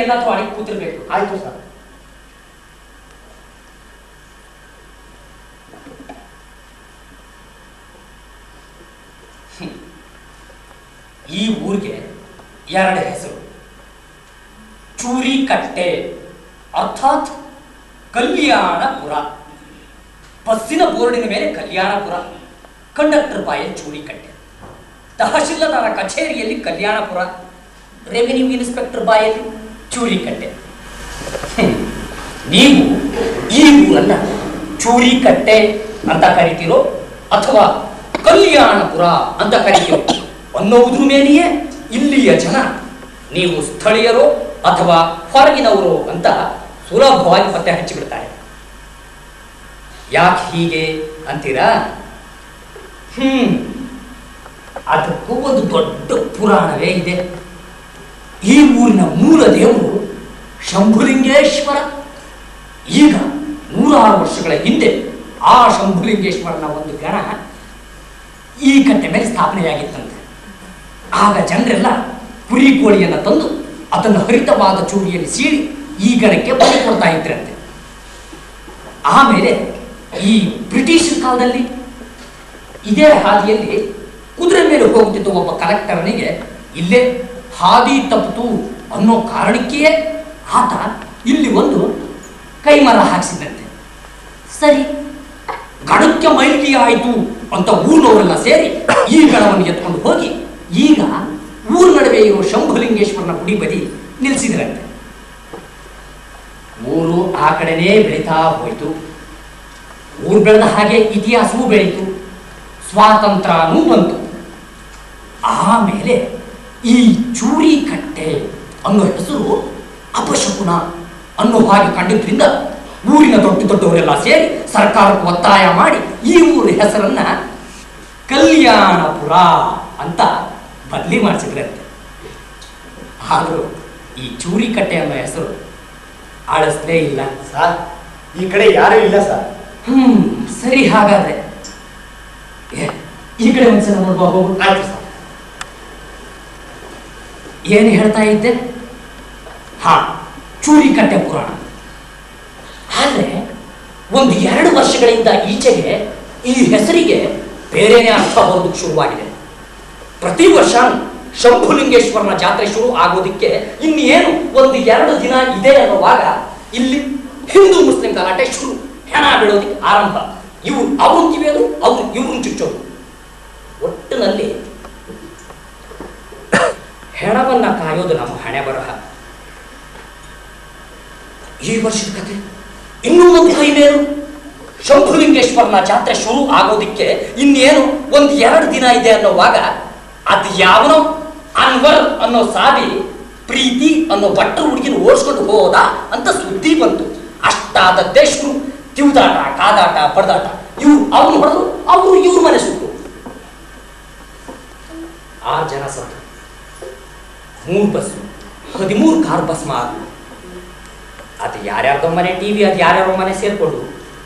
ಏನಾದ್ರೂ ಅಡಿಗೆ ಕೂತಿರ್ಬೇಕು ಆಯ್ತು ಸರ್ ಈ ಊರಿಗೆ ಎರಡು ಹೆಸರು ಚೂರಿಕಟ್ಟೆ ಅರ್ಥಾತ್ ಕಲ್ಯಾಣಪುರ ಬಸ್ಸಿನ ಬೋರ್ಡಿನ ಮೇಲೆ ಕಲ್ಯಾಣಪುರ ಕಂಡಕ್ಟರ್ ಬಾಯಲ್ಲಿ ಚೂರಿಕಟ್ಟೆ ತಹಶೀಲ್ದಾರ ಕಚೇರಿಯಲ್ಲಿ ಕಲ್ಯಾಣಪುರ ರೆವಿನ್ಯೂ ಇನ್ಸ್ಪೆಕ್ಟರ್ ಬಾಯಲ್ಲಿ ಚೂರಿಕಟ್ಟೆ ಹ್ಮ್. ನೀವು ಈ ಊರನ್ನ ಚೂರಿಕಟ್ಟೆ ಅಂತ ಕರಿತೀರೋ ಅಥವಾ ಕಲ್ಯಾಣಪುರ ಅಂತ ಕರಿತೀರೋ ಅನ್ನೋದ್ರ ಮೇಲೆಯೇ ಇಲ್ಲಿಯ ಜನ ನೀವು ಸ್ಥಳೀಯರೋ ಅಥವಾ ಹೊರಗಿನವರು ಅಂತ ಸುಲಭವಾಗಿ ಪತ್ತೆ ಹಚ್ಚಿಬಿಡ್ತಾರೆ ಯಾಕೆ ಹೀಗೆ ಅಂತೀರಾ ಹ್ಮ್ ಅದಕ್ಕೂ ಒಂದು ದೊಡ್ಡ ಪುರಾಣವೇ ಇದೆ ಈ ಊರಿನ ಮೂಲ ದೇವರು ಶಂಭುಲಿಂಗೇಶ್ವರ ಈಗ ನೂರಾರು ವರ್ಷಗಳ ಹಿಂದೆ ಆ ಶಂಭುಲಿಂಗೇಶ್ವರನ ಒಂದು ಗಣ ಈ ಕಟ್ಟೆ ಮೇಲೆ ಸ್ಥಾಪನೆಯಾಗಿತ್ತಂತೆ ಆಗ ಜನರೆಲ್ಲ ಕುರಿ ಕೋಳಿಯನ್ನು ತಂದು ಅದನ್ನು ಹರಿತವಾದ ಚೂರಿಯಲ್ಲಿ ಸೀಳಿ ಈ ಗಣಕ್ಕೆ ಬಲಿ ಕೊಡ್ತಾ ಇದ್ರಂತೆ ಆಮೇಲೆ ಈ ಬ್ರಿಟಿಷ್ ಕಾಲದಲ್ಲಿ ಇದೇ ಹಾದಿಯಲ್ಲಿ ಕುದುರೆ ಮೇಲೆ ಹೋಗುತ್ತಿದ್ದ ಒಬ್ಬ ಕಲೆಕ್ಟರ್ನಿಗೆ ಇಲ್ಲೇ ಹಾದಿ ತಪ್ಪಿತು ಅನ್ನೋ ಕಾರಣಕ್ಕೆಯೇ ಆತ ಇಲ್ಲಿ ಒಂದು ಕೈಮರ ಹಾಕ್ಸಿದಂತೆ ಸರಿ ಗಣಕ್ಕೆ ಮೈಲಿಗೆ ಆಯಿತು ಅಂತ ಊರಿನವರೆಲ್ಲ ಸೇರಿ ಈ ಗಣವನ್ನು ಎತ್ಕೊಂಡು ಹೋಗಿ ಈಗ ಊರ್ ನಡುವೆ ಇರೋ ಶಂಭುಲಿಂಗೇಶ್ವರನ ಗುಡಿ ಬದಿ ನಿಲ್ಲಿಸಿದ್ರಂತೆ ಊರು ಆ ಕಡೆನೇ ಬೆಳೀತಾ ಹೋಯಿತು ಊರು ಬೆಳೆದ ಹಾಗೆ ಇತಿಹಾಸವೂ ಬೆಳೀತು ಸ್ವಾತಂತ್ರ್ಯನೂ ಬಂತು ಆಮೇಲೆ ಈ ಚೂರಿ ಕಟ್ಟೆ ಅನ್ನೋ ಹೆಸರು ಅಪಶಕುನ ಅನ್ನೋ ಹಾಗೆ ಕಂಡಿದ್ರಿಂದ ಊರಿನ ದೊಡ್ಡ ದೊಡ್ಡವರೆಲ್ಲ ಸೇರಿ ಸರ್ಕಾರಕ್ಕೆ ಒತ್ತಾಯ ಮಾಡಿ ಈ ಊರ ಹೆಸರನ್ನ ಕಲ್ಯಾಣಪುರ ಅಂತ ಬದಲಿ ಮಾಡಿಸಿದ್ರಂತೆ ಆದರೂ ಈ ಚೂರಿ ಕಟ್ಟೆ ಅನ್ನೋ ಹೆಸರು ಆಳಿಸ್ಲೇ ಇಲ್ಲ ಸರ್ ಈ ಕಡೆ ಯಾರೂ ಇಲ್ಲ ಸರ್ ಹ್ಮ್ ಸರಿ ಹಾಗಾದ್ರೆ ಏ, ಈ ಕಡೆ ಒಂದ್ಸಲ ನೋಡುವ ಹೋಗು ಆಯ್ತು ಸರ್ ಏನು ಹೇಳ್ತಾ ಇದ್ದೆ ಹಾ ಚೂರಿಕಟ್ಟೆ ಪುರಾಣ ಆದ್ರೆ ಒಂದು ಎರಡು ವರ್ಷಗಳಿಂದ ಈಚೆಗೆ ಈ ಹೆಸರಿಗೆ ಬೇರೆನೇ ಅರ್ಥ ಬರೋದಕ್ಕೆ ಶುರುವಾಗಿದೆ ಪ್ರತಿ ವರ್ಷ ಶಂಭುಲಿಂಗೇಶ್ವರನ ಜಾತ್ರೆ ಶುರು ಆಗೋದಕ್ಕೆ ಇನ್ನೇನು ಒಂದು ಎರಡು ದಿನ ಇದೆ ಅನ್ನುವಾಗ ಇಲ್ಲಿ ಹಿಂದೂ ಮುಸ್ಲಿಂ ಗಲಾಟೆ ಶುರು ಹೆಣ ಬೀಳೋದಕ್ಕೆ ಆರಂಭ ಇವು ಅವ್ರನ್ನ ಕಿವಿಯೋದು ಅವ್ರು ಇವ್ರನ್ನ ಚುಚ್ಚೋದು ಒಟ್ಟಿನಲ್ಲಿ ಹೆಣವನ್ನ ಕಾಯೋದು ನಮ್ಮ ಹಣೆ ಬರಹ ಈ ವರ್ಷದ ಕತೆ ಇನ್ನೂ ಒಂದು ಕೈ ಮೇಲು ಶಂಭುಲಿಂಗೇಶ್ವರನ ಜಾತ್ರೆ ಶುರು ಆಗೋದಿಕ್ಕೆ ಇನ್ನೇನು ಒಂದು ಎರಡು ದಿನ ಇದೆ ಅನ್ನೋವಾಗ ಅದು ಯಾವನೋ ಅನ್ವರ್ ಅನ್ನೋ ಸಾಬಿ ಪ್ರೀತಿ ಅನ್ನೋ ಬಟ್ಟ ಹುಡುಗಿನ ಓಡಿಸ್ಕೊಂಡು ಹೋದ ಅಂತ ಸುದ್ದಿ ಬಂತು ಅಷ್ಟಾದದ್ದೇ ಶುರು ತಿವುದಾಟ ಕಾದಾಟ ಪಡೆದಾಟ ಇವ್ರು ಅವ್ನು ಹೊಡೆದು ಅವರು ಇವ್ರ ಮನೆ ಸುಟ್ಟು ಆ ಜನ ಸತ್ತು ಮೂರು ಬಸ್ ಹದಿಮೂರು ಕಾರ್ ಬಸ್ ಮಾರು ಅದು ಯಾರ್ಯಾರ್ದೋ ಮನೆ ಟಿವಿ ಅದು ಯಾರ್ಯಾರೋ ಮನೆ ಸೇರ್ಕೊಂಡು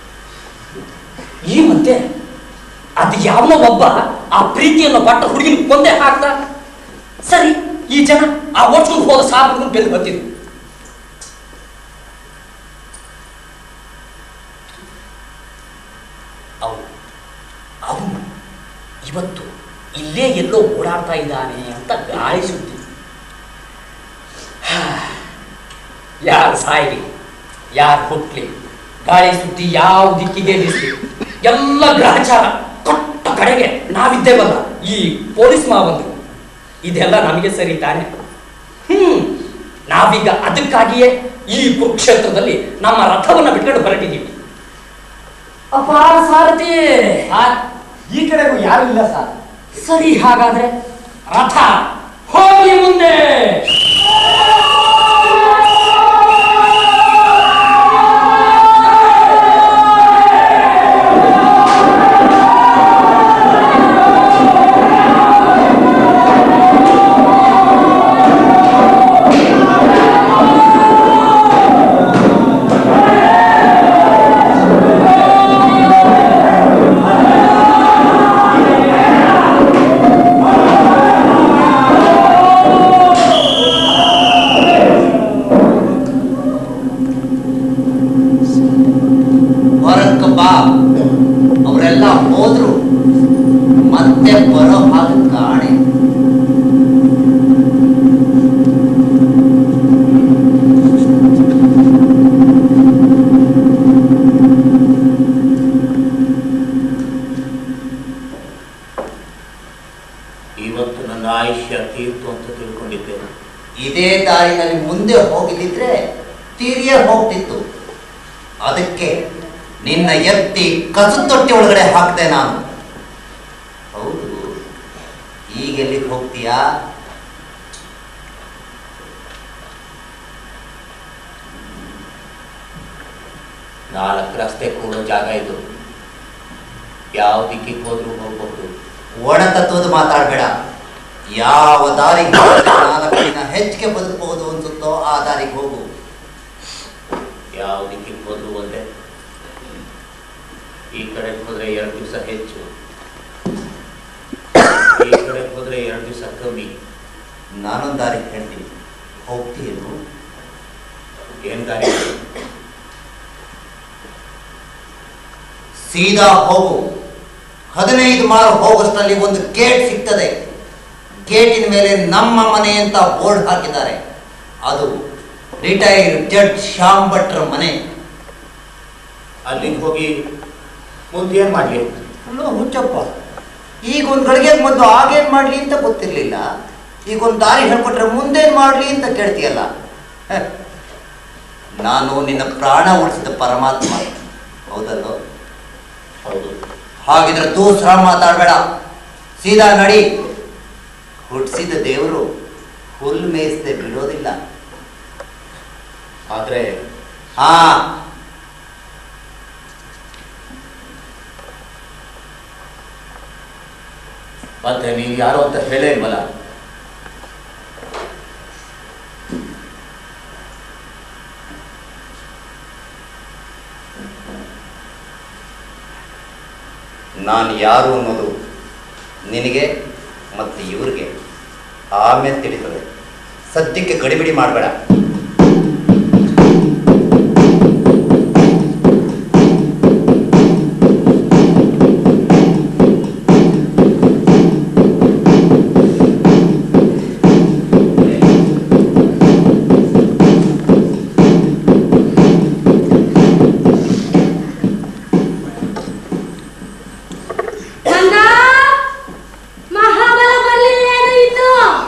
ಈ ಮಧ್ಯೆ ಅದು ಯಾವನೋ ಒಬ್ಬ ಆ ಪ್ರೀತಿಯನ್ನು ಪಟ್ಟ ಹುಡುಗಿನ ಕೊಂದೆ ಹಾಕ್ದ ಸರಿ ಈ ಜನ ಆ ಓಡ್ಸ್ಕೊಂಡು ಹೋದ ಸಾರ್ ಹುಡುಗನ ಬೆಲ್ ಬಂದಿದ್ರು ಅವನು ಅವನು ಇವತ್ತು ಇಲ್ಲೇ ಎಲ್ಲೋ ಓಡಾಡ್ತಾ ಇದ್ದಾನೆ ಅಂತ ಗಾಳಿ ಸುದ್ದಿ ಯಾರು ಸಾಯ್ಲಿ ಯಾರು ಹುಟ್ಲಿ ಗಾಳಿ ಸುದ್ದಿ ಯಾವ ದಿಕ್ಕಿಗೆ ಬೀಸ್ಲಿ ಎಲ್ಲ ಗ್ರಹಚಾರ ಕೊಟ್ಟ ಕಡೆಗೆ ನಾವಿದ್ದೇವಲ್ಲ ಈ ಪೊಲೀಸ್ ಮಾವಂದ್ರು ಇದೆಲ್ಲ ನಮಗೆ ಸರಿ ತಾನೆ ಹ್ಮ್ ನಾವೀಗ ಅದಕ್ಕಾಗಿಯೇ ಈ ಕುರುಕ್ಷೇತ್ರದಲ್ಲಿ ನಮ್ಮ ರಥವನ್ನ ಬಿಟ್ಕೊಂಡು ಹೊರಟಿದ್ದೀವಿ ಅಪಾರ ಸಾರಥಿ ಸರ್ ಈ ಕಡೆಗೂ ಯಾರೂ ಇಲ್ಲ ಸರ್ ಸರಿ ಹಾಗಾದ್ರೆ ರಥ ಹೋಗಿ ಮುಂದೆ ಅವರೆಲ್ಲ ಹೋದ್ರು ಮತ್ತೆ ಬರೋ ಹಾಗೆ ಕಾಣೆ ಇವತ್ತು ನನ್ನ ಆಯುಷ್ಯ ತೀರ್ತು ಅಂತ ತಿಳ್ಕೊಂಡಿದ್ದೇನೆ ಇದೇ ದಾರಿನಲ್ಲಿ ಮುಂದೆ ಹೋಗಿದ್ದಿದ್ರೆ ತೀರಿಯೇ ಹೋಗ್ತಿತ್ತು ಅದಕ್ಕೆ ನಿನ್ನ ಎತ್ತಿ ಕಸು ತೊಟ್ಟಿ ಒಳಗಡೆ ಹಾಕ್ದೆ ನಾನು ಹೌದು ಈಗ ಎಲ್ಲಿಗೆ ಹೋಗ್ತೀಯಾ ನಾಲ್ಕು ರಸ್ತೆ ಕೂಡೋ ಜಾಗ ಇದು ಯಾವ ದಿಕ್ಕಿಗೆ ಹೋದ್ರೂ ಹೋಗಬಹುದು ಒಣ ತತ್ವದ ಮಾತಾಡಬೇಡ ಯಾವ ದಾರಿಗೆ ಹೋದ್ರೆ ನಾಲ್ಕು ದಿನ ಹೆಚ್ಚಿಗೆ ಬದುಕಬಹುದು ಅನ್ಸುತ್ತೋ ಆ ದಾರಿಗೆ ಹೋಗು ಯಾವ ದಿಕ್ಕಿಗೆ ಹೋದ್ರೂ ಒಂದೇ ಈ ಕಡೆ ಹೋದ್ರೆ ಎರಡು ದಿವಸ ಹೆಚ್ಚು ಈ ಕಡೆ ಹೋದ್ರೆ ಎರಡು ದಿವಸ ಕಮ್ಮಿ ನಾನೊಂದು ದಾರಿಗೆ ಹೇಳ್ತೀನಿ ಹೋಗ್ತೀಯೇನು ಏನ್ ದಾರಿ ಸೀದಾ ಹೋಗು ಹದಿನೈದು ಮಾರು ಹೋಗೋಷ್ಟರಲ್ಲಿ ಒಂದು ಗೇಟ್ ಸಿಗ್ತದೆ ಗೇಟಿನ ಮೇಲೆ ನಮ್ಮ ಮನೆ ಅಂತ ಬೋರ್ಡ್ ಹಾಕಿದ್ದಾರೆ ಅದು ರಿಟೈರ್ಡ್ ಜಡ್ಜ್ ಶ್ಯಾಮ್ ಭಟ್ರ ಮನೆ ಅಲ್ಲಿಗೆ ಹೋಗಿ ಮುಂದೆ ಏನ್ ಮಾಡ್ಲಿ ಅಲ್ಲೋ ಹುಚ್ಚಪ್ಪ ಈಗ ಒಂದು ಗಳಿಗೆ ಮೊದಲು ಆಗೇನ್ ಮಾಡ್ಲಿ ಅಂತ ಗೊತ್ತಿರ್ಲಿಲ್ಲ ಈಗ ಒಂದು ದಾರಿ ಹೇಳ್ಕೊಟ್ರೆ ಮುಂದೇನ್ ಮಾಡ್ಲಿ ಅಂತ ಕೇಳ್ತೀಯಲ್ಲ ಹ. ನಾನು ನಿನ್ನ ಪ್ರಾಣ ಉಳಿಸಿದ ಪರಮಾತ್ಮ ಹೌದಲ್ಲೋ ಹೌದು ಹಾಗಿದ್ರೆ ದೂಸ್ರ ಮಾತಾಡಬೇಡ ಸೀದಾ ನಡಿ ಹುಟ್ಟಿಸಿದ ದೇವರು ಹುಲ್ಲು ಮೇಯಿಸದೆ ಬಿಡೋದಿಲ್ಲ ಆದ್ರೆ ಹಾ ಮತ್ತೆ ನೀವು ಯಾರು ಅಂತ ಹೇಳೇ ಇಲ್ವಲ್ಲ ನಾನು ಯಾರು ಅನ್ನೋದು ನಿನಗೆ ಮತ್ತು ಇವ್ರಿಗೆ ಆಮೇಲೆ ತಿಳಿತದೆ ಸದ್ಯಕ್ಕೆ ಗಡಿಬಿಡಿ ಮಾಡಬೇಡ ಗಂಗ ಮಹಾಬಲ ಬರ್ಲಿಲ್ಲೇನು ಇನ್ನು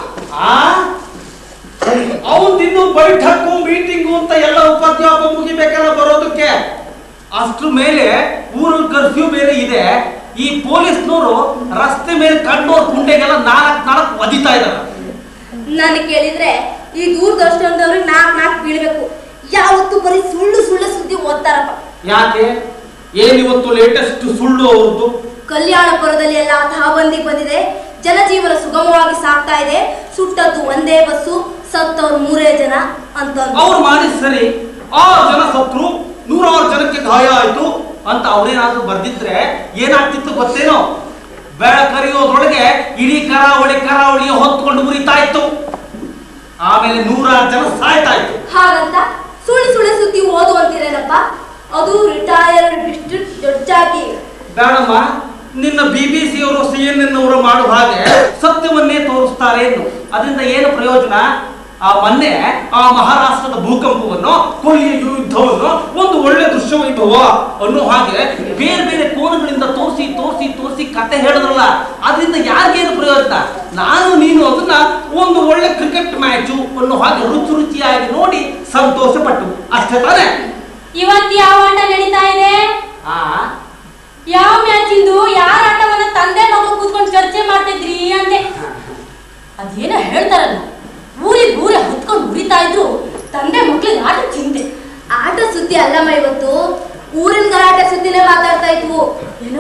ಅವನ್ ಇನ್ನು ಬೈಠಕ್ಕು ಮೀಟಿಂಗು ಅಂತ ಎಲ್ಲ ಉಪದ್ಯಾಪ ಮುಗಿಬೇಕಲ್ಲ ಬರೋದಕ್ಕೆ ಅಷ್ಟ್ರ ಮೇಲೆ ಊರಲ್ಲಿ ಕರ್ಫ್ಯೂ ಬೇರೆ ಇದೆ ಈ ಪೊಲೀಸ್ನವರು ರಸ್ತೆ ಮೇಲೆ ಕಂಡೋರ್ ಕುಂಡೆಗೆಲ್ಲ ನಾಲ್ಕು ನಾಲ್ಕು ಒದಿತಾ ಇದಾರೆ ನಾನು ಕೇಳಿದ್ರೆ ಈ ದೂರದರ್ಶನದವ್ರಿಗೆ ನಾಲ್ಕು ನಾಲ್ಕು ಬೀಳ್ಬೇಕು ಯಾವತ್ತು ಬರೀ ಸುಳ್ಳು ಸುಳ್ಳು ಸುದ್ದಿ ಓದ್ತಾರಪ್ಪ ಯಾಕೆ ಏನ್ ಇವತ್ತು ಲೇಟೆಸ್ಟ್ ಸುಳ್ಳು ಅವ್ರದ್ದು ಕಲ್ಯಾಣಪುರದಲ್ಲಿ ಎಲ್ಲ ತಹಬಂದಿ ಬಂದಿದೆ ಜನಜೀವನ ಸುಗಮವಾಗಿ ಸಾಗ್ತಾ ಇದೆ ಸುಟ್ಟದ್ದು ಒಂದೇ ಬಸ್ಸು ಸತ್ತವ್ರು ಮೂರೇ ಜನ ಅಂತ ಅವ್ರು ಮಾಡಿದ್ ಸರಿ ಆರು ಜನ ಸತ್ರು ನೂರಾರು ಜನಕ್ಕೆ ಗಾಯ ಆಯ್ತು ಅಂತ ಅವ್ರೇನಾದ್ರೂ ಬರ್ದಿದ್ರೆ ಏನಾಗ್ತಿತ್ತು ಗೊತ್ತೇನೋ ಬೆಳ ಕರಿಯೋದ್ರೊಳಗೆ ಇಡೀ ಕರಾವಳಿ ಕರಾವಳಿಯ ಹೊತ್ಕೊಂಡು ಉರಿತಾ ಇತ್ತು ಆಮೇಲೆ ನೂರಾರು ಜನ ಸಾಯ್ತಾ ಇತ್ತು ಹಾಗಂತ ಸುಳ್ಳು ಸುಳ್ಳು ಸುದ್ದಿ ಓದು ಅಂತೀರೇನಪ್ಪ ಅದು ರಿಟೈರ್ಡ್ ಡಿಸ್ಟ್ರಿಕ್ಟ್ ಜಡ್ಜ್ ಆಗಿ ಬೇಡಮ್ಮ ನಿನ್ನ ಬಿ ಬಿ ಸಿ ಅವರು ಸಿ ಎನ್ ಎನ್ ಅವರು ಮಾಡುವ ಹಾಗೆ ಸತ್ಯವನ್ನೇ ತೋರಿಸ್ತಾರೆ ಏನು ಅದರಿಂದ ಏನು ಪ್ರಯೋಜನ ಆ ಮೊನ್ನೆ ಆ ಮಹಾರಾಷ್ಟ್ರದ ಭೂಕಂಪವನ್ನು ಕೊಲ್ಲಿಯ ಯುದ್ಧವನ್ನು ಒಂದು ಒಳ್ಳೆ ದೃಶ್ಯ ವೈಭವ ಅನ್ನೋ ಹಾಗೆ ಬೇರೆ ಬೇರೆ ಕೋನಗಳಿಂದ ತೋರಿಸಿ ತೋರಿಸಿ ತೋರಿಸಿ ಕತೆ ಹೇಳಿದ್ರಲ್ಲ ಅದರಿಂದ ಯಾರಿಗೇನು ಪ್ರಯೋಜನ ನಾನು ನೀನು ಅದನ್ನ ಒಂದು ಒಳ್ಳೆ ಕ್ರಿಕೆಟ್ ಮ್ಯಾಚು ಅನ್ನೋ ಹಾಗೆ ರುಚಿ ರುಚಿಯಾಗಿ ನೋಡಿ ಸಂತೋಷ ಪಟ್ಟು ಅಷ್ಟೇ ತಾನೇ ಇವತ್ತು ಯಾವ ಆಟ ನಡೀತಾ ಇದೆ ಆ ಯಾವ ಮ್ಯಾಚ್ ಇಂದು ಯಾರ ಆಟವನ್ನ ತಂದೆ ಮಗಳು ಕೂತ್ಕೊಂಡು ಚರ್ಚೆ ಮಾಡ್ತಿದ್ರಿ ಅಂದೆ ಅದೇನೋ ಹೇಳ್ತಾರಲ್ಲ ಊರಿಗೆ ಊರೇ ಹೊತ್ಕೊಂಡು ಉರಿತಾ ಇದ್ರು ತಂದೆ ಮಕ್ಳಿಗೆ ಆಟ ಚಿಂತೆ ಆಟ ಸುದ್ದಿ ಅಲ್ಲಮ್ಮ ಇವತ್ತು ಊರಿನ ಗಲಾಟೆ ಸುದ್ದಿನೇ ಮಾತಾಡ್ತಾ ಇದ್ವು ಏನೋ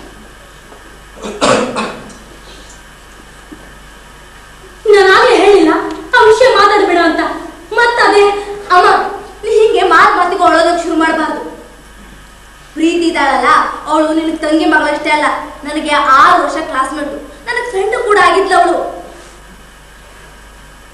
ನಾನಾಗ್ಲೇ ಹೇಳಿಲ್ಲ ಆ ವಿಷಯ ಮಾತಾಡ್ಬೇಡ ಅಂತ ಮತ್ತದೇ ಅಮ್ಮ ನೀ ಹೀಗೆ ಮಾತ್ ಮಾತಿಗೆ ಒಳೋದಕ್ಕೆ ಶುರು ಮಾಡಬಾರ್ದು ಪ್ರೀತಿ ಇದ್ದಾಳಲ್ಲ ಅವಳು ನಿನ್ನ ತಂಗಿ ಮಗಳಷ್ಟೇ ಅಲ್ಲ ನನಗೆ ಆರು ವರ್ಷ ಕ್ಲಾಸ್ಮೇಟು ನನಗೆ ಫ್ರೆಂಡ್ ಕೂಡ ಆಗಿದ್ಲು ಅವಳು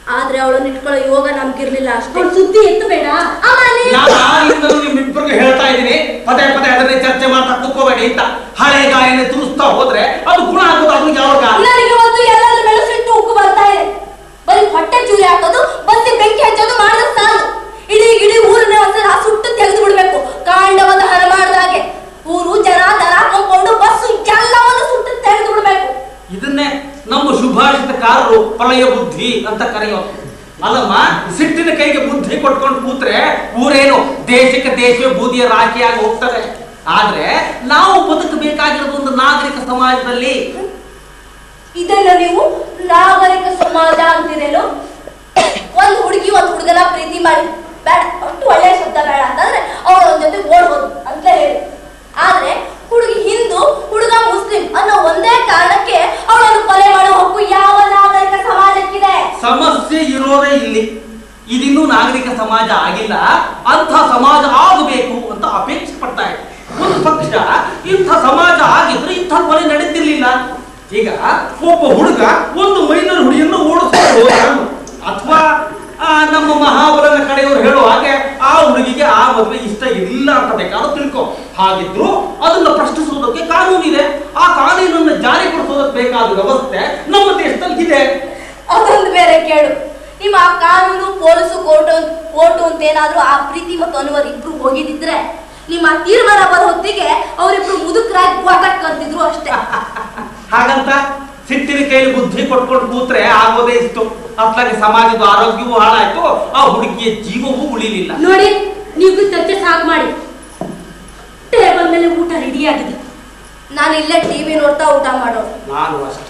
ಆದ್ರೆ ಅವಳನ್ನ ಇಟ್ಕೊಳ್ಳೋ ಯೋಗ ನಮ್ಗಿರ್ಲಿಲ್ಲ ಅಷ್ಟೇ ಅವ್ಳ್ ಸುದ್ದಿ ಎತ್ತು ಬೇಡ ಅಮ್ಮನೇ ನಾನು ಆಗಿಂದಲೂ ನಿಮ್ಮಿಬ್ಬರಿಗೂ ಹೇಳ್ತಾ ಇದ್ದೀನಿ ಪದೇ ಪದೇ ಅದನ್ನೇ ಚರ್ಚೆ ಮಾಡ್ತಾ ಕೂತ್ಕೋಬೇಡಿ ಅಂತ ಹಳೆ ಗಾಯನ ತುರಿಸ್ತಾ ಹೋದ್ರೆ ಅದು ಗುಣ ಆಗೋದು ಅದು ಯಾವಾಗ ನನಗೆ ಒಂದು ಎಲ್ಲಾದ್ರೂ ಬೆಳೆಸಿಟ್ಟು ಉಕ್ಕು ಬರ್ತಾ ಇದೆ ಬರೀ ಹೊಟ್ಟೆ ಚೂರಿ ಹಾಕೋದು ಬಸ್ಸಿ ಬೆಂಕಿ ಹಚ್ಚೋದು ಮಾಡಿದ್ರೆ ಸಾಲು ಇಡೀ ಇಡೀ ಊರನ್ನೇ ಒಂದ್ಸಲ ಸುಟ್ಟು ತೆಗೆದು ಬಿಡ್ಬೇಕು ಕಾಂಡವನ್ನ ಹರ ಮಾಡ್ದಾಗೆ ಊರು ಜನ ದನ ಕೊಂಡ್ಕೊಂಡು ಬಸ್ಸು ಎಲ್ಲವನ್ನು ಸುಟ್ಟು ತೆಗೆದು ಬಿಡ್ಬೇಕು ಇದನ್ನೇ ನಮ್ಮ ಶುಭಾಷಿತಕಾರರು ಪ್ರಳಯ ಬುದ್ಧಿ ಅಂತ ಕರೆಯೋದು ಅಲ್ಲಮ್ಮ ಸಿಟ್ಟಿನ ಕೈಗೆ ಬುದ್ಧಿ ಕೊಟ್ಕೊಂಡು ಕೂತ್ರೆ ಊರೇನು ದೇಶಕ್ಕೆ ದೇಶವೇ ಬೂದಿಯ ರಾಶಿಯಾಗಿ ಹೋಗ್ತದೆ ಆದ್ರೆ ನಾವು ಬದುಕಬೇಕಾಗಿರೋದು ಒಂದು ನಾಗರಿಕ ಸಮಾಜದಲ್ಲಿ ಇದನ್ನ ನೀವು ನಾಗರಿಕ ಸಮಾಜ ಅಂತಿರೇನು ಒಂದ್ ಹುಡುಗಿ ಒಂದ್ ಹುಡುಗನ ಪ್ರೀತಿ ಮಾಡಿ ಬೇಡ ಒಟ್ಟು ಒಳ್ಳೆಯ ಶಬ್ದ ಬೇಡ ಅಂತಂದ್ರೆ ಅವಳ ಒಂದ್ ಜೊತೆ ಓಡ್ಬೋದು ಅಂತ ಹೇಳಿ ಆದ್ರೆ ಹುಡುಗಿ ಹಿಂದೂ ಹುಡುಗ ಮುಸ್ಲಿಂ ಅನ್ನೋ ಒಂದೇ ಕಾರಣಕ್ಕೆ ಅವಳನ್ನು ಕೊಲೆ ಮಾಡೋ ಹಕ್ಕು ಯಾವ ನಾಗರಿಕ ಸಮಾಜಕ್ಕಿದೆ ಸಮಸ್ಯೆ ಇರೋದೇ ಇಲ್ಲಿ ಇದಿನ್ನೂ ನಾಗರಿಕ ಸಮಾಜ ಆಗಿಲ್ಲ ಅಂಥ ಸಮಾಜ ಆಗಬೇಕು ಅಂತ ಅಪೇಕ್ಷೆ ಪಡ್ತಾ ಇದೆ ಒಂದು ಪಕ್ಷ ಇಂಥ ಸಮಾಜ ಆಗಿದ್ರೆ ಇಂಥ ಕೊಲೆ ನಡೀತಿರ್ಲಿಲ್ಲ ಈಗ ಒಬ್ಬ ಹುಡುಗ ಒಂದು ಮೈನರ್ ಹುಡುಗಿಯನ್ನು ಓಡಿಸ್ಕೊಂಡು ಹೋದ ಅಥವಾ ನಮ್ಮ ಮಹಾಬಲನ ಕಡೆಯವರು ಹೇಳೋ ಹಾಗೆ ಆ ಹುಡುಗಿಗೆ ಆ ಮದುವೆ ಇಷ್ಟ ಇಲ್ಲ ಅಂತ ಬೇಕಾದ್ರೂ ತಿಳ್ಕೊ ಹಾಗಿದ್ರು ಅದನ್ನ ಪ್ರಶ್ನಿಸುವುದಕ್ಕೆ ಕಾನೂನಿದೆ ಆ ಕಾನೂನನ್ನು ಜಾರಿಗೊಳಿಸೋದಕ್ಕೆ ಬೇಕಾದ ವ್ಯವಸ್ಥೆ ನಮ್ಮ ದೇಶದಲ್ಲಿ ಇದೆ ಅದೊಂದು ಬೇರೆ ಕೇಳು ನಿಮ್ಮ ಆ ಕಾನೂನು ಪೊಲೀಸು ಕೋರ್ಟು ಕೋರ್ಟು ಅಂತ ಏನಾದ್ರೂ ಆ ಪ್ರೀತಿ ಮತ್ತು ಅನುವರ್ ಇಬ್ರು ಹೋಗಿದಿದ್ರೆ ನಿಮ್ಮ ತೀರ್ಮಾನ ಬರೋ ಹೊತ್ತಿಗೆ ಅವರಿಬ್ರು ಮುದುಕರಾಗಿ ವಾಟಕ್ ಅಂತಿದ್ರು ಅಷ್ಟೇ ಹಾಗಂತ ಸಿಟ್ಟಿನ ಕೈಲಿ ಬುದ್ಧಿ ಕೊಟ್ಕೊಂಡು ಕೂತ್ರೆ ಆಗೋದೇ ಇಷ್ಟು ಅತ್ಲಾಗೆ ಸಮಾಜದ ಆರೋಗ್ಯವೂ ಹಾಳಾಯ್ತು ಆ ಹುಡುಗಿಯ ಜೀವವೂ ಉಳಿಲಿಲ್ಲ ನೋಡಿ ನೀವು ಚರ್ಚೆ ಸಾಕು ಮಾಡಿ ಟೇಬಲ್ ಮೇಲೆ ಊಟ ರೆಡಿ ಆಗಿದೆ ನಾನು ಇಲ್ಲೇ ಟಿವಿ ನೋಡ್ತಾ ಊಟ ಮಾಡೋದು ನಾನು ಅಷ್ಟೇ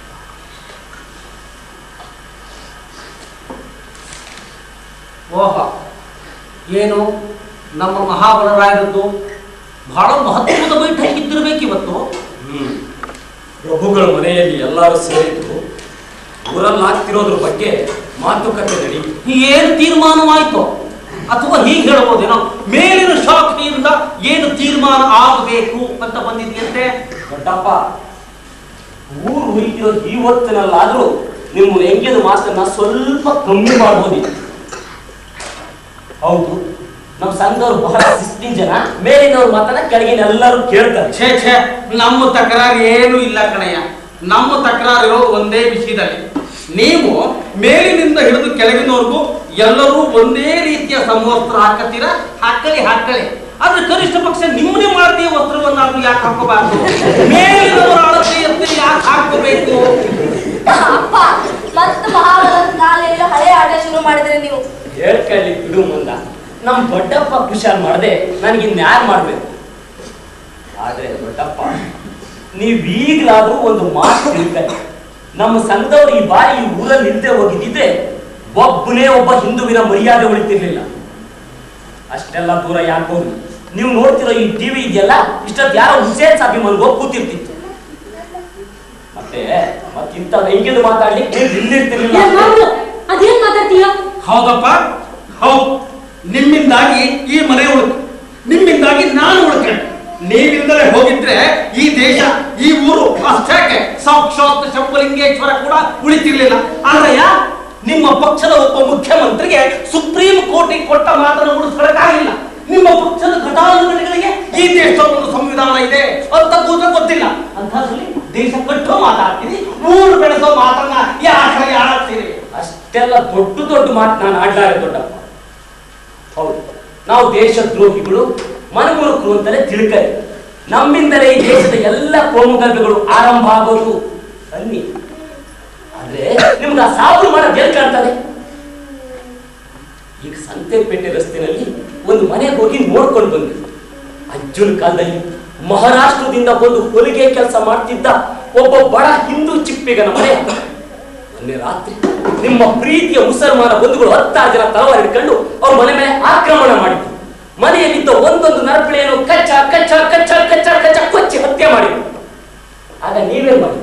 ಓಹ ಏನು ನಮ್ಮ ಮಹಾಬಲರಾಯರದ್ದು ಬಹಳ ಮಹತ್ವದ ಬೈಠಕ್ ಇದ್ದಿರ್ಬೇಕಿವತ್ತು ಹ್ಮ್. ಪ್ರಭುಗಳ ಮನೆಯಲ್ಲಿ ಎಲ್ಲರೂ ಸೇರಿದ್ದು ಊರಲ್ಲಿ ಆಗ್ತಿರೋದ್ರ ಬಗ್ಗೆ ಮಾತುಕತೆ ನಡಿ ಏನು ತೀರ್ಮಾನವಾಯ್ತು ಅಥವಾ ಹೀಗೆ ಹೇಳ್ಬೋದೇನೋ ಮೇಲಿನ ಶಾಖೆಯಿಂದ ಏನು ತೀರ್ಮಾನ ಆಗಬೇಕು ಅಂತ ಬಂದಿದೆಯಂತೆ ದೊಡ್ಡಪ್ಪ ಊರು ಉಳಿದಿರೋ ಈ ಹೊತ್ತಿನಲ್ಲಾದ್ರೂ ನಿಮ್ಮ ವ್ಯಂಗ್ಯದ ಮಾತನ್ನ ಸ್ವಲ್ಪ ಕಮ್ಮಿ ಮಾಡ್ಬೋದಿತ್ತು ಹೌದು ನಮ್ಮ ಸಂಘದವ್ರು ಬಹಳ ಶಿಸ್ತಿನ ಜನ ಮೇಲಿನವ್ರ ಮಾತನ್ನ ಕೆಳಗಿನ ಎಲ್ಲರೂ ಕೇಳ್ತಾರೆ ಛೇ ಛೇ ನಮ್ಮ ತಕರಾರು ಏನು ಇಲ್ಲ ಕಣಯ್ಯ ನಮ್ಮ ತಕರಾರು ಇರೋದು ಒಂದೇ ವಿಷಯದಲ್ಲಿ ನೀವು ಮೇಲಿನಿಂದ ಹಿಡಿದು ಕೆಳಗಿನವರೆಗೂ ಎಲ್ಲರೂ ಒಂದೇ ರೀತಿಯ ಸಮವಸ್ತ್ರ ಹಾಕತ್ತೀರ ಹಾಕಲಿ ಹಾಕಲಿ ಆದ್ರೆ ಕನಿಷ್ಠ ಪಕ್ಷ ನಿಮ್ಮನೆ ಮಾಡ್ತೀಯ ವಸ್ತ್ರವನ್ನಾದ್ರೂ ಯಾಕೆ ಹಾಕೋಬಾರ್ದು ಮೇಲಿನವರ ಅಳತೆಯಂತೆ ಯಾಕೆ ಹಾಕೋಬೇಕು ಅಪ್ಪ ಮತ್ತೆ ಮಹಾಬಲನ ಕಾಲೆಲ್ಲ ಹಳೆ ಆಟ ಶುರು ಮಾಡಿದ್ರೆ ನೀವು ಹೇಳ್ಕೊಳ್ಳಿ ಬಿಡು ಮುಂದ ನಮ್ ದೊಡ್ಡಪ್ಪ ಖುಷಾಲ್ ಮಾಡದೆ ನನಗೆ ಇನ್ಯಾರು ಮಾಡ್ಬೇಕು ಆದ್ರೆ ದೊಡ್ಡಪ್ಪ ನೀವ್ ಈಗ್ಲಾದ್ರೂ ಒಂದು ಮಾತು ತಿಳ್ಕೊಳ್ಳಿ ನಮ್ಮ ಸಂಘದವ್ರು ಈ ಬಾರಿ ಈ ಊರಲ್ಲಿ ನಿಲ್ದೆ ಹೋಗಿದ್ದಿದ್ರೆ ಒಬ್ಬನೇ ಒಬ್ಬ ಹಿಂದುವಿನ ಮರ್ಯಾದೆ ಉಳಿತಿರ್ಲಿಲ್ಲ ಅಷ್ಟೆಲ್ಲ ದೂರ ಯಾಕೋದು ನೀವು ನೋಡ್ತಿರೋ ಈ ಟಿವಿ ಇದೆಯಲ್ಲ ಇಷ್ಟೊತ್ತು ಯಾರೋ ಹುಸೇನ್ ಸಾಬಿ ಮನ್ಗೆ ಹೋಗಿ ಕೂತಿರ್ತಿತ್ತು ಮತ್ತೆ ಮತ್ತಿಂತ ವ್ಯಂಗ್ಯದ ಮಾತಾಡ್ಲಿಕ್ಕೆ ನೀವು ನಿಲ್ಲಿರ್ತಿರ್ಲಿಲ್ಲ ಏ, ಮಾವ್ಲು, ಅದೇನ್ ಮಾತಾಡ್ತೀಯ ಹೌದಪ್ಪ ಹೌದು ನಿಮ್ಮಿಂದಾಗಿ ಈ ಮನೆ ಉಳ್ಕು ನಿಮ್ಮಿಂದಾಗಿ ನಾನು ಉಳ್ಕೊಂಡೆ ನೀವಿಂದಲೇ ಹೋಗಿದ್ರೆ ಈ ದೇಶ ಈ ಊರು ಅಷ್ಟಕ್ಕೆ ಸಾಕ್ಷಾತ್ ಶಂಭಲಿಂಗೇಶ್ವರ ಕೂಡ ಉಳಿತಿರ್ಲಿಲ್ಲ ಆದ್ರಯ್ಯ ನಿಮ್ಮ ಪಕ್ಷದ ಒಬ್ಬ ಮುಖ್ಯಮಂತ್ರಿಗೆ ಸುಪ್ರೀಂ ಕೋರ್ಟಿಗೆ ಕೊಟ್ಟ ಮಾತನ್ನು ಉಳಿಸ್ಕೊಳಕ್ಕಾಗಿಲ್ಲ ನಿಮ್ಮ ಪಕ್ಷದ ಘಟಾನುಘಟಿಗಳಿಗೆ ಈ ದೇಶದ ಒಂದು ಸಂವಿಧಾನ ಇದೆ ಅಂತ ಕೂತ ಗೊತ್ತಿಲ್ಲ ಅಂಥದ್ರಲ್ಲಿ ದೇಶ ಕಟ್ಟೋ ಮಾತಾಡ್ತೀರಿ ಊರು ಬೆಳೆಸೋ ಮಾತನ್ನ ಯಾಕೆ ಆಡ್ತೀರಿ ಅಷ್ಟೆಲ್ಲ ದೊಡ್ಡ ದೊಡ್ಡ ಮಾತು ನಾನು ಆಡ್ಲಾರೆ ದೊಡ್ಡಪ್ಪ ಹೌದು ನಾವು ದೇಶದ್ರೋಹಿಗಳು ಮನಮುರುಕರು ಅಂತಲೇ ತಿಳ್ಕರಿ ನಮ್ಮಿಂದಲೇ ಈ ದೇಶದ ಎಲ್ಲ ಕೋಮುಗಲ್ಭಗಳು ಆರಂಭ ಆಗೋದು ಅನ್ನಿ ಆದ್ರೆ ನಿಮ್ಗೆ ಆ ಸಾವಿರ ಮನ ಎಲ್ಲಿ ಕಾಣ್ತದೆ ಈಗ ಸಂತೆಪೇಟೆ ರಸ್ತೆನಲ್ಲಿ ಒಂದು ಮನೆಗೆ ಹೋಗಿ ನೋಡ್ಕೊಂಡು ಬಂದ್ವಿ ಅಜ್ಜನ ಕಾಲದಲ್ಲಿ ಮಹಾರಾಷ್ಟ್ರದಿಂದ ಬಂದು ಹೊಲಿಗೆ ಕೆಲಸ ಮಾಡ್ತಿದ್ದ ಒಬ್ಬ ಬಡ ಹಿಂದೂ ಚಿಪ್ಪಿಗನ ಮನೆ ಮೊನ್ನೆ ರಾತ್ರಿ ನಿಮ್ಮ ಪ್ರೀತಿಯ ಮುಸಲ್ಮಾನ ಬಂಧುಗಳು ಹತ್ತಾರು ಜನ ತಲವಾರು ಹಿಡ್ಕೊಂಡು ಅವ್ರ ಮನೆ ಮೇಲೆ ಆಕ್ರಮಣ ಮಾಡಿದ್ರು ಮನೆಯಲ್ಲಿದ್ದ ಒಂದೊಂದು ನರಪಿಳೆಯನ್ನು ಕಚ್ಚ ಕಚ್ಚ ಕಚ್ಚ ಕಚ್ಚ ಕಚ್ಚ ಕೊಚ್ಚಿ ಹತ್ಯೆ ಮಾಡಿದ್ರು ಆಗ ನೀವೇನ್ ಮಾಡಿ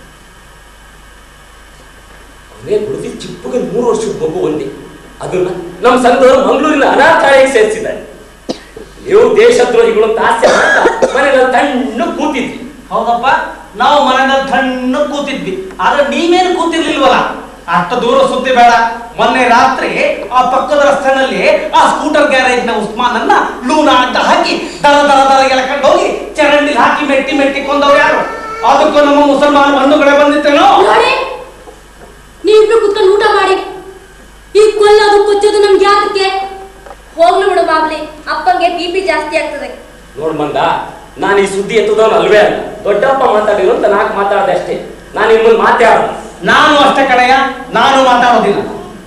ಕೊನೆ ಕುಡಿದು ಚಿಪ್ಪಗೆ ಮೂರು ವರ್ಷದ ಮಗು ಒಂದೇ ಅದನ್ನ ನಮ್ಮ ಸಂಘದವರು ಮಂಗಳೂರಿನ ಅನಾಥಾಲಯಕ್ಕೆ ಸೇರಿಸಿದ್ದಾರೆ ನೀವು ದೇಶದ್ರೋಹಿಗಳು ಅಂತ ಆಸೆ ಮಾಡ್ತಾ ಮನೆಯಲ್ಲಿ ತಣ್ಣು ಕೂತಿದ್ವಿ ಹೌದಪ್ಪ ನಾವು ಮನೆಯಲ್ಲಿ ತಣ್ಣ ಕೂತಿದ್ವಿ ಆದ್ರೆ ನೀವೇನು ಕೂತಿರ್ಲಿಲ್ವಲ್ಲ ಅಷ್ಟು ದೂರ ಸುದ್ದಿ ಬೇಡ ಮೊನ್ನೆ ರಾತ್ರಿ ಆ ಪಕ್ಕದ ರಸ್ತೆನಲ್ಲಿ ಆ ಸ್ಕೂಟರ್ ಗ್ಯಾರೇಜ್ ನ ಉಸ್ಮಾನ್ ಅನ್ನ ಲೂನ ಅಡ್ಡ ಹಾಕಿ ದರ ದರ ದರ ಎಳ್ಕೊಂಡು ಹೋಗಿ ಚರಂಡಿಲ್ ಹಾಕಿ ಮೆಟ್ಟಿ ಮೆಟ್ಟಿ ಕೊಂದವ್ ಯಾರು ಅದಕ್ಕೂ ನಮ್ಮ ಮುಸಲ್ಮಾನ ಬಂಧುಗಳೇ ಬಂದಿತ್ತೇನೋ ನೋಡಿ ನೀವಿಬ್ರು ಕುತ್ಕೊಂಡು ಊಟ ಮಾಡಿ ಈ ಕೊಲ್ಲೋದು ಕೊಚ್ಚೋದು ನಮ್ಗೆ ಯಾತಕ್ಕೆ ಹೋಗ್ಲು ಬಿಡು ಮಾಬ್ಲಿ ಅಪ್ಪಂಗೆ ಬಿ ಪಿ ಜಾಸ್ತಿ ಆಗ್ತದೆ ನೋಡ್ ಮಂದ ನಾನು ಈ ಸುದ್ದಿ ಎತ್ತುದವನು ಅಲ್ವೇ ಅಲ್ಲ ದೊಡ್ಡಪ್ಪ ಮಾತಾಡಿರು ಅಂತ ನಾಲ್ಕು ಮಾತಾಡ್ದೆ ಅಷ್ಟೇ ನಾನು ನಿಮ್ಮ ಮುಂದೆ ಮಾತಾಡ ನಾನು ಅಷ್ಟೇ ಕಡೆಯ ನಾನು ಮಾತಾಡೋದಿಲ್ಲ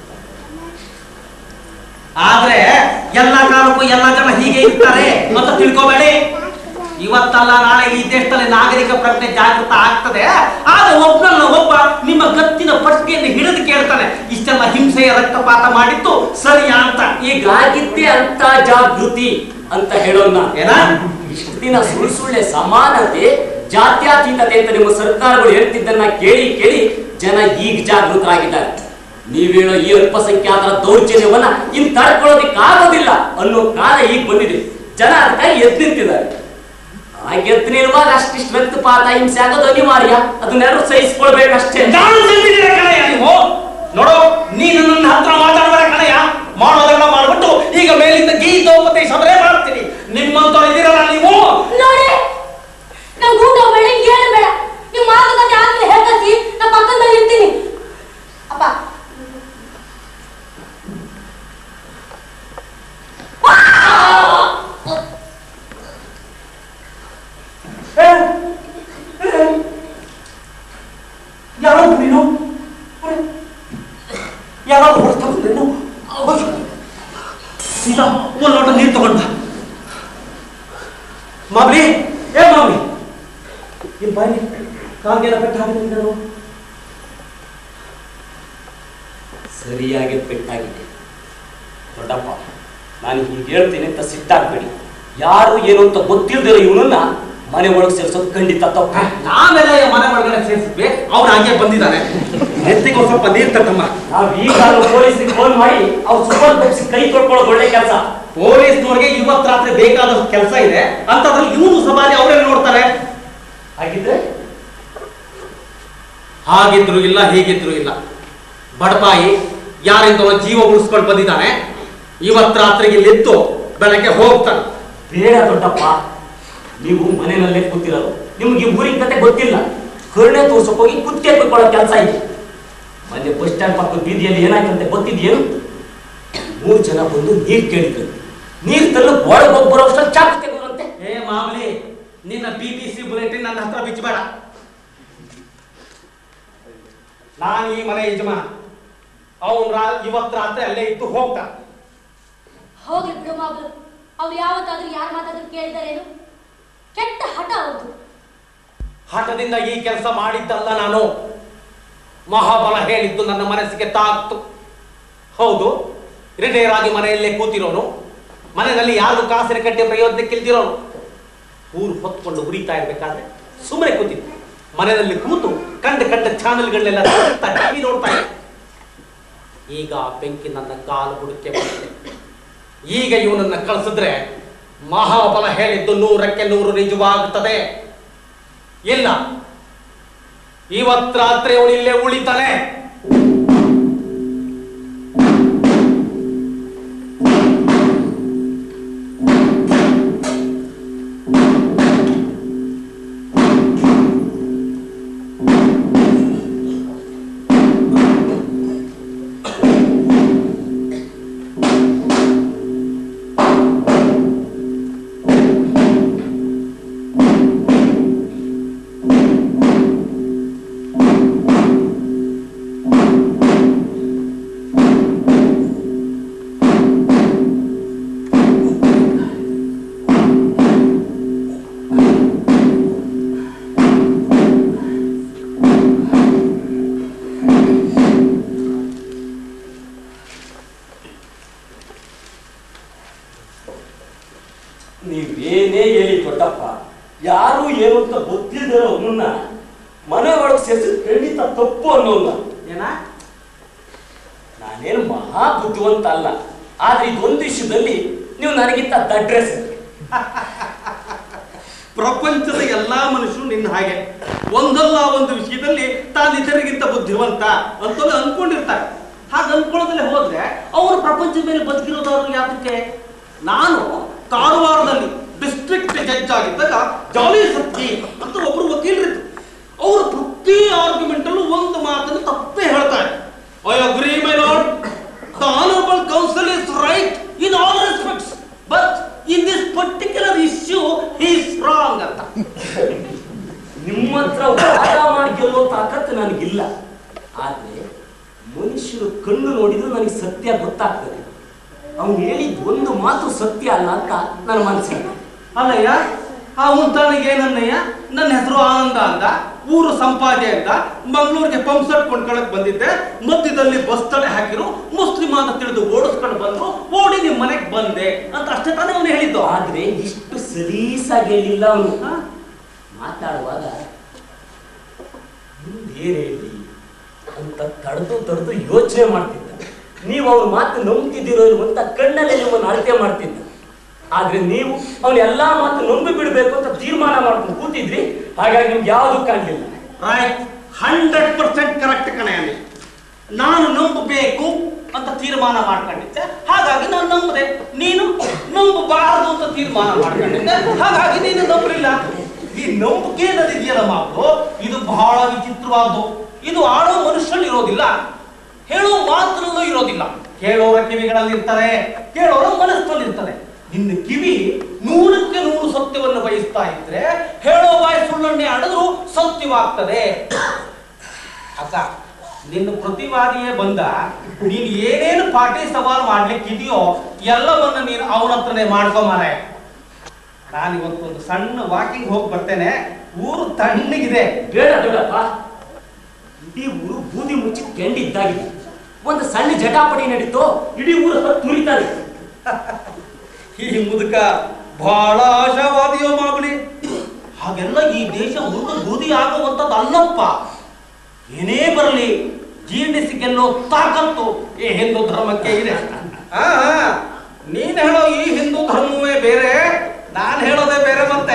ಆದ್ರೆ ಎಲ್ಲ ಕಾಲಕ್ಕೂ ಎಲ್ಲ ಜನ ಹೀಗೆ ಇರ್ತಾರೆ ಅಂತ ತಿಳ್ಕೊಬೇಡಿ ಇವತ್ತಲ್ಲ ನಾಳೆ ಈ ದೇಶದಲ್ಲಿ ನಾಗರಿಕ ಪ್ರಜ್ಞೆ ಜಾಗೃತ ಆಗ್ತದೆ ಆದ್ರೆ ಒಬ್ಬನಲ್ಲ ಒಬ್ಬ ನಿಮ್ಮ ಗತ್ತಿನ ಪಟ್ಟಿಯನ್ನು ಹಿಡಿದು ಕೇಳ್ತಾನೆ ಇಷ್ಟೆಲ್ಲ ಹಿಂಸೆಯ ರಕ್ತಪಾತ ಮಾಡಿದ್ದು ಸರಿಯಾ ಅಂತ ಈಗ ಆಗಿದ್ದೆ ಅಂತ ಜಾಗೃತಿ ಅಂತ ಹೇಳೋಣ ಏನ ಇಷ್ಟು ದಿನ ಸುಳ್ಳು ಸುಳ್ಳೆ ಸಮಾನತೆ ಜಾತ್ಯತೀತತೆ ಅಂತ ನಿಮ್ಮ ಸರ್ಕಾರಗಳು ಹೇಳ್ತಿದ್ದನ್ನ ಕೇಳಿ ಕೇಳಿ ಜನ ಈಗ ಜಾಗೃತರಾಗಿದ್ದಾರೆ ನೀವ್ ಹೇಳೋ ಈ ಅಲ್ಪಸಂಖ್ಯಾತರ ದೌರ್ಜನ್ಯವನ್ನ ಇನ್ ತಡ್ಕೊಳ್ಳೋದಿಕ್ ಆಗೋದಿಲ್ಲ ಅನ್ನೋ ಕಾಲ ಈಗ ಬಂದಿದೆ ಜನ ಅದಕ್ಕಾಗಿ ಎದ್ದು ನಿಂತಿದ್ದಾರೆ ಆ ಎದ್ದು ನಿಲ್ವಾಗ ಅಷ್ಟಿಷ್ಟು ರಕ್ತಪಾತ ಹಿಂಸೆ ಆಗೋದು ಅನಿವಾರ್ಯ ಅದನ್ನೆಲ್ಲರೂ ಸಹಿಸ್ಕೊಳ್ಬೇಕಷ್ಟೇ ನಾನು ತಿಳಿದಿದ್ದೀರ ಕಣಯ್ಯ ನೀವು ನೋಡು ನೀನು ನನ್ನ ಹತ್ರ ಮಾತಾಡಬೇಡ ಕಣಯ್ಯ ಮಾಡೋದೆಲ್ಲ ಮಾಡ್ಬಿಟ್ಟು ಈಗ ಮೇಲಿಂದ ಗೀತೋಪದೇಶ ಅವರೇ ಮಾಡ್ತೀನಿ ನಿಮ್ಮಂತವ್ರು ಇದ್ದೀರಲ್ಲ ನೀವು ನೋಡಿ ನಂಗೆ ಊಟ ಬೇಡ ಏನು ಬೇಡ ನೀವು ಮಾತುಕತೆ ಆದ್ಮೇಲೆ ಹೇಳ್ಕಸಿ ನಾ ಪಕ್ಕದಲ್ಲಿ ಇರ್ತೀನಿ ಅಪ್ಪ ಯಾರೋ ನೀನು ಯಾವಾಗ ಹೊರತ ನೀನು ಸೀದಾ ಒಂದು ಲೋಟ ನೀರು ತಗೊಂಡ ಮಾಮಿ ಏ ಮಾಮಿ ಇಲ್ಲಿ ಬಾಯಿ ಕಾಲ್ಗೆಲ್ಲ ಪೆಟ್ಟು ಹಾಕಿದ್ದೀನಿ ನಾನು ಸರಿಯಾಗಿ ಪೆಟ್ಟಾಗಿದೆ ದೊಡ್ಡಪ್ಪ ನಾನು ಹೀಗೆ ಹೇಳ್ತೀನಿ ಅಂತ ಸಿಟ್ಟಾಗ್ಬೇಡಿ ಯಾರು ಏನು ಅಂತ ಗೊತ್ತಿಲ್ದಿರೋ ಇವನನ್ನ ಮನೆ ಒಳಗೆ ಸೇರ್ಸೋದು ಖಂಡಿತ ತಪ್ಪು ನಾವೆಲ್ಲ ಈ ಮನೆ ಒಳಗಡೆ ಸೇರಿಸಿದ್ವಿ ಅವ್ರು ಹಾಗೆ ಬಂದಿದ್ದಾನೆ ನೆತ್ತಿಗೆ ಒಂದ್ ಸ್ವಲ್ಪ ನೀರು ತಟ್ಟಮ್ಮ ನಾವ್ ಈಗ ಪೊಲೀಸ್ಗೆ ಫೋನ್ ಮಾಡಿ ಅವ್ರು ಸುಮಾರು ತಪ್ಪಿಸಿ ಕೈ ತೊಳ್ಕೊಳ್ಳೋದು ಒಳ್ಳೆ ಕೆಲಸ ಪೊಲೀಸ್ನವ್ರಿಗೆ ಇವತ್ತು ರಾತ್ರಿ ಬೇಕಾದಷ್ಟು ಕೆಲಸ ಇದೆ ಅಂತದ್ರಲ್ಲಿ ಇವನು ಸವಾರಿ ಅವರೇ ನೋಡ್ತಾರೆ ಹಾಗಿದ್ರೆ ಹಾಗಿದ್ರು ಇಲ್ಲ ಹೀಗಿದ್ರು ಇಲ್ಲ ಬಡಪಾಯಿ ಯಾರಿಂದ ಅವನ ಜೀವ ಉಳಿಸ್ಕೊಂಡು ಬಂದಿದ್ದಾನೆ ಇವತ್ತು ರಾತ್ರಿಗೆ ಇಲ್ಲಿದ್ದು ಬೆಳಗ್ಗೆ ಹೋಗ್ತಾನೆ ಬೇಡ ದೊಡ್ಡಪ್ಪ ನೀವು ಮನೆಯಲ್ಲೇ ಕೂತಿರೋದು ನಿಮ್ಗೆ ಈ ಊರಿನ ಕತೆ ಗೊತ್ತಿಲ್ಲ ಕರುಣೆ ತೋರ್ಸಕ್ ಹೋಗಿ ಕುತ್ತೆ ಕುತ್ಕೊಳ್ಳೋ ಕೆಲಸ ಇದೆ ಮೊನ್ನೆ ಬಸ್ ಸ್ಟ್ಯಾಂಡ್ ಪಕ್ಕದ ಬೀದಿಯಲ್ಲಿ ಏನಾಯ್ತಂತೆ ಗೊತ್ತಿದೆಯೇನು ಮೂರು ಜನ ಬಂದು ನೀರ್ ಕೇಳಿದ್ರು ನೀರ್ ತರಲು ಒಳಗೆ ಬರೋ ಅಷ್ಟರಲ್ಲಿ ಚಾಕು ತೆಗೆದ್ರಂತೆ ಏ ಮಾಮೂಲಿ ನಿನ್ನ ಬಿ ಬಿ ಸಿ ಬುಲೆಟಿನ್ ನನ್ನ ಹತ್ರ ಬಿಚ್ಚಬೇಡ ನಾನು ಈ ಮನೆ ಯಜಮಾನ ಅವನು ಇವತ್ತು ರಾತ್ರಿ ಅಲ್ಲೇ ಇದ್ದು ಹೋಗ್ತಾನೆ ಹೋಗ್ಲಿ ಬಿಡು ಮಾಬ್ಲು ಅವ್ರು ಯಾವತ್ತಾದ್ರೂ ಯಾರು ಮಾತಾದ್ರೂ ಕೇಳಿದಾರೇನು ಕೆಟ್ಟ ಹಠ ಅವ್ರದ್ದು ಹಠದಿಂದ ಈ ಕೆಲಸ ಮಾಡಿದ್ದಲ್ಲ ನಾನು ಮಹಾಬಲ ಹೇಳಿದ್ದು ನನ್ನ ಮನಸ್ಸಿಗೆ ತಾಕ್ತು ಹೌದು ರಿಟೈರ್ ಆಗಿ ಮನೆಯಲ್ಲೇ ಕೂತಿರೋನು ಮನೆಯಲ್ಲಿ ಯಾರು ಕಾಸಿನ ಕಟ್ಟೆ ಪ್ರಯೋಜನಕ್ಕಿಲ್ದಿರೋನು ಊರು ಹೊತ್ಕೊಂಡು ಉರಿತಾ ಇರ್ಬೇಕಾದ್ರೆ ಸುಮ್ಮನೆ ಕೂತಿದ್ದೆ ಮನೆಯಲ್ಲಿ ಕೂತು ಕಂಡ ಕಂಡ ಚಾನೆಲ್ಗಳನ್ನೆಲ್ಲ ಟಿವಿ ನೋಡ್ತಾ ಇದ್ದೆ ಈಗ ಆ ಬೆಂಕಿ ನನ್ನ ಕಾಲು ಬುಡಕ್ಕೆ ಬಂದಿದೆ ಈಗ ಇವನನ್ನ ಕಳಿಸಿದ್ರೆ ಮಹಾಬಲ ಹೇಳಿದ್ದು ನೂರಕ್ಕೆ ನೂರು ನಿಜವಾಗುತ್ತದೆ ಇಲ್ಲ ಇವತ್ ರಾತ್ರಿ ಅವನು ಇಲ್ಲೇ ಉಳಿತಾನೆ ನೀವೇನೇ ಹೇಳಿ ದೊಡ್ಡಪ್ಪ ಯಾರು ಏನು ಅಂತ ಗೊತ್ತಿಲ್ದಿರೋ ಅವನನ್ನ ಮನೆ ಒಳಗೆ ಸೇರಿಸಿ ಖಂಡಿತ ತಪ್ಪು ಅನ್ನೋನ್ನ ಏನ ನಾನೇನು ಮಹಾ ಬುದ್ಧಿವಂತ ಅಲ್ಲ ಆದ್ರೆ ಇದೊಂದು ವಿಷಯದಲ್ಲಿ ನೀವು ನನಗಿಂತ ದಡ್ರೆಸ್ ಪ್ರಪಂಚದ ಎಲ್ಲಾ ಮನುಷ್ಯರು ನಿನ್ನ ಹಾಗೆ ಒಂದಲ್ಲ ಒಂದು ವಿಷಯದಲ್ಲಿ ತಾನು ಇತರಿಗಿಂತ ಬುದ್ಧಿವಂತ ಅಂತಲೇ ಅನ್ಕೊಂಡಿರ್ತಾರೆ ಹಾಗೆ ಅನ್ಕೊಳ್ಳೋದಲ್ಲೇ ಹೋದ್ರೆ ಅವರು ಪ್ರಪಂಚದ ಮೇಲೆ ಬದುಕಿರೋದಾದ್ರು ಯಾತಕ್ಕೆ ನಾನು ಕಾರವಾರದಲ್ಲಿ ಡಿಸ್ಟ್ರಿಕ್ಟ್ ಜಡ್ಜ್ ಆಗಿದ್ದಾಗ ಜಾಲಿ ಸತ್ತಿ ಅಂತ ಒಬ್ರು ವಕೀಲರಿದ್ರು ಅವರು ಪ್ರತಿ ಆರ್ಗ್ಯುಮೆಂಟ್ ಅಲ್ಲೂ ಒಂದು ಮಾತನ್ನು ತಪ್ಪೇ ಹೇಳ್ತಾರೆ I agree my lord the honourable counsel is right in all respects but in this particular issue is wrong ಅಂತ ನಿಮ್ಮ ಹತ್ರ ವಾದ ಮಾಡಿ ಗೆಲ್ಲೋ ತಾಕತ್ತು ನನಗಿಲ್ಲ ಆದ್ರೆ ಮನುಷ್ಯರು ಕಣ್ಣು ನೋಡಿದ್ರು ನನಗೆ ಸತ್ಯ ಗೊತ್ತಾಗ್ತದೆ ಅವ್ನು ಹೇಳಿದ ಒಂದು ಮಾತು ಸತ್ಯ ಅಲ್ಲ ಅಂತ ನನ್ನ ಮನಸ್ಸಿಗೆ ಅಲ್ಲಯ್ಯ ಆ ಉಂಟಾನಿಗೆ ಏನನ್ನಯ್ಯ ನನ್ನ ಹೆಸರು ಆನಂದ ಅಂತ ಊರು ಸಂಪಾಜೆ ಅಂತ ಮಂಗಳೂರಿಗೆ ಪಂಪ್ ಸೆಟ್ ಕೊಂಡ್ಕೊಳಕ್ ಬಂದಿದ್ದೆ ಮಧ್ಯದಲ್ಲಿ ಬಸ್ ತಡೆ ಹಾಕಿರು ಮುಸ್ಲಿಂ ಅಂತ ತಿಳಿದು ಓಡಿಸ್ಕೊಂಡು ಬಂದ್ರು ಓಡಿ ನಿಮ್ ಮನೆಗೆ ಬಂದೆ ಅಂತ ಅಷ್ಟೇ ತಾನೇ ಅವನು ಹೇಳಿದ್ದು ಆದ್ರೆ ಇಷ್ಟು ಸಲೀಸಾಗಿ ಹೇಳಿಲ್ಲ ಅವನು ಹಾ? ಮಾತಾಡುವಾಗ ಮುಂದೇನು ಹೇಳಿ ಅಂತ ತಡೆದು ತಡೆದು ಯೋಚನೆ ಮಾಡ್ತಿದ್ದ ನೀವು ಅವ್ರ ಮಾತು ನಂಬ್ತಿದ್ದೀರೋ ಇಲ್ವೋ ಅಂತ ಕಣ್ಣಲ್ಲಿ ನಿಮ್ಮನ್ನು ಅಳತೆ ಮಾಡ್ತಿದ್ದ ಆದ್ರೆ ನೀವು ಅವನ ಎಲ್ಲಾ ಮಾತು ನಂಬಿ ಬಿಡ್ಬೇಕು ಅಂತ ತೀರ್ಮಾನ ಮಾಡ್ಕೊಂಡು ಕೂತಿದ್ರಿ ಹಾಗಾಗಿ ನಿಮ್ಗೆ ಯಾವುದು ಕಾಣಲಿಲ್ಲ ರೈಟ್ ಹಂಡ್ರೆಡ್ ಪರ್ಸೆಂಟ್ ಕರೆಕ್ಟ್ ಕಣೆ ಅಲ್ಲಿ ನಾನು ನಂಬಬೇಕು ಅಂತ ತೀರ್ಮಾನ ಮಾಡ್ಕೊಂಡಿದ್ದೆ ಹಾಗಾಗಿ ನಾನು ನಂಬದೆ ನೀನು ನಂಬಬಾರದು ಅಂತ ತೀರ್ಮಾನ ಮಾಡ್ಕೊಂಡಿದ್ದೆ ಹಾಗಾಗಿ ನೀನು ನಂಬಲಿಲ್ಲ ಈ ನಂಬಿಕೆ ಅನ್ನೋದಿದೆಯಲ್ಲ ಮಾತು ಇದು ಬಹಳ ವಿಚಿತ್ರವಾದ್ದು ಇದು ಆಡೋ ಮನುಷ್ಯನಲ್ಲಿ ಇರೋದಿಲ್ಲ ಹೇಳೋ ಮಾತಿನಲ್ಲೂ ಇರೋದಿಲ್ಲ ಕೇಳೋರ ಕಿವಿಗಳಲ್ಲಿ ಇರ್ತಾರೆ ಕೇಳೋರ ಮನಸ್ಸಿನಲ್ಲಿ ಇರ್ತಾರೆ ನಿನ್ನ ಕಿವಿ ನೂರಕ್ಕೆ ನೂರು ಸತ್ಯವನ್ನು ಬಯಸ್ತಾ ಇದ್ರೆ ಹೇಳೋ ಬಾಯಿ ಸುಳ್ಳನ್ನೇ ಆಡಿದ್ರು ಸತ್ಯವಾಗ್ತದೆ ಅಕ್ಕ ನಿನ್ನ ಪ್ರತಿವಾದಿಯೇ ಬಂದ ನೀನು ಏನೇನು ಪಾಟಿ ಸವಾಲ್ ಮಾಡ್ಲಿಕ್ಕಿದೆಯೋ ಎಲ್ಲವನ್ನ ನೀನು ಅವನ ಹತ್ರನೇ ಮಾಡ್ಕೊ ಮಾರೆ ನಾನು ಇವತ್ತೊಂದು ಸಣ್ಣ ವಾಕಿಂಗ್ ಹೋಗಿ ಬರ್ತೇನೆ ಊರು ತಣ್ಣಗಿದೆ ಬೇಡ ಬೇಡಪ್ಪ ಇಡೀ ಊರು ಬೂದಿ ಮುಚ್ಚಿ ಕೆಂಡಿದ್ದಾಗಿದೆ ಒಂದು ಸಣ್ಣ ಜಟಾಪಟಿ ನಡೀತು ಇಡೀ ಊರು ಹೊತ್ತು ಮುರಿತಾರೆ ಈ ಮುದುಕ ಬಹಳ ಆಶಾವಾದಿಯೋ ಮಾಬಲಿ ಹಾಗೆಲ್ಲ ಈ ದೇಶ ಮುಂದೆ ಬೂದಿ ಆಗುವಂಥದ್ದು ಅಲ್ಲಪ್ಪ ಏನೇ ಬರಲಿ ಜೀರ್ಣಿಸಿ ಗೆಲ್ಲೋ ತಾಕತ್ತು ಈ ಹಿಂದೂ ಧರ್ಮಕ್ಕೆ ಇದೆ ಆ, ಆ, ನೀನ್ ಹೇಳೋ ಈ ಹಿಂದೂ ಧರ್ಮವೇ ಬೇರೆ ನಾನು ಹೇಳೋದೇ ಬೇರೆ ಮತ್ತೆ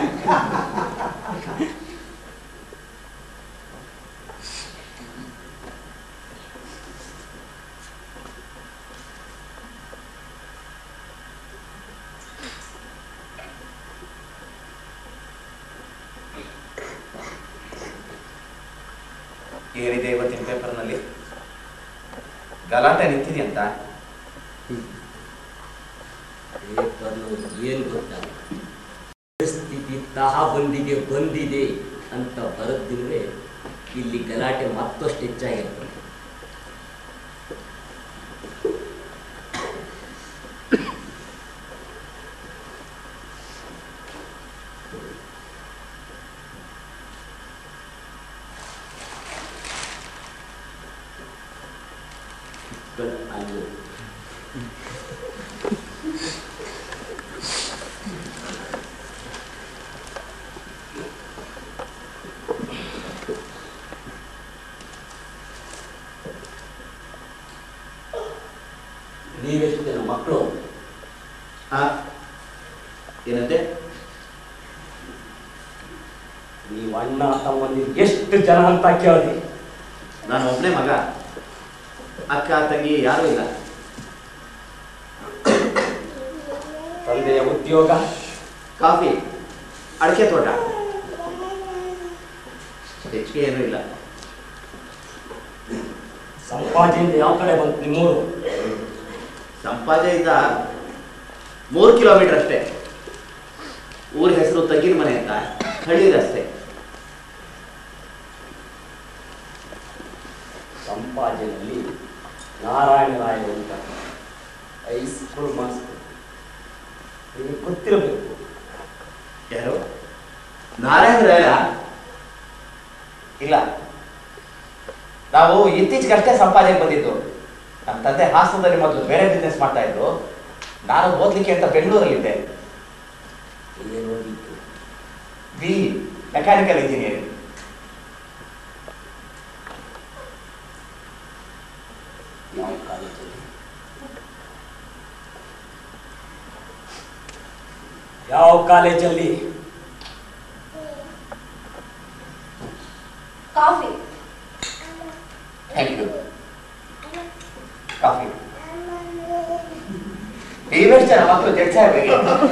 ಏನಿದೆ ಇವತ್ತಿನ ಪೇಪರ್ನಲ್ಲಿ ಗಲಾಟೆ ನಿಂತಿದೆಯಂತ ಪೇಪರ್ನವ್ರು ಏನು ಗೊತ್ತಾ ಪರಿಸ್ಥಿತಿ ತಹಬಂದಿಗೆ ಬಂದಿದೆ ಅಂತ ಬರೆದಿದ್ರೆ ಇಲ್ಲಿ ಗಲಾಟೆ ಮತ್ತಷ್ಟು ಹೆಚ್ಚಾಗಿರ್ತದೆ ಅಲ್ಲಿ ನೀವೆಷ್ಟು ಜನ ಮಕ್ಕಳು ಆ ಏನಂತೆ ನೀವು ಅಣ್ಣ ತಮ್ಮಂದಿರು ಎಷ್ಟು ಜನ ಅಂತ ಕೇಳಿದೆ ನಾನು ಒಬ್ಬನೇ ಮಗ ಅಕ್ಕ ತಂಗಿ ಯಾರೂ ಇಲ್ಲ ತಂದೆಯ ಉದ್ಯೋಗ ಕಾಫಿ ಅಡಿಕೆ ತೋಟ ಹೆಚ್ಚಿಗೆ ಏನೂ ಇಲ್ಲ ಸಂಪಾದನೆಯಿಂದ ಯಾವ ಕಡೆ ಬಂತು ನಿಮ್ಮೂರು ಸಂಪಾದೆಯಿಂದ ಮೂರು ಕಿಲೋಮೀಟರ್ ಅಷ್ಟೇ ಊರ ಹೆಸರು ತಗ್ಗಿನ ಮನೆ ಅಂತ ಹಳ್ಳಿ ರಸ್ತೆ ಸಂಪಾಜನಲ್ಲಿ ನಾರಾಯಣ ರಾಯ ಅಂತ ಹೈಸ್ಕೂಲ್ ಮಾಸ್ಟರ್ ನಿಮಗೆ ಗೊತ್ತಿರಬೇಕು ಯಾರು ನಾರಾಯಣ ರಾಯ ಇಲ್ಲ ನಾವು ಇತ್ತೀಚೆಗಷ್ಟೇ ಸಂಪಾದನೆಗೆ ಬಂದಿದ್ದು ನಮ್ಮ ತಂದೆ ಹಾಸನದಲ್ಲಿ ಮೊದಲು ಬೇರೆ ಬಿಸ್ನೆಸ್ ಮಾಡ್ತಾ ಇದ್ರು ನಾನು ಓದ್ಲಿಕ್ಕೆ ಅಂತ ಬೆಂಗಳೂರಲ್ಲಿದ್ದೆ ಏನು ಓದಿದ್ದು ಬಿ ಮೆಕ್ಯಾನಿಕಲ್ ಇಂಜಿನಿಯರಿಂಗ್ ಯಾವ ಕಾಲೇಜಲ್ಲಿ ಯಾವ ಕಾಲೇಜಲ್ಲಿ ಥ್ಯಾಂಕ್ ಯು ಕಾಫಿ ನೀವೆಷ್ಟು ಜನ ಮಕ್ಕಳು ಜಡ್ಸ ಇರ್ಬೇಕು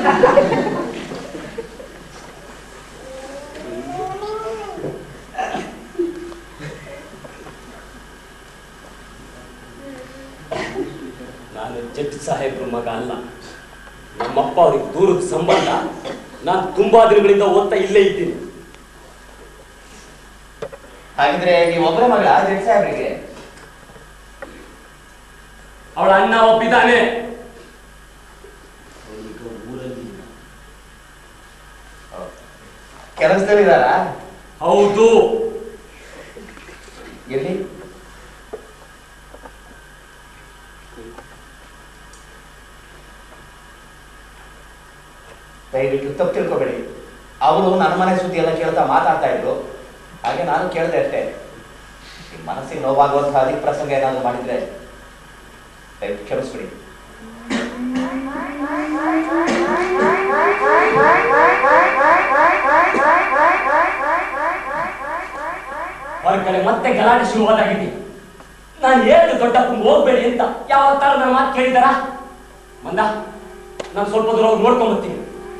ನಾನು ಜಡ್ಜ್ ಸಾಹೇಬ್ರ ಮಗ ಅಲ್ಲ ನಮ್ಮಪ್ಪ ಅವ್ರಿಗೆ ದೂರದ ಸಂಬಂಧ ನಾನು ತುಂಬಾ ದಿನಗಳಿಂದ ಓದ್ತಾ ಇಲ್ಲೇ ಇದ್ದೀನಿ ಹಾಗಿದ್ರೆ ನೀವು ಒಬ್ಬರೇ ಮಗಳ ಜಡ್ಸ ಸಾಹೇಬ್ರಿಗೆ ಅವಳ ಅಣ್ಣ ಒಪ್ಪಿದ್ದಾನೆ ಈಗ ಊರಲ್ಲಿ ಕೆಲಸದಲ್ಲಿದ್ದಾರಾ ಹೌದು ಎಲ್ಲಿ ದಯವಿಟ್ಟು ತಪ್ಪು ತಿಳ್ಕೊಬೇಡಿ ಅವರು ನನ್ನ ಮನೆ ಸುದ್ದಿ ಎಲ್ಲ ಕೇಳ್ತಾ ಮಾತಾಡ್ತಾ ಇದ್ರು ಹಾಗೆ ನಾನು ಕೇಳಿದೆ ಅಷ್ಟೇ ನಿಮ್ಮ ಮನಸ್ಸಿಗೆ ನೋವಾಗುವಂತಹ ಅಧಿಕ ಪ್ರಸಂಗ ಏನಾದ್ರು ಮಾಡಿದ್ರೆ ದಯವಿಟ್ಟು ಕ್ಷಮಿಸ್ಬಿಡಿ ಹೊರಗಡೆ ಮತ್ತೆ ಗಲಾಟೆ ಶುರುವಾದಾಗಿದೆ ನಾನು ಹೇಳಿದ ದೊಡ್ಡಪ್ಪ ಹೋಗ್ಬೇಡಿ ಅಂತ ಯಾವ ತರ ನನ್ನ ಮಾತು ಕೇಳಿದಾರ ಮಂದ ನಾನು ಸ್ವಲ್ಪ ದೂರ ಹೋಗಿ ನೋಡ್ಕೊಂಡ್ ಬರ್ತೀನಿ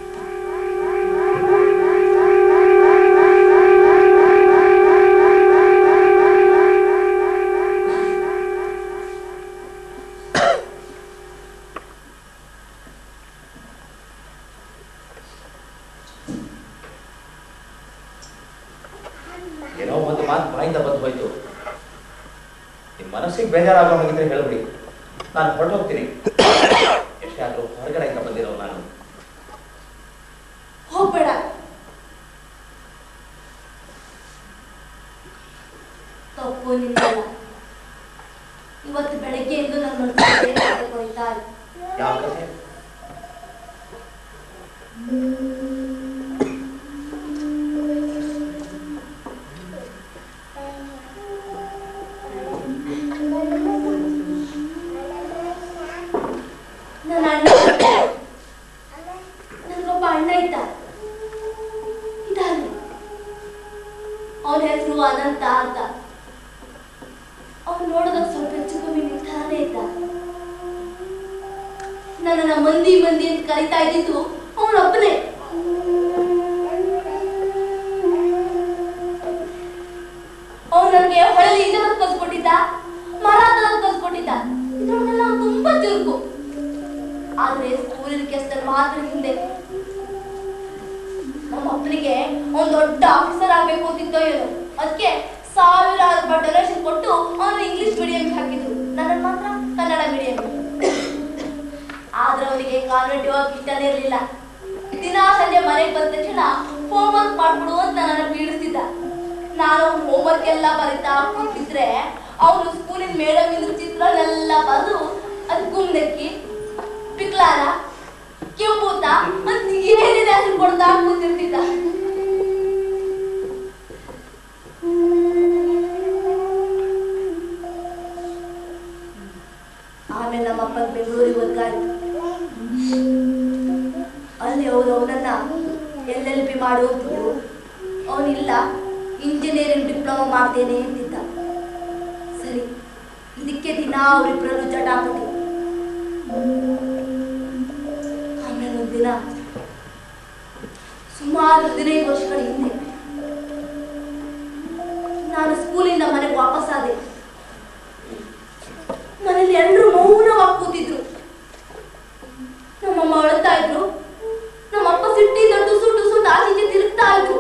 ಏನೋ ಒಂದು ಮಾತು ಬಾಯಿಂದ ಬಂದು ಹೋಯ್ತು ನಿಮ್ಮ ಮನಸ್ಸಿಗೆ ಬೇಜಾರಾಗೋ ಹಾಗಿದ್ರೆ ಹೇಳ್ಬಿಡಿ ನಾನು ಹೊರಟೋಗ್ತೀನಿ ಎಷ್ಟೇ ಆದ್ರೂ ಹೊರಗಡೆಯಿಂದ ಬಂದಿರೋ ನಾನು ಹೋಗ್ಬೇಡ ತಪ್ಪು ನಿಂದಲ್ಲ ಇವತ್ತು ಬೆಳಗ್ಗೆಯಿಂದ ನನ್ನ ಮನಸ್ಸಿಗೆ ಬೇರೆ ಹೋಯ್ತಾ ಇದೆ. ಯಾವ ಕಥೆ ನನ್ನ ಅಣ್ಣ ನನಗೊಬ್ಬ ಅಣ್ಣ ಇದ್ದ ಇದ್ದಾನೆ ಅವನ ಹೆಸರು ಅನಂತ ಅಂತ ಅವ್ನು ನೋಡೋದಕ್ಕೆ ಸ್ವಲ್ಪ ಹೆಚ್ಚು ಕಮ್ಮಿ ನಿಂತಾನೆ ಇದ್ದ ನನ್ನನ್ನ ಮಂದಿ ಮಂದಿ ಅಂತ ಕರಿತಾ ಇದ್ದಿದ್ದು ಅವನೊಬ್ಬನೇ ಅವ್ನು ನನಗೆ ಹೊಳೆಲಿ ಈಜೋದಕ್ಕೆ ಕಲ್ಸ್ಕೊಟ್ಟಿದ್ದ ಮರ ಹತ್ತೋದಕ್ಕೆ ಕಲ್ಸ್ಕೊಟ್ಟಿದ್ದ ಇದ್ರೊಳಗೆಲ್ಲ ಅವ್ನು ತುಂಬಾ ಚುರುಕು ಆದ್ರೆ ಸ್ಕೂಲಿನ ಕೆಲ್ಸದಲ್ಲಿ ಮಾತ್ರ ಹಿಂದೆ ನಮ್ಮ ಅಪ್ಪನಿಗೆ ಒಂದ್ ದೊಡ್ಡ ಆಫೀಸರ್ ಆಗ್ಬೇಕು ಅಂತಿದ್ದೋ ಏನೋ ಅದಕ್ಕೆ ಸಾವಿರಾರು ರೂಪಾಯಿ ಡೊನೇಷನ್ ಕೊಟ್ಟು ಅವನು ಇಂಗ್ಲಿಷ್ ಮೀಡಿಯಂ ಹಾಕಿದ್ರು ನನ್ನ ಮಾತ್ರ ಕನ್ನಡ ಮೀಡಿಯಂ ಆದ್ರೆ ಅವನಿಗೆ ಕಾನ್ವೆಂಟ್ ಹೋಗಕ್ ಇಷ್ಟನೇ ಇರ್ಲಿಲ್ಲ ದಿನಾ ಸಂಜೆ ಮನೆಗೆ ಬಂದ ತಕ್ಷಣ ಹೋಮ್ವರ್ಕ್ ಮಾಡ್ಬಿಡು ಅಂತ ನನ್ನ ಪೀಡಿಸ್ತಿದ್ದ ನಾನು ಹೋಮ್ವರ್ಕ್ ಎಲ್ಲ ಬರಿತಾ ಕೂತಿದ್ರೆ ಅವನು ಸ್ಕೂಲಿನ ಮೇಡಮ್ ಇದ್ರ ಚಿತ್ರನೆಲ್ಲ ಬರೆದು ಅದು ಗುಮ್ನಕ್ಕಿ ಪಿಕ್ಲಾರ ಕೆಂಪೂತ ಅಂತ ಏನಿದೆ ಹೆಸರು ಕೊಡ್ತಾ ಕೂತಿರ್ತಿದ್ದ ಆಮೇಲೆ ನಮ್ಮ ಅಪ್ಪ ಬೆಂಗಳೂರಿಗೆ ವರ್ಗಾಯಿತು ಅಲ್ಲಿ ಅವರು ಅವನನ್ನ ಎಲ್ ಎಲ್ ಬಿ ಮಾಡು ಅಂತಿದ್ರು ಅವನಿಲ್ಲ ಇಂಜಿನಿಯರಿಂಗ್ ಡಿಪ್ಲೊಮಾ ಮಾಡ್ತೇನೆ ಅಂತಿದ್ದ ಸರಿ ಇದಕ್ಕೆ ದಿನ ಅವರಿಬ್ಬರಲ್ಲೂ ಜಟಾಪಟಿ ಆಮೇಲೆ ಒಂದಿನ ಸುಮಾರು ಹದಿನೈದು ವರ್ಷಗಳ ಹಿಂದೆ ನಾನು ಸ್ಕೂಲಿಂದ ಮನೆಗೆ ವಾಪಸ್ ಆದೆ ಮನೇಲಿ ಎಲ್ಲರೂ ಮೌನವಾಗಿ ಕೂತಿದ್ರು ನಮ್ಮಮ್ಮ ಅಳ್ತಾ ಇದ್ರು ನಮ್ಮಪ್ಪ ಸಿಟ್ಟಿಂದ ಟುಸು ಟುಸು ಅಂತ ಆಚೀಚೆ ತಿರುಗ್ತಾ ಇದ್ರು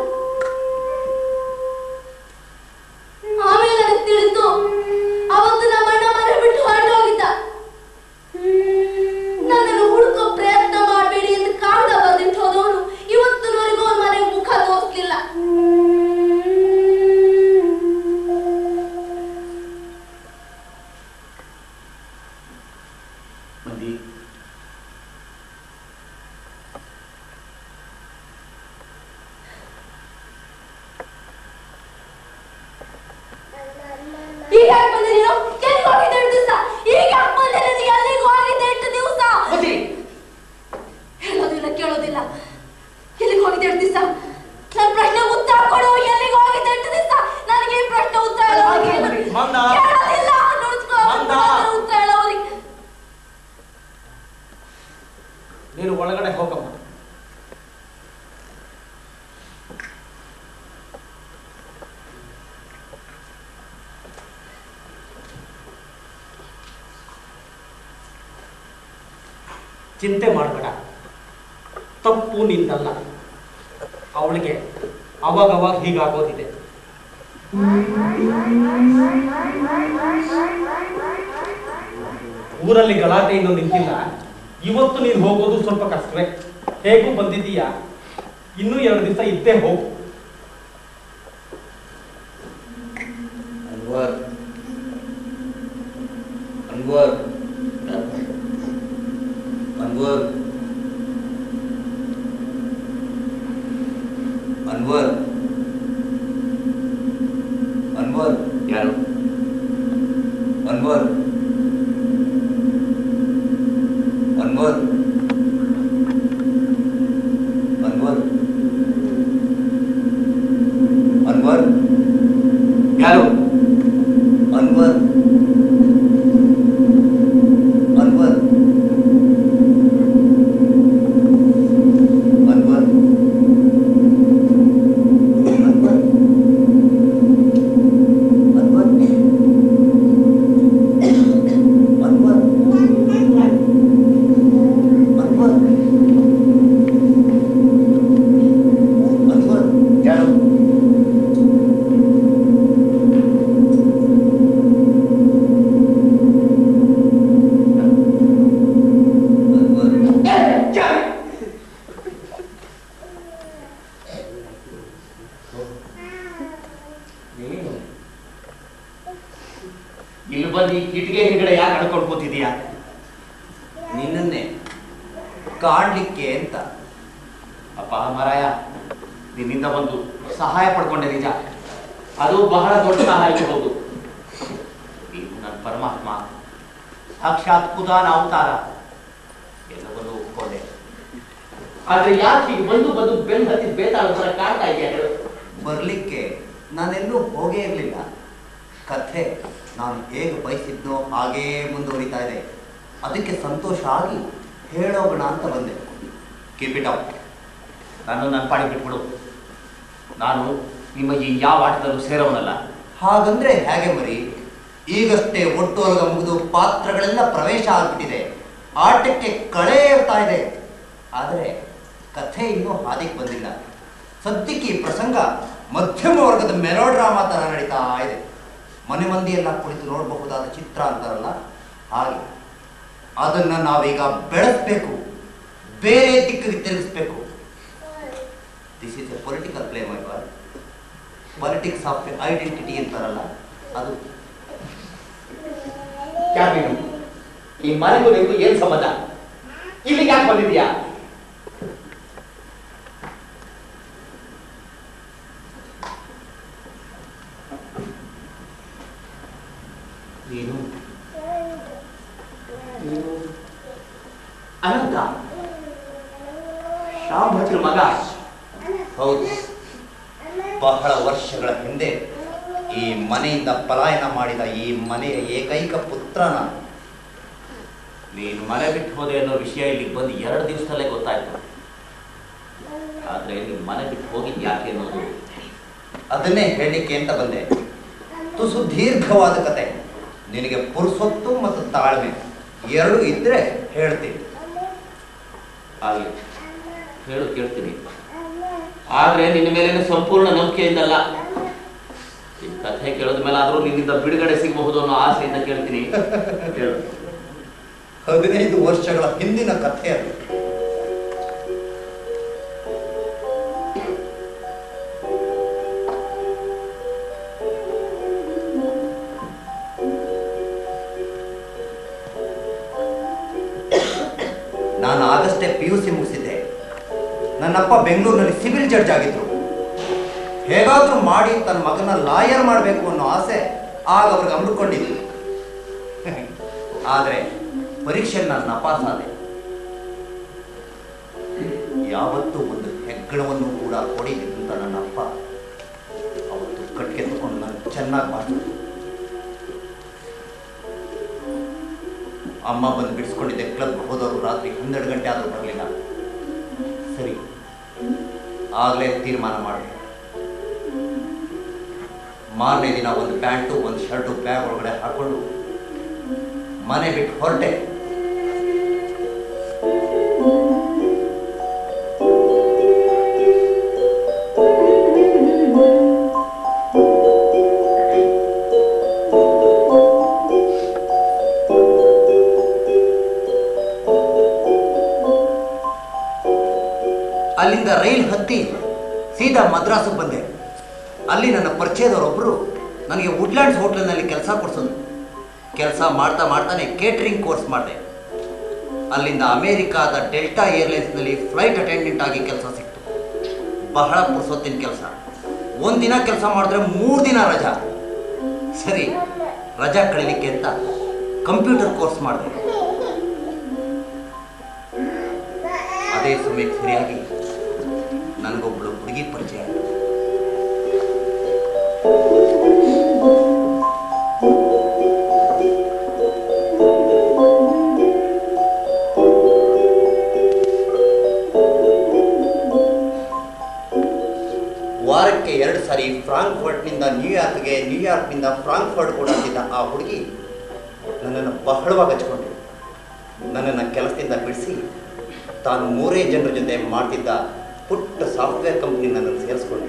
ಆಮೇಲೆ ನನಗೆ ತಿಳಿತು ಅವತ್ತು ನಮ್ಮಣ್ಣ ಮನೆ ಬಿಟ್ಟು ಹೊರಟೋಗಿದ್ದ ನನ್ನನ್ನು ಹುಡುಕೋ ಪ್ರಯತ್ನ ಮಾಡಬೇಡಿ ಅಂತ ಕಾಗದ ಬರೆದಿಟ್ಟು ಹೋದವನು ಇವತ್ತಿನವರೆಗೂ ಅವನ ಮನೆಗೆ ಮುಖ ತೋರಿಸ್ಲಿಲ್ಲ ಮಂದಿ ಈಗ ಯಾಕೆ ಬಂದೆ ನೀನು ಎಲ್ಲಿಗೆ ಹೋಗಿದ್ದೆ ಎಂಟು ದಿವಸ ಈಗ ಯಾಕೆ ಬಂದೆ ನೀನು ಎಲ್ಲಿಗೆ ಹೋಗಿದ್ದೆ ಎಂಟು ದಿವಸ ಹೇಳೋದಿಲ್ಲ ಕೇಳೋದಿಲ್ಲ ಎಲ್ಲಿಗೆ ಹೋಗಿದ್ದೆ ಎಂಟು ದಿವಸ ನನ್ನ ಪ್ರಶ್ನೆ ಉತ್ತರ ಕೊಡು ಎಲ್ಲಿಗೆ ಹೋಗಿದ್ದೆ ಎಂಟು ದಿವಸ ನನಗೆ ಈ ಪ್ರಶ್ನೆ ಉತ್ತರ ಮಂದ. ಕೇಳೋದಿಲ್ಲ ಚಿಂತೆ ಮಾಡಬೇಡ ತಪ್ಪು ನಿಂದಲ್ಲ ಅವಳಿಗೆ ಅವಾಗವಾಗ ಹೀಗಾಗೋದಿದೆ ಊರಲ್ಲಿ ಗಲಾಟೆ ಇನ್ನೂ ನಿಂತಿಲ್ಲ ಇವತ್ತು ನೀನು ಹೋಗೋದು ಸ್ವಲ್ಪ ಕಷ್ಟವೇ ಹೇಗೂ ಬಂದಿದ್ದೀಯಾ ಇನ್ನೂ ಎರಡು ದಿವಸ ಇದ್ದೇ ಹೋಗು ಅನ್ವರ್ ಅನ್ವರ್ ಅನ್ವರ್ ಅನ್ವರ್ ಅನ್ವರ್ ಯಾರು ಅನ್ವರ್ ಅನ್ವರ್ ಅನ್ವರ್ ಅನ್ವರ್ ಯಾರು ಅನ್ವರ್ ಅನ್ವರ್ ಅನ್ವರ್ ಅನ್ವರ್ ಅನ್ವರ್ ಅನ್ವರ್ ಅನ್ವರ್ ಅನ್ವರ್ ಯಾರು ನೀನು ಇಲ್ಲಿ ಬಂದು ಈ ಕಿಟಿಗೆ ಹಿಂಗಡೆ ಯಾಕೆ ಅಡ್ಕೊಂಡು ಕೂತಿದೀಯಾ ನಿನ್ನನ್ನೇ ಕಾಡ್ಲಿಕ್ಕೆ ಅಂತ ಅಪ್ಪ ಮರಾಯ ನಿನ್ನಿಂದ ಒಂದು ಸಹಾಯ ಪಡ್ಕೊಂಡೆ ನಿಜ ಅದು ಬಹಳ ದೊಡ್ಡ ಸಹಾಯ ಕೊಡೋದು ನೀನು ನನ್ನ ಪರಮಾತ್ಮ ಸಾಕ್ಷಾತ್ ಕುದಾನ ಅವತಾರ ಎಲ್ಲವನ್ನೂ ಒಪ್ಕೊಂಡೆ ಆದ್ರೆ ಯಾಕೆ ಹೀಗೆ ಬಂದು ಬಂದು ಬೆನ್ನು ಹತ್ತಿ ಬೇತಾಳ ತರ ಕಾಡ್ತಾ ಇದೆಯಾ ಹೇಳು ಬರ್ಲಿಕ್ಕೆ ನಾನೆಲ್ಲೂ ಹೋಗೇ ಇರಲಿಲ್ಲ ಕಥೆ ನಾನು ಹೇಗೆ ಬಯಸಿದ್ನೋ ಹಾಗೇ ಮುಂದುವರಿತಾ ಇದೆ ಅದಕ್ಕೆ ಸಂತೋಷ ಆಗಿ ಹೇಳೋಗೋಣ ಅಂತ ಬಂದೆ ಕೀಪ್ ಇಟ್ ಔಟ್ ನಾನು ನನ್ನ ಪಾಡಿ ಬಿಟ್ಬಿಡು ನಾನು ನಿಮ್ಮ ಈ ಯಾವ ಆಟದಲ್ಲೂ ಸೇರೋನಲ್ಲ ಹಾಗಂದ್ರೆ ಹೇಗೆ ಮರಿ ಈಗಷ್ಟೇ ಒಟ್ಟೊಳಗ ಮುಗಿದು ಪಾತ್ರಗಳೆಲ್ಲ ಪ್ರವೇಶ ಆಗ್ಬಿಟ್ಟಿದೆ ಆಟಕ್ಕೆ ಕಳೆ ಇರ್ತಾ ಇದೆ ಆದರೆ ಕಥೆ ಇನ್ನೂ ಹಾದಿಗೆ ಬಂದಿಲ್ಲ ಸದ್ಯಕ್ಕೆ ಈ ಪ್ರಸಂಗ ಮಧ್ಯಮ ವರ್ಗದ ಮೆಲೋಡ್ರಾಮಾ ತರ ನಡೀತಾ ಇದೆ ಮನೆ ಮಂದಿಯೆಲ್ಲ ಕುಳಿತು ನೋಡಬಹುದಾದ ಚಿತ್ರ ಅಂತಾರಲ್ಲ ಹಾಗೆ ಅದನ್ನ ನಾವೀಗ ಬೆಳೆಸ್ಬೇಕು ಬೇರೆ ದಿಕ್ಕಿಗೆ ತಿರುಗಿಸ್ಬೇಕು this is a political play my boy politics of identity ಅಂತಾರಲ್ಲ ಅದು ಯಾಕೆ ನೀನು ಈ ಮನೆಗೂ ನಿಮಗೂ ಏನ್ ಸಂಬಂಧ ಇಲ್ಲಿಗೆ ಯಾಕೆ ಬಂದಿದ್ಯಾ ನೀನು ನೀನು ಅನಂತ ಶ್ಯಾಮ್ ಭಟ್ರ ಮಗ ಹೌದು ಬಹಳ ವರ್ಷಗಳ ಹಿಂದೆ ಈ ಮನೆಯಿಂದ ಪಲಾಯನ ಮಾಡಿದ ಈ ಮನೆಯ ಏಕೈಕ ಪುತ್ರ ನಾನು ನೀನು ಮನೆ ಬಿಟ್ಟು ಹೋದೆ ಅನ್ನೋ ವಿಷಯ ಇಲ್ಲಿ ಬಂದು ಎರಡು ದಿವಸದಲ್ಲೇ ಗೊತ್ತಾಯ್ತು ಆದ್ರೆ ನೀನು ಮನೆ ಬಿಟ್ಟು ಹೋಗಿದ್ ಯಾಕೆ ಅನ್ನೋದು ಅದನ್ನೇ ಹೇಳಲಿಕ್ಕೆ ಅಂತ ಬಂದೆ ತುಸು ದೀರ್ಘವಾದ ಕತೆ ನಿನಗೆ ಪುರುಸೊತ್ತು ಮತ್ತು ತಾಳ್ಮೆ ಎರಡು ಇದ್ರೆ ಹೇಳ್ತೀನಿ ಹಾಗೆ ಹೇಳು ಕೇಳ್ತೀನಿ ಆದ್ರೆ ನಿನ್ನ ಮೇಲೆ ಸಂಪೂರ್ಣ ನಂಬಿಕೆಯಿಂದಲ್ಲ ಈ ಕಥೆ ಕೇಳಿದ ಮೇಲೆ ಆದ್ರೂ ನಿನ್ನಿಂದ ಬಿಡುಗಡೆ ಸಿಗಬಹುದು ಅನ್ನೋ ಆಸೆಯಿಂದ ಕೇಳ್ತೀನಿ ಹೇಳು ಹದಿನೈದು ವರ್ಷಗಳ ಹಿಂದಿನ ಕಥೆ ಅದು ನಾನು ಆಗಷ್ಟೇ ಪಿ ಯು ಸಿ ಮುಗಿಸಿದ್ದೆ ನನ್ನಪ್ಪ ಬೆಂಗಳೂರಿನಲ್ಲಿ ಸಿವಿಲ್ ಜಡ್ಜ್ ಆಗಿದ್ರು ಹೇಗಾದ್ರೂ ಮಾಡಿ ತನ್ನ ಮಗನ ಲಾಯರ್ ಮಾಡಬೇಕು ಅನ್ನೋ ಆಸೆ ಆಗ ಅವ್ರಿಗೆ ಅಂದುಕೊಂಡಿದ್ರು ಆದರೆ ಪರೀಕ್ಷೆಯಲ್ಲಿ ನಾನು ನಪಾಸಾದೆ ಯಾವತ್ತೂ ಒಂದು ಹೆಗ್ಗಳವನ್ನು ಕೂಡ ಕೊಡಿದಂತ ನನ್ನ ಅಪ್ಪ ಅವತ್ತು ಕಟ್ಗೆ ತಗೊಂಡು ನಾನು ಚೆನ್ನಾಗಿ ಮಾಡಿದ್ರು ಅಮ್ಮ ಬಂದು ಬಿಡಿಸ್ಕೊಂಡಿದ್ದೆ ಕ್ಲಬ್ ಹೋದವರು ರಾತ್ರಿ ಹನ್ನೆರಡು ಗಂಟೆ ಆದರೂ ಬರಲಿಲ್ಲ ಸರಿ ಆಗಲೇ ತೀರ್ಮಾನ ಮಾಡಿದೆ ಮಾರನೇ ದಿನ ಒಂದು ಪ್ಯಾಂಟು ಒಂದು ಶರ್ಟು ಬ್ಯಾಗ್ ಒಳಗಡೆ ಹಾಕೊಂಡು ಮನೆ ಬಿಟ್ಟು ಹೊರಟೆ ಸೀದಾ ಮದ್ರಾಸಿಗೆ ಬಂದೆ ಅಲ್ಲಿ ನನ್ನ ಪರಿಚಯದವರೊಬ್ಬರು ನನಗೆ ವುಡ್ಲ್ಯಾಂಡ್ಸ್ ಹೋಟ್ಲಿನಲ್ಲಿ ಕೆಲಸ ಕೊಡ್ಸೋದು ಕೆಲಸ ಮಾಡ್ತಾ ಮಾಡ್ತಾನೆ ಕೇಟರಿಂಗ್ ಕೋರ್ಸ್ ಮಾಡಿದೆ ಅಲ್ಲಿಂದ ಅಮೇರಿಕಾದ ಡೆಲ್ಟಾ ಏರ್ಲೈನ್ಸ್ನಲ್ಲಿ ಫ್ಲೈಟ್ ಅಟೆಂಡೆಂಟ್ ಆಗಿ ಕೆಲಸ ಸಿಕ್ತು ಬಹಳ ಪುರ್ಸೊತ್ತಿನ ಕೆಲಸ ಒಂದಿನ ಕೆಲಸ ಮಾಡಿದ್ರೆ ಮೂರು ದಿನ ರಜಾ ಸರಿ ರಜಾ ಕಳೀಲಿಕ್ಕೆ ಅಂತ ಕಂಪ್ಯೂಟರ್ ಕೋರ್ಸ್ ಮಾಡಿದೆ ಅದೇ ಸಮಯಕ್ಕೆ ಸರಿಯಾಗಿ ನನಗೊಬ್ಬಳು ಹುಡುಗಿ ಪರಿಚಯ ಆಯ್ತು. ವಾರಕ್ಕೆ ಎರಡು ಸಾರಿ ಫ್ರಾಂಕ್ಫರ್ಟ್ನಿಂದ ನ್ಯೂಯಾರ್ಕ್ಗೆ ನ್ಯೂಯಾರ್ಕ್ನಿಂದ ಫ್ರಾಂಕ್ಫರ್ಟ್ ಕೂಡ ಅಂತಿದ್ದ ಆ ಹುಡುಗಿ ನನ್ನನ್ನು ಬಹಳವಾಗಿ ಹಚ್ಕೊಂಡ್ರು ನನ್ನನ್ನು ಕೆಲಸದಿಂದ ಬಿಡಿಸಿ ತಾನು ಮೂರೇ ಜನರ ಜೊತೆ ಮಾಡ್ತಿದ್ದ ಪುಟ್ಟ ಸಾಫ್ಟ್ವೇರ್ ಕಂಪ್ನಿ ನನ್ನನ್ನು ಸೇರಿಸ್ಕೊಂಡ್ರು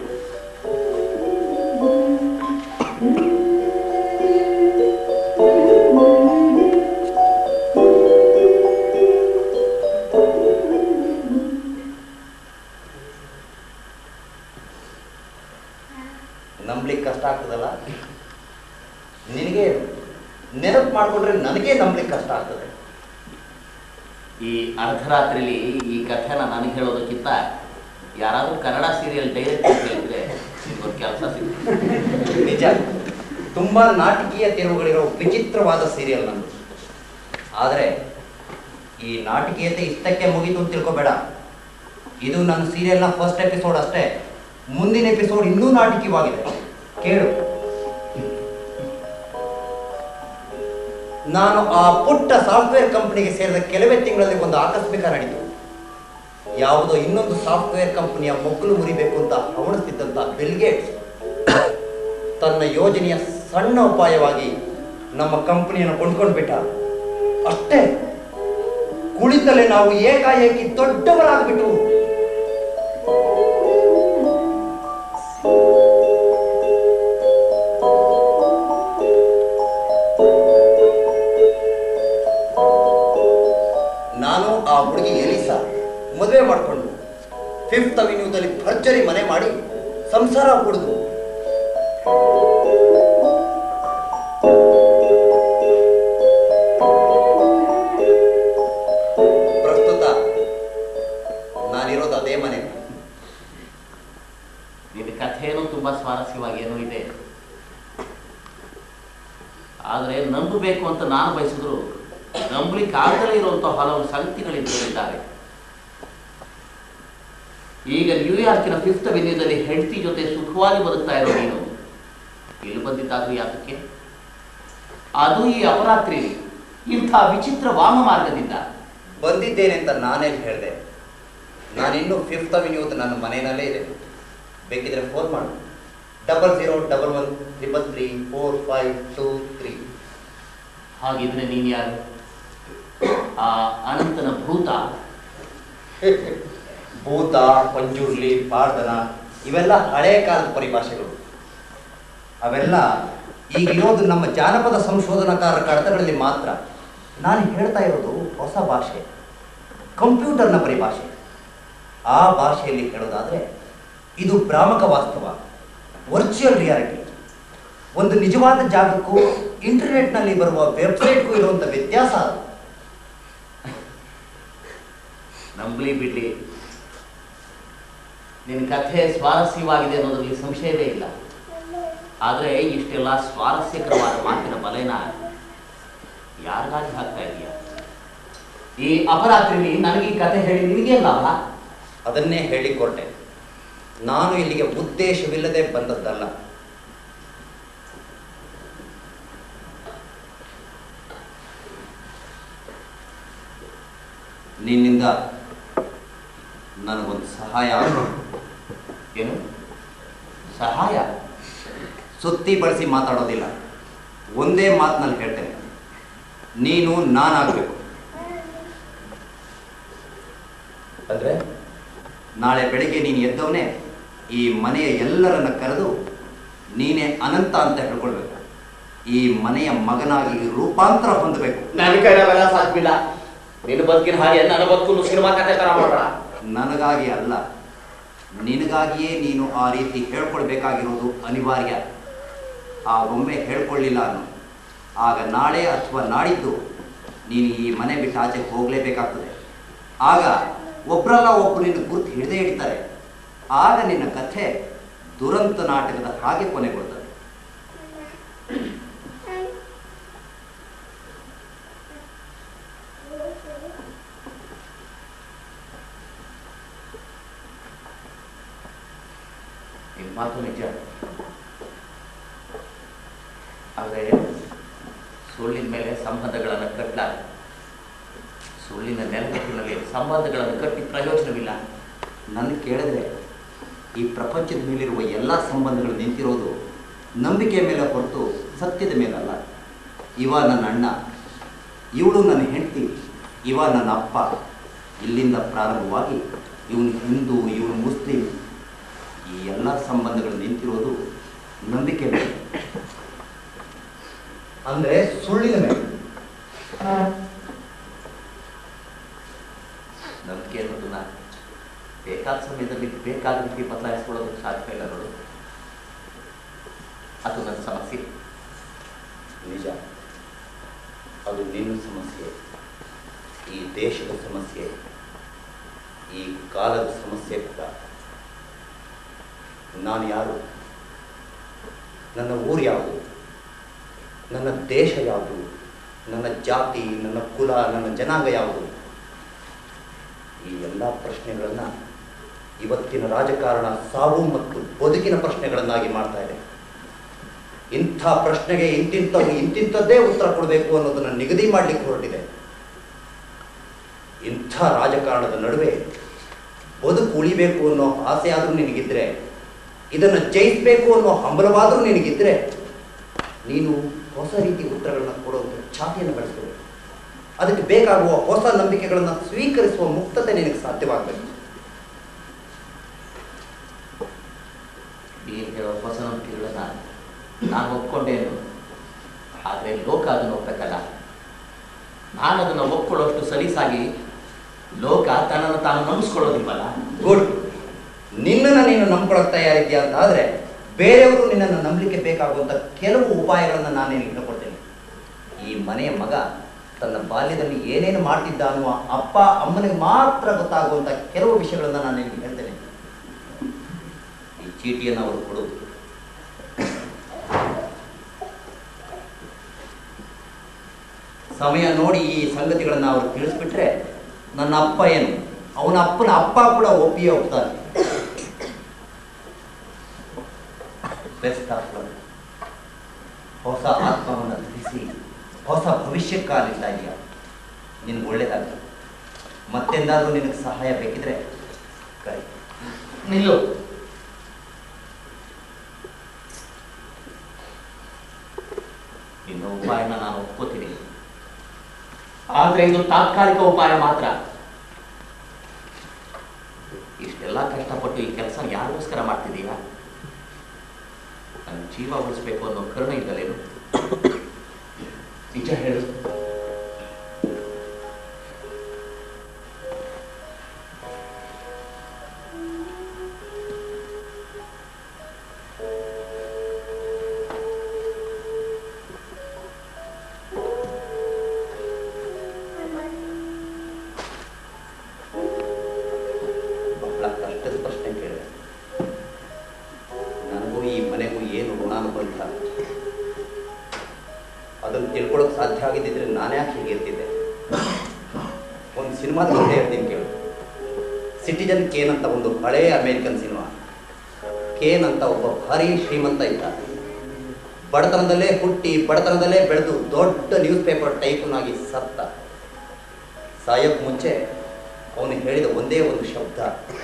ನಂಬ್ಲಿಕ್ಕೆ ಕಷ್ಟ ಆಗ್ತದಲ್ಲ ನಿನಗೆ ನೆನಪು ಮಾಡ್ಕೊಂಡ್ರೆ ನನಗೆ ನಂಬ್ಲಿಕ್ಕೆ ಕಷ್ಟ ಆಗ್ತದೆ ಈ ಅರ್ಧರಾತ್ರಿಲಿ ಈ ಕಥೆನ ನನಗೆ ಹೇಳೋದಕ್ಕಿಂತ ಯಾರಾದರೂ ಕನ್ನಡ ಸೀರಿಯಲ್ ಡೈರೆಕ್ಟ್ ಹೇಳಿದ್ರೆ ನಿಮ್ಗೊಂದು ಕೆಲಸ ಸಿಗುತ್ತೆ ನಿಜ ತುಂಬಾ ನಾಟಕೀಯ ತಿರುವುಗಳಿರೋ ವಿಚಿತ್ರವಾದ ಸೀರಿಯಲ್ ನಂದು ಆದರೆ ಈ ನಾಟಕೀಯತೆ ಇಷ್ಟಕ್ಕೆ ಮುಗೀತು ಅಂತ ತಿಳ್ಕೊಬೇಡ ಇದು ನನ್ನ ಸೀರಿಯಲ್ನ ಫಸ್ಟ್ ಎಪಿಸೋಡ್ ಅಷ್ಟೇ ಮುಂದಿನ ಎಪಿಸೋಡ್ ಇನ್ನೂ ನಾಟಕೀಯವಾಗಿದೆ ಕೇಳು ನಾನು ಆ ಪುಟ್ಟ ಸಾಫ್ಟ್ವೇರ್ ಕಂಪನಿಗೆ ಸೇರಿದ ಕೆಲವೇ ತಿಂಗಳಲ್ಲಿ ಒಂದು ಆಕಸ್ಮಿಕ ನಡೀತು ಯಾವುದೋ ಇನ್ನೊಂದು ಸಾಫ್ಟ್ವೇರ್ ಕಂಪನಿಯ ಮಕ್ಕಳು ಮುರಿಬೇಕು ಅಂತ ಹವಣಿಸ್ತಿದ್ದಂಥ ಬಿಲ್ಗೇಟ್ಸ್ ತನ್ನ ಯೋಜನೆಯ ಸಣ್ಣ ಉಪಾಯವಾಗಿ ನಮ್ಮ ಕಂಪನಿಯನ್ನು ಕೊಂಡ್ಕೊಂಡು ಬಿಟ್ಟ ಅಷ್ಟೇ ಕುಳಿತಲ್ಲೇ ನಾವು ಏಕಾಏಕಿ ದೊಡ್ಡವರಾಗ್ಬಿಟ್ಟು ನಾನು ಆ ಹುಡುಗಿ ಎಲಿಸಾ ಮದುವೆ ಮಾಡಿಕೊಂಡು ಫಿಫ್ತ್ ಅವಿನ್ಯೂದಲ್ಲಿ ಭರ್ಜರಿ ಮನೆ ಮಾಡಿ ಸಂಸಾರ ಹುಡುದು ಪ್ರಸ್ತುತ ನಾನಿರೋದು ಅದೇ ಮನೆ ನಿನ್ನ ಕಥೆನೂ ತುಂಬಾ ಸ್ವಾರಸ್ಯವಾಗಿ ಏನೋ ಇದೆ ಆದರೆ ನಂಬಬೇಕು ಅಂತ ನಾನು ಬಯಸಿದ್ರು ನಂಬಲಿಕ್ಕೆ ಆಗದಲೇ ಇರುವಂತಹ ಹಲವು ಸಂಗತಿಗಳಿದ್ದಾರೆ ಈಗ ನ್ಯೂಯಾರ್ಕಿನ ಫಿಫ್ತ್ ಅವೆನ್ಯೂದಲ್ಲಿ ಹೆಂಡತಿ ಜೊತೆ ಸುಖವಾಗಿ ಬದುಕ್ತಾ ಇರೋ ನೀನು ಇಲ್ಲಿ ಬಂದಿದ್ದಾದ್ರೂ ಯಾತಕ್ಕೆ ಅದು ಈ ಅಪರಾತ್ರಿ ಇಂಥ ವಿಚಿತ್ರ ವಾಮ ಮಾರ್ಗದಿಂದ ಬಂದಿದ್ದೇನೆ ಅಂತ ನಾನೇ ಹೇಳಿದೆ ನಾನಿನ್ನೂ ಫಿಫ್ತ್ ಅವಿನ್ಯೂತ್ ನನ್ನ ಮನೆಯಲ್ಲೇ ಇದೆ ಬೇಕಿದ್ರೆ ಫೋನ್ ಮಾಡು double zero double one triple three four five two three ಹಾಗಿದ್ರೆ ನೀನು ಯಾರು ಆ ಅನಂತನ ಭೂತ ಭೂತ ಪಂಜುರ್ಲಿ ಪಾರ್ದನ ಇವೆಲ್ಲ ಹಳೆ ಕಾಲದ ಪರಿಭಾಷೆಗಳು ಅವೆಲ್ಲ ಈಗಿರೋದು ನಮ್ಮ ಜಾನಪದ ಸಂಶೋಧನಾಕಾರ ಕಡತಗಳಲ್ಲಿ ಮಾತ್ರ ನಾನು ಹೇಳ್ತಾ ಇರೋದು ಹೊಸ ಭಾಷೆ ಕಂಪ್ಯೂಟರ್ನ ಪರಿಭಾಷೆ ಆ ಭಾಷೆಯಲ್ಲಿ ಹೇಳೋದಾದ್ರೆ ಇದು ಭ್ರಾಮಕ ವಾಸ್ತವ ವರ್ಚುವಲ್ ರಿಯಾಲಿಟಿ ಒಂದು ನಿಜವಾದ ಜಾಗಕ್ಕೂ ಇಂಟರ್ನೆಟ್ನಲ್ಲಿ ಬರುವ ವೆಬ್ಸೈಟ್ಗೂ ಇರುವಂಥ ವ್ಯತ್ಯಾಸ ಅದು ನಂಬಲಿ ಬಿಡ್ಲಿ ನಿನ್ನ ಕಥೆ ಸ್ವಾರಸ್ಯವಾಗಿದೆ ಅನ್ನೋದ್ರಲ್ಲಿ ಸಂಶಯವೇ ಇಲ್ಲ ಆದರೆ ಇಷ್ಟೆಲ್ಲ ಸ್ವಾರಸ್ಯಕರವಾದ ಮಾತಿನ ಬಲೆನ ಯಾರಿಗಾಗಿ ಹಾಕ್ತಾ ಇದೀಯ ಈ ಅಪರಾತ್ರಿಲಿ ನನಗೆ ಈ ಕಥೆ ಹೇಳಿ ನಿನಗೆ ಲಾಭ ಅದನ್ನೇ ಹೇಳಿಕೊಟ್ಟೆ ನಾನು ಇಲ್ಲಿಗೆ ಉದ್ದೇಶವಿಲ್ಲದೆ ಬಂದದ್ದಲ್ಲ ನಿನ್ನಿಂದ ನನಗೊಂದು ಸಹಾಯ ಆಗ್ಬೇಕು. ಏನು ಸಹಾಯ ಸುತ್ತಿ ಬಳಸಿ ಮಾತಾಡೋದಿಲ್ಲ ಒಂದೇ ಮಾತಿನಲ್ಲಿ ಹೇಳ್ತೇನೆ ನೀನು ನಾನಾಗಬೇಕು ಅಂದ್ರೆ ನಾಳೆ ಬೆಳಿಗ್ಗೆ ನೀನು ಎದ್ದವನೇ ಈ ಮನೆಯ ಎಲ್ಲರನ್ನ ಕರೆದು ನೀನೇ ಅನಂತ ಅಂತ ಹೇಳ್ಕೊಳ್ಬೇಕು ಈ ಮನೆಯ ಮಗನಾಗಿ ರೂಪಾಂತರ ಹೊಂದಬೇಕು ನನ್ನ ಕೈಲಾಗೆಲ್ಲ ಸಾಧ್ಯವಿಲ್ಲ ನಿನ್ನ ಬದುಕಿನ ಹಾಗೆ ನನ್ನ ಬದುಕು ಸಿನಿಮಾ ಕಥೆ ತರ ಮಾಡಬೇಡ ನನಗಾಗಿ ಅಲ್ಲ ನಿನಗಾಗಿಯೇ ನೀನು ಆ ರೀತಿ ಹೇಳ್ಕೊಳ್ಬೇಕಾಗಿರೋದು ಅನಿವಾರ್ಯ ಆಗೊಮ್ಮೆ ಹೇಳ್ಕೊಳ್ಳಿಲ್ಲ ಅನ್ನು ಆಗ ನಾಳೆ ಅಥವಾ ನಾಡಿದ್ದು ನೀನು ಈ ಮನೆ ಬಿಟ್ಟು ಆಚೆಗೆ ಹೋಗಲೇಬೇಕಾಗ್ತದೆ ಆಗ ಒಬ್ಬರಲ್ಲ ಒಬ್ಬರು ನಿನ್ನ ಗುರುತು ಹಿಡಿದೇ ಇಡ್ತಾರೆ ಆಗ ನಿನ್ನ ಕಥೆ ದುರಂತ ನಾಟಕದ ಹಾಗೆ ಕೊನೆಗೊಳ್ತದೆ ನಿಮ್ಮ ಮಾತು ನಿಜ ಆದರೆ ಸುಳ್ಳಿನ ಮೇಲೆ ಸಂಬಂಧಗಳನ್ನು ಕಟ್ಟಲಾರ ಸುಳ್ಳಿನ ನೆಲಗಟ್ಟಿನಲ್ಲಿ ಸಂಬಂಧಗಳನ್ನು ಕಟ್ಟಿ ಪ್ರಯೋಜನವಿಲ್ಲ ನನ್ನ ಕೇಳಿದ್ರೆ ಈ ಪ್ರಪಂಚದ ಮೇಲಿರುವ ಎಲ್ಲ ಸಂಬಂಧಗಳು ನಿಂತಿರೋದು ನಂಬಿಕೆ ಮೇಲೆ ಹೊರತು ಸತ್ಯದ ಮೇಲಲ್ಲ ಇವ ನನ್ನ ಅಣ್ಣ ಇವಳು ನನ್ನ ಹೆಂಡತಿ ಇವ ನನ್ನ ಅಪ್ಪ ಇಲ್ಲಿಂದ ಪ್ರಾರಂಭವಾಗಿ ಇವನು ಹಿಂದೂ ಇವನು ಮುಸ್ಲಿಂ ಈ ಎಲ್ಲ ಸಂಬಂಧಗಳು ನಿಂತಿರೋದು ನಂಬಿಕೆ ಮೇಲೆ ಅಂದರೆ ಸುಳ್ಳಿನ ಮೇಲೆ ನಂಬಿಕೆ ಅನ್ನೋದನ್ನ ಬೇಕಾದ ಸಮಯದಲ್ಲಿ ಬೇಕಾದ ರೀತಿ ಬದಲಾಯಿಸ್ಕೊಳ್ಳೋದಕ್ಕೆ ಸಾಧ್ಯ ಇಲ್ಲ ನೋಡು ಅದು ನನ್ನ ಸಮಸ್ಯೆ ನಿಜ ಅದು ನಿನ್ನ ಸಮಸ್ಯೆ ಈ ದೇಶದ ಸಮಸ್ಯೆ ಈ ಕಾಲದ ಸಮಸ್ಯೆ ಕೂಡ ನಾನು ಯಾರು ನನ್ನ ಊರು ಯಾವುದು ನನ್ನ ದೇಶ ಯಾವುದು ನನ್ನ ಜಾತಿ ನನ್ನ ಕುಲ ನನ್ನ ಜನಾಂಗ ಯಾವುದು ಈ ಎಲ್ಲ ಪ್ರಶ್ನೆಗಳನ್ನು ಇವತ್ತಿನ ರಾಜಕಾರಣ ಸಾವು ಮತ್ತು ಬದುಕಿನ ಪ್ರಶ್ನೆಗಳನ್ನಾಗಿ ಮಾಡ್ತಾ ಇದೆ ಇಂಥ ಪ್ರಶ್ನೆಗೆ ಇಂತಿಂಥವು ಇಂತಿಂಥದ್ದೇ ಉತ್ತರ ಕೊಡಬೇಕು ಅನ್ನೋದನ್ನು ನಿಗದಿ ಮಾಡಲಿಕ್ಕೆ ಹೊರಟಿದೆ ಇಂಥ ರಾಜಕಾರಣದ ನಡುವೆ ಬದುಕು ಉಳಿಬೇಕು ಅನ್ನೋ ಆಸೆ ಆದರೂ ನಿನಗಿದ್ರೆ ಇದನ್ನು ಜಯಿಸಬೇಕು ಅನ್ನೋ ಹಂಬಲವಾದರೂ ನಿನಗಿದ್ರೆ ನೀನು ಹೊಸ ರೀತಿ ಉತ್ತರಗಳನ್ನ ಕೊಡುವಂಥ ಛಾತಿಯನ್ನು ಬೆಳೆಸಬೇಕು ಅದಕ್ಕೆ ಬೇಕಾಗುವ ಹೊಸ ನಂಬಿಕೆಗಳನ್ನು ಸ್ವೀಕರಿಸುವ ಮುಕ್ತತೆ ನಿನಗೆ ಸಾಧ್ಯವಾಗಬೇಕು ನೀನು ಹೇಳೋ ಹೊಸ ನಂಬಿಕೆಗಳನ್ನ ನಾನು ಒಪ್ಕೊಂಡೇನು ಆದರೆ ಲೋಕ ಅದನ್ನು ಒಪ್ಪಬೇಕಲ್ಲ ನಾನು ಅದನ್ನು ಒಪ್ಕೊಳ್ಳೋಷ್ಟು ಸಲೀಸಾಗಿ ಲೋಕ ತನ್ನನ್ನು ತಾನು ನಂಬಿಸ್ಕೊಳ್ಳೋದಿಲ್ವಲ್ಲ ಗುಡ್ ನಿನ್ನನ್ನು ನೀನು ನಂಬ್ಕೊಳಕ್ ತಯಾರಿದ್ಯಾ ಅಂತ ಆದರೆ ಬೇರೆಯವರು ನಿನ್ನನ್ನು ನಂಬಲಿಕ್ಕೆ ಬೇಕಾಗುವಂಥ ಕೆಲವು ಉಪಾಯಗಳನ್ನು ನಾನು ನಿನಗೆ ಹೇಳ್ಕೊಡ್ತೇನೆ ಈ ಮನೆಯ ಮಗ ತನ್ನ ಬಾಲ್ಯದಲ್ಲಿ ಏನೇನು ಮಾಡ್ತಿದ್ದ ಅನ್ನುವ ಅಪ್ಪ ಅಮ್ಮನಿಗೆ ಮಾತ್ರ ಗೊತ್ತಾಗುವಂಥ ಕೆಲವು ವಿಷಯಗಳನ್ನು ನಾನು ನಿನಗೆ ಹೇಳ್ತೇನೆ ಈ ಚೀಟಿಯನ್ನು ಅವರು ಕೊಡು ಸಮಯ ನೋಡಿ ಈ ಸಂಗತಿಗಳನ್ನು ಅವರು ತಿಳಿಸ್ಬಿಟ್ರೆ ನನ್ನ ಅಪ್ಪ ಏನು ಅವನ ಅಪ್ಪನ ಅಪ್ಪ ಕೂಡ ಒಪ್ಪಿಯೇ ಒಪ್ತಾನೆ ಬೆಸ್ಟ್ ಆಫ್ ಲಕ್ ಹೊಸ ಆತ್ಮವನ್ನು ಧರಿಸಿ ಹೊಸ ಭವಿಷ್ಯಕ್ಕಾಲಿಸ್ತಾ ಇದೆಯಾ ನಿನ್ಗೆ ಒಳ್ಳೇದಾಗ್ತದೆ ಮತ್ತೆಂದಾದರೂ ನಿನಗೆ ಸಹಾಯ ಬೇಕಿದ್ರೆ ಕೈ ನಿಲ್ಲು ಇನ್ನು ಉಪಾಯನ ನಾನು ಒಪ್ಕೋತೀನಿ ಆದ್ರೆ ಇದು ತಾತ್ಕಾಲಿಕ ಉಪಾಯ ಮಾತ್ರ ಇಷ್ಟೆಲ್ಲ ಕಷ್ಟಪಟ್ಟು ಈ ಕೆಲಸ ಯಾರಿಗೋಸ್ಕರ ಮಾಡ್ತಿದೀಯಾ ನನ್ನ ಜೀವ ಉಳಿಸ್ಬೇಕು ಅನ್ನೋ ಕರುಣೆ ಇದ್ದಲೇನು ನಿಜ ಹೇಳು ಬಹಳ ಕಷ್ಟದ ಪ್ರಶ್ನೆ ಕೇಳಿದೆ ನನಗೂ ಈ ಮನೆಗೂ ಏನು ಋಣಾನುಬಂಧ ಅದನ್ನು ತಿಳ್ಕೊಳ್ಳೋಕೆ ಸಾಧ್ಯ ಆಗಿದ್ದಿದ್ರೆ ನಾನೇ ಯಾಕೆ ಹೀಗೆ ಇರ್ತಿದ್ದೆ ಒಂದು ಸಿನಿಮಾದ ಕಥೆ ಹೇಳ್ತೀನಿ ಕೇಳು ಸಿಟಿಜನ್ ಕೇನ್ ಅಂತ ಒಂದು ಹಳೆಯ ಅಮೇರಿಕನ್ ಸಿನಿಮಾ ಕೇನ್ ಅಂತ ಒಬ್ಬ ಭಾರಿ ಶ್ರೀಮಂತ ಇದ್ದ ಬಡತನದಲ್ಲೇ ಹುಟ್ಟಿ ಬಡತನದಲ್ಲೇ ಬೆಳೆದು ದೊಡ್ಡ ನ್ಯೂಸ್ ಪೇಪರ್ ಟೈಪ್ನಾಗಿ ಸತ್ತ ಸಾಯೋಕ್ ಮುಂಚೆ ಅವನು ಹೇಳಿದ ಒಂದೇ ಒಂದು ಶಬ್ದ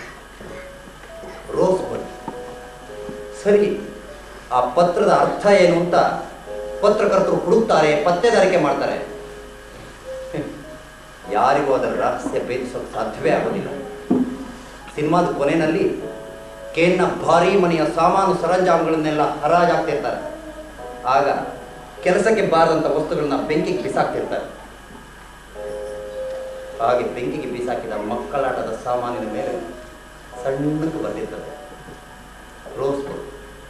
ರೋಸ್ ಬಡ್ ಸರಿ ಆ ಪತ್ರದ ಅರ್ಥ ಏನು ಅಂತ ಪತ್ರಕರ್ತರು ಹುಡುಕ್ತಾರೆ ಪತ್ತೆದಾರಿಕೆ ಮಾಡ್ತಾರೆ ಹ್ಮ್. ಯಾರಿಗೂ ಅದರ ರಹಸ್ಯ ಭೇದಿಸೋಕೆ ಸಾಧ್ಯವೇ ಆಗೋದಿಲ್ಲ ಸಿನಿಮಾದ ಕೊನೆಯಲ್ಲಿ ಕೇನ್ನ ಭಾರಿ ಮನೆಯ ಸಾಮಾನು ಸರಂಜಾಮಗಳನ್ನೆಲ್ಲ ಹರಾಜಾಗ್ತಿರ್ತಾರೆ ಆಗ ಕೆಲಸಕ್ಕೆ ಬಾರದಂಥ ವಸ್ತುಗಳನ್ನ ಬೆಂಕಿಗೆ ಬಿಸಾಕ್ತಿರ್ತಾರೆ ಹಾಗೆ ಬೆಂಕಿಗೆ ಬೀಸಾಕಿದ ಮಕ್ಕಳಾಟದ ಸಾಮಾನಿನ ಮೇಲೆ ಸಣ್ಣಗೆ ಬಂದಿರ್ತದೆ ರೋಸ್ ಬುಕ್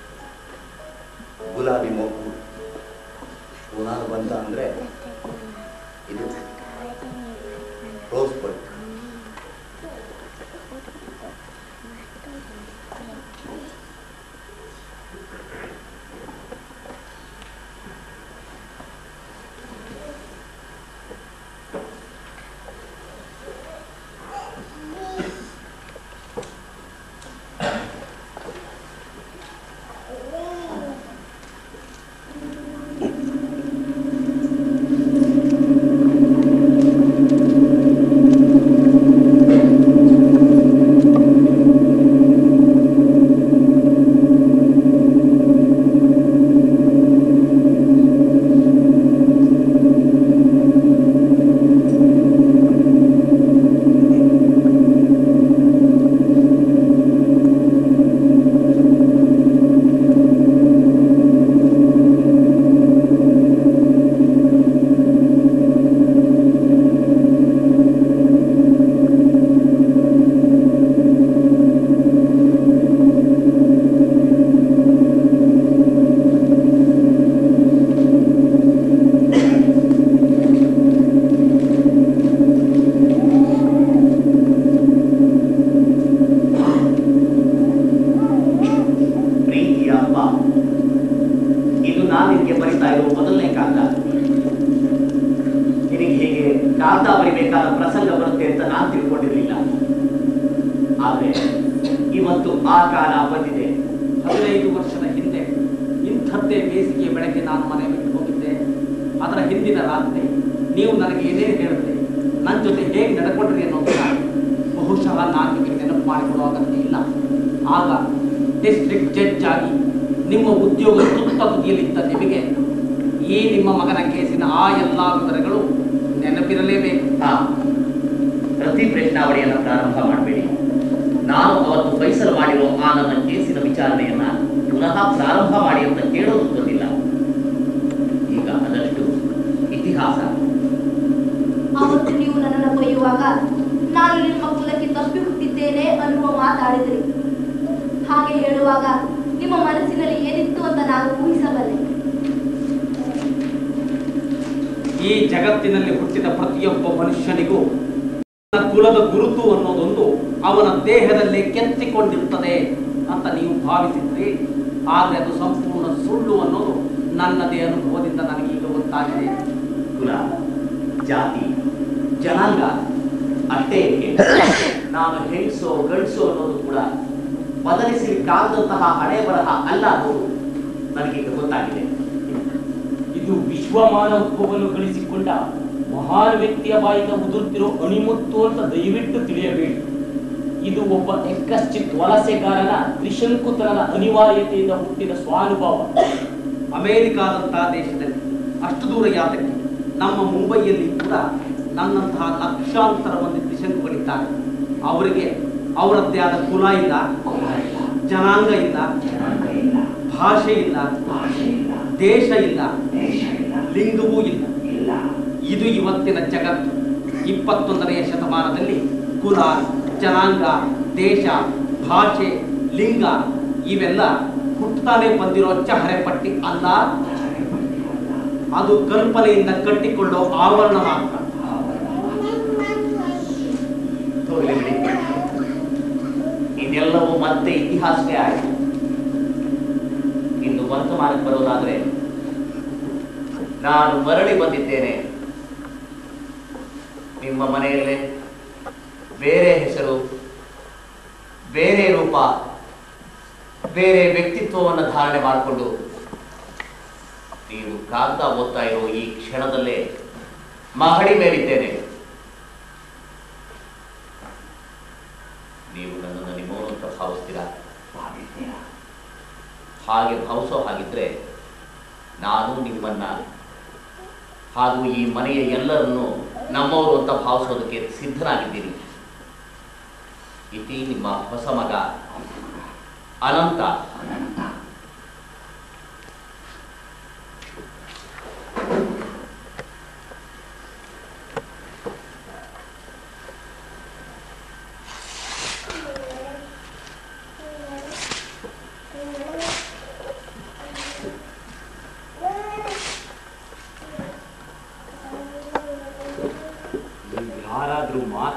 ಗುಲಾಬಿ ಮೊಗ್ಗು ಪುನಃ ಬಂತ ಅಂದರೆ ಇದು ರೋಸ್ ಬುಕ್ ಪ್ರೀತಿಯ ಅಪ್ಪ ಇದು ನಾನು ನಿನಗೆ ಬರಿತಾ ಇರೋ ಮೊದಲನೇ ಕಾಗದ ನಿನಗೆ ಹೀಗೆ ಕಾಗದ ಬರಿಬೇಕಾದ ಪ್ರಸಂಗ ಬರುತ್ತೆ ಅಂತ ನಾನು ತಿಳ್ಕೊಂಡಿರ್ಲಿಲ್ಲ ಆದ್ರೆ ಇವತ್ತು ಆ ಕಾಲ ಬಂದಿದೆ ಹದಿನೈದು ವರ್ಷದ ಹಿಂದೆ ಇಂಥದ್ದೇ ಬೇಸಿಗೆ ಬೆಳಗ್ಗೆ ನಾನು ಮನೆ ಬಿಟ್ಟು ಹೋಗಿದ್ದೆ ಅದರ ಹಿಂದಿನ ರಾತ್ರಿ ನೀವು ನನಗೆ ಏನೇನು ಹೇಳಿದ್ರಿ ನನ್ನ ಜೊತೆ ಹೇಗೆ ನಡ್ಕೊಂಡ್ರಿ ಅನ್ನೋದನ್ನ ಬಹುಶಃ ನಾನು ನಿಮಗೆ ನೆನಪು ಮಾಡಿಕೊಡೋ ಅಗತ್ಯ ಇಲ್ಲ ಆಗ ಡಿಸ್ಟ್ರಿಕ್ಟ್ ಜಡ್ಜ್ ಆಗಿ ನಿಮ್ಮ ಉದ್ಯೋಗ ತುತ್ತ ತುದಿಯಲ್ಲಿದ್ದ ನಿಮಗೆ ಈ ನಿಮ್ಮ ಮಗನ ಕೇಸಿನ ಆ ಎಲ್ಲ ವಿವರಗಳು ನೆನಪಿರಲೇಬೇಕು ಹಾ ಪ್ರತಿ ಪ್ರಶ್ನಾವಳಿಯನ್ನು ಪ್ರಾರಂಭ ಮಾಡಬೇಡಿ ನಾನು ಅವತ್ತು ಫೈಸಲ್ ಮಾಡಿರೋ ಆ ನನ್ನ ಕೇಸಿನ ವಿಚಾರಣೆಯನ್ನ ಪುನಃ ಪ್ರಾರಂಭ ಮಾಡಿ ಅಂತ ಕೇಳೋದು ಗೊತ್ತಿಲ್ಲ ಈಗ ಅದಷ್ಟು ಇತಿಹಾಸ ಅವತ್ತು ನೀವು ನನ್ನನ್ನು ಕೊಯ್ಯುವಾಗ ನಾನು ನಿಮ್ಮ ಕುಲಕ್ಕೆ ತಪ್ಪಿ ಹುಟ್ಟಿದ್ದೇನೆ ಅನ್ನುವ ಮಾತಾಡಿದ್ರಿ ಹಾಗೆ ಹೇಳುವಾಗ ನಿಮ್ಮ ಮನಸ್ಸಿನಲ್ಲಿ ಏನಿತ್ತು ಅಂತ ನಾನು ಊಹಿಸಬಲ್ಲೆ ಈ ಜಗತ್ತಿನಲ್ಲಿ ಹುಟ್ಟಿದ ಪ್ರತಿಯೊಬ್ಬ ಮನುಷ್ಯನಿಗೂ ತನ್ನ ಕುಲದ ಗುರುತು ಅನ್ನೋದೊಂದು ಅವನ ದೇಹದಲ್ಲೇ ಕೆತ್ತಿಕೊಂಡಿರ್ತದೆ ಅಂತ ನೀವು ಭಾವಿಸಿದ್ರಿ ಆದರೆ ಅದು ಸಂಪೂರ್ಣ ಸುಳ್ಳು ಅನ್ನೋದು ನನ್ನದೇ ಅನುಭವದಿಂದ ನನಗೀಗ ಗೊತ್ತಾಗಿದೆ ಕುಲ ಜಾತಿ ಜನಾಂಗ ಅಷ್ಟೇ ಏಕೆ ನಾನು ಹೆಂಗಸೋ ಗಂಡಸೋ ಅನ್ನೋದು ಕೂಡ ಬದಲಿಸಲಿಕ್ಕಾಗದಂತಹ ಹಣೆ ಬರಹ ಅಲ್ಲ ಅನ್ನೋದು ನನಗೀಗ ಗೊತ್ತಾಗಿದೆ ಇದು ವಿಶ್ವಮಾನವತ್ವವನ್ನು ಗಳಿಸಿಕೊಂಡ ಮಹಾನ್ ವ್ಯಕ್ತಿಯ ಬಾಯಿಂದ ಉದುರ್ತಿರೋ ಅಣಿಮುತ್ತು ಅಂತ ದಯವಿಟ್ಟು ತಿಳಿಯಬೇಡಿ ಇದು ಒಬ್ಬ ಎಕ್ಕಶ್ಚಿತ್ ವಲಸೆಗಾರನ ತ್ರಿಶಂಕುತನದ ಅನಿವಾರ್ಯತೆಯಿಂದ ಹುಟ್ಟಿದ ಸ್ವಾನುಭವ ಅಮೇರಿಕಾದಂತಹ ದೇಶದಲ್ಲಿ ಅಷ್ಟು ದೂರ ಯಾತಕ್ಕೆ ನಮ್ಮ ಮುಂಬೈಯಲ್ಲಿ ಕೂಡ ನನ್ನಂತಹ ಲಕ್ಷಾಂತರ ಮಂದಿ ತ್ರಿಶಂಕುಗಳಿದ್ದಾರೆ ಅವರಿಗೆ ಅವರದ್ದೇ ಆದ ಕುಲ ಇಲ್ಲ ಜನಾಂಗ ಇಲ್ಲ ಭಾಷೆ ಇಲ್ಲ ದೇಶ ಇಲ್ಲ ಲಿಂಗವೂ ಇಲ್ಲ ಇದು ಇವತ್ತಿನ ಜಗತ್ತು ಇಪ್ಪತ್ತೊಂದನೆಯ ಶತಮಾನದಲ್ಲಿ ಕುಲ ಜನಾಂಗ ದೇಶ ಭಾಷೆ ಲಿಂಗ ಇವೆಲ್ಲ ಹುಟ್ಟುತ್ತಾನೆ ಬಂದಿರೋ ಚಹರೆ ಪಟ್ಟಿ ಅಲ್ಲ ಅದು ಕಲ್ಪನೆಯಿಂದ ಕಟ್ಟಿಕೊಳ್ಳೋ ಆವರಣ ಮಾತ್ರ ಹೋಗಲಿ ಬಿಡಿ ಇದೆಲ್ಲವೂ ಮತ್ತೆ ಇತಿಹಾಸವೇ ಆಯಿತು ಇನ್ನು ವರ್ತಮಾನಕ್ಕೆ ಬರೋದಾದ್ರೆ ನಾನು ಮರಳಿ ಬಂದಿದ್ದೇನೆ ನಿಮ್ಮ ಮನೆಯಲ್ಲೇ ಬೇರೆ ಹೆಸರು ಬೇರೆ ರೂಪ ಬೇರೆ ವ್ಯಕ್ತಿತ್ವವನ್ನು ಧಾರಣೆ ಮಾಡಿಕೊಂಡು ನೀವು ಕಾಗ್ದ ಓದ್ತಾ ಇರೋ ಈ ಕ್ಷಣದಲ್ಲೇ ಮಹಡಿ ಮೇಲಿದ್ದೇನೆ ನೀವು ನನ್ನನ್ನು ನಿಮ್ಮವನು ಅಂತ ಭಾವಿಸ್ತೀರಾ ಹಾಗೆ ಭಾವಿಸೋ ಹಾಗಿದ್ರೆ ನಾನು ನಿಮ್ಮನ್ನ ಹಾಗೂ ಈ ಮನೆಯ ಎಲ್ಲರನ್ನು ನಮ್ಮವರು ಅಂತ ಭಾವಿಸೋದಕ್ಕೆ ಸಿದ್ಧನಾಗಿದ್ದೀನಿ ಇತಿ ನಿಮ್ಮ ಹೊಸ ಮಗ ಅನಂತ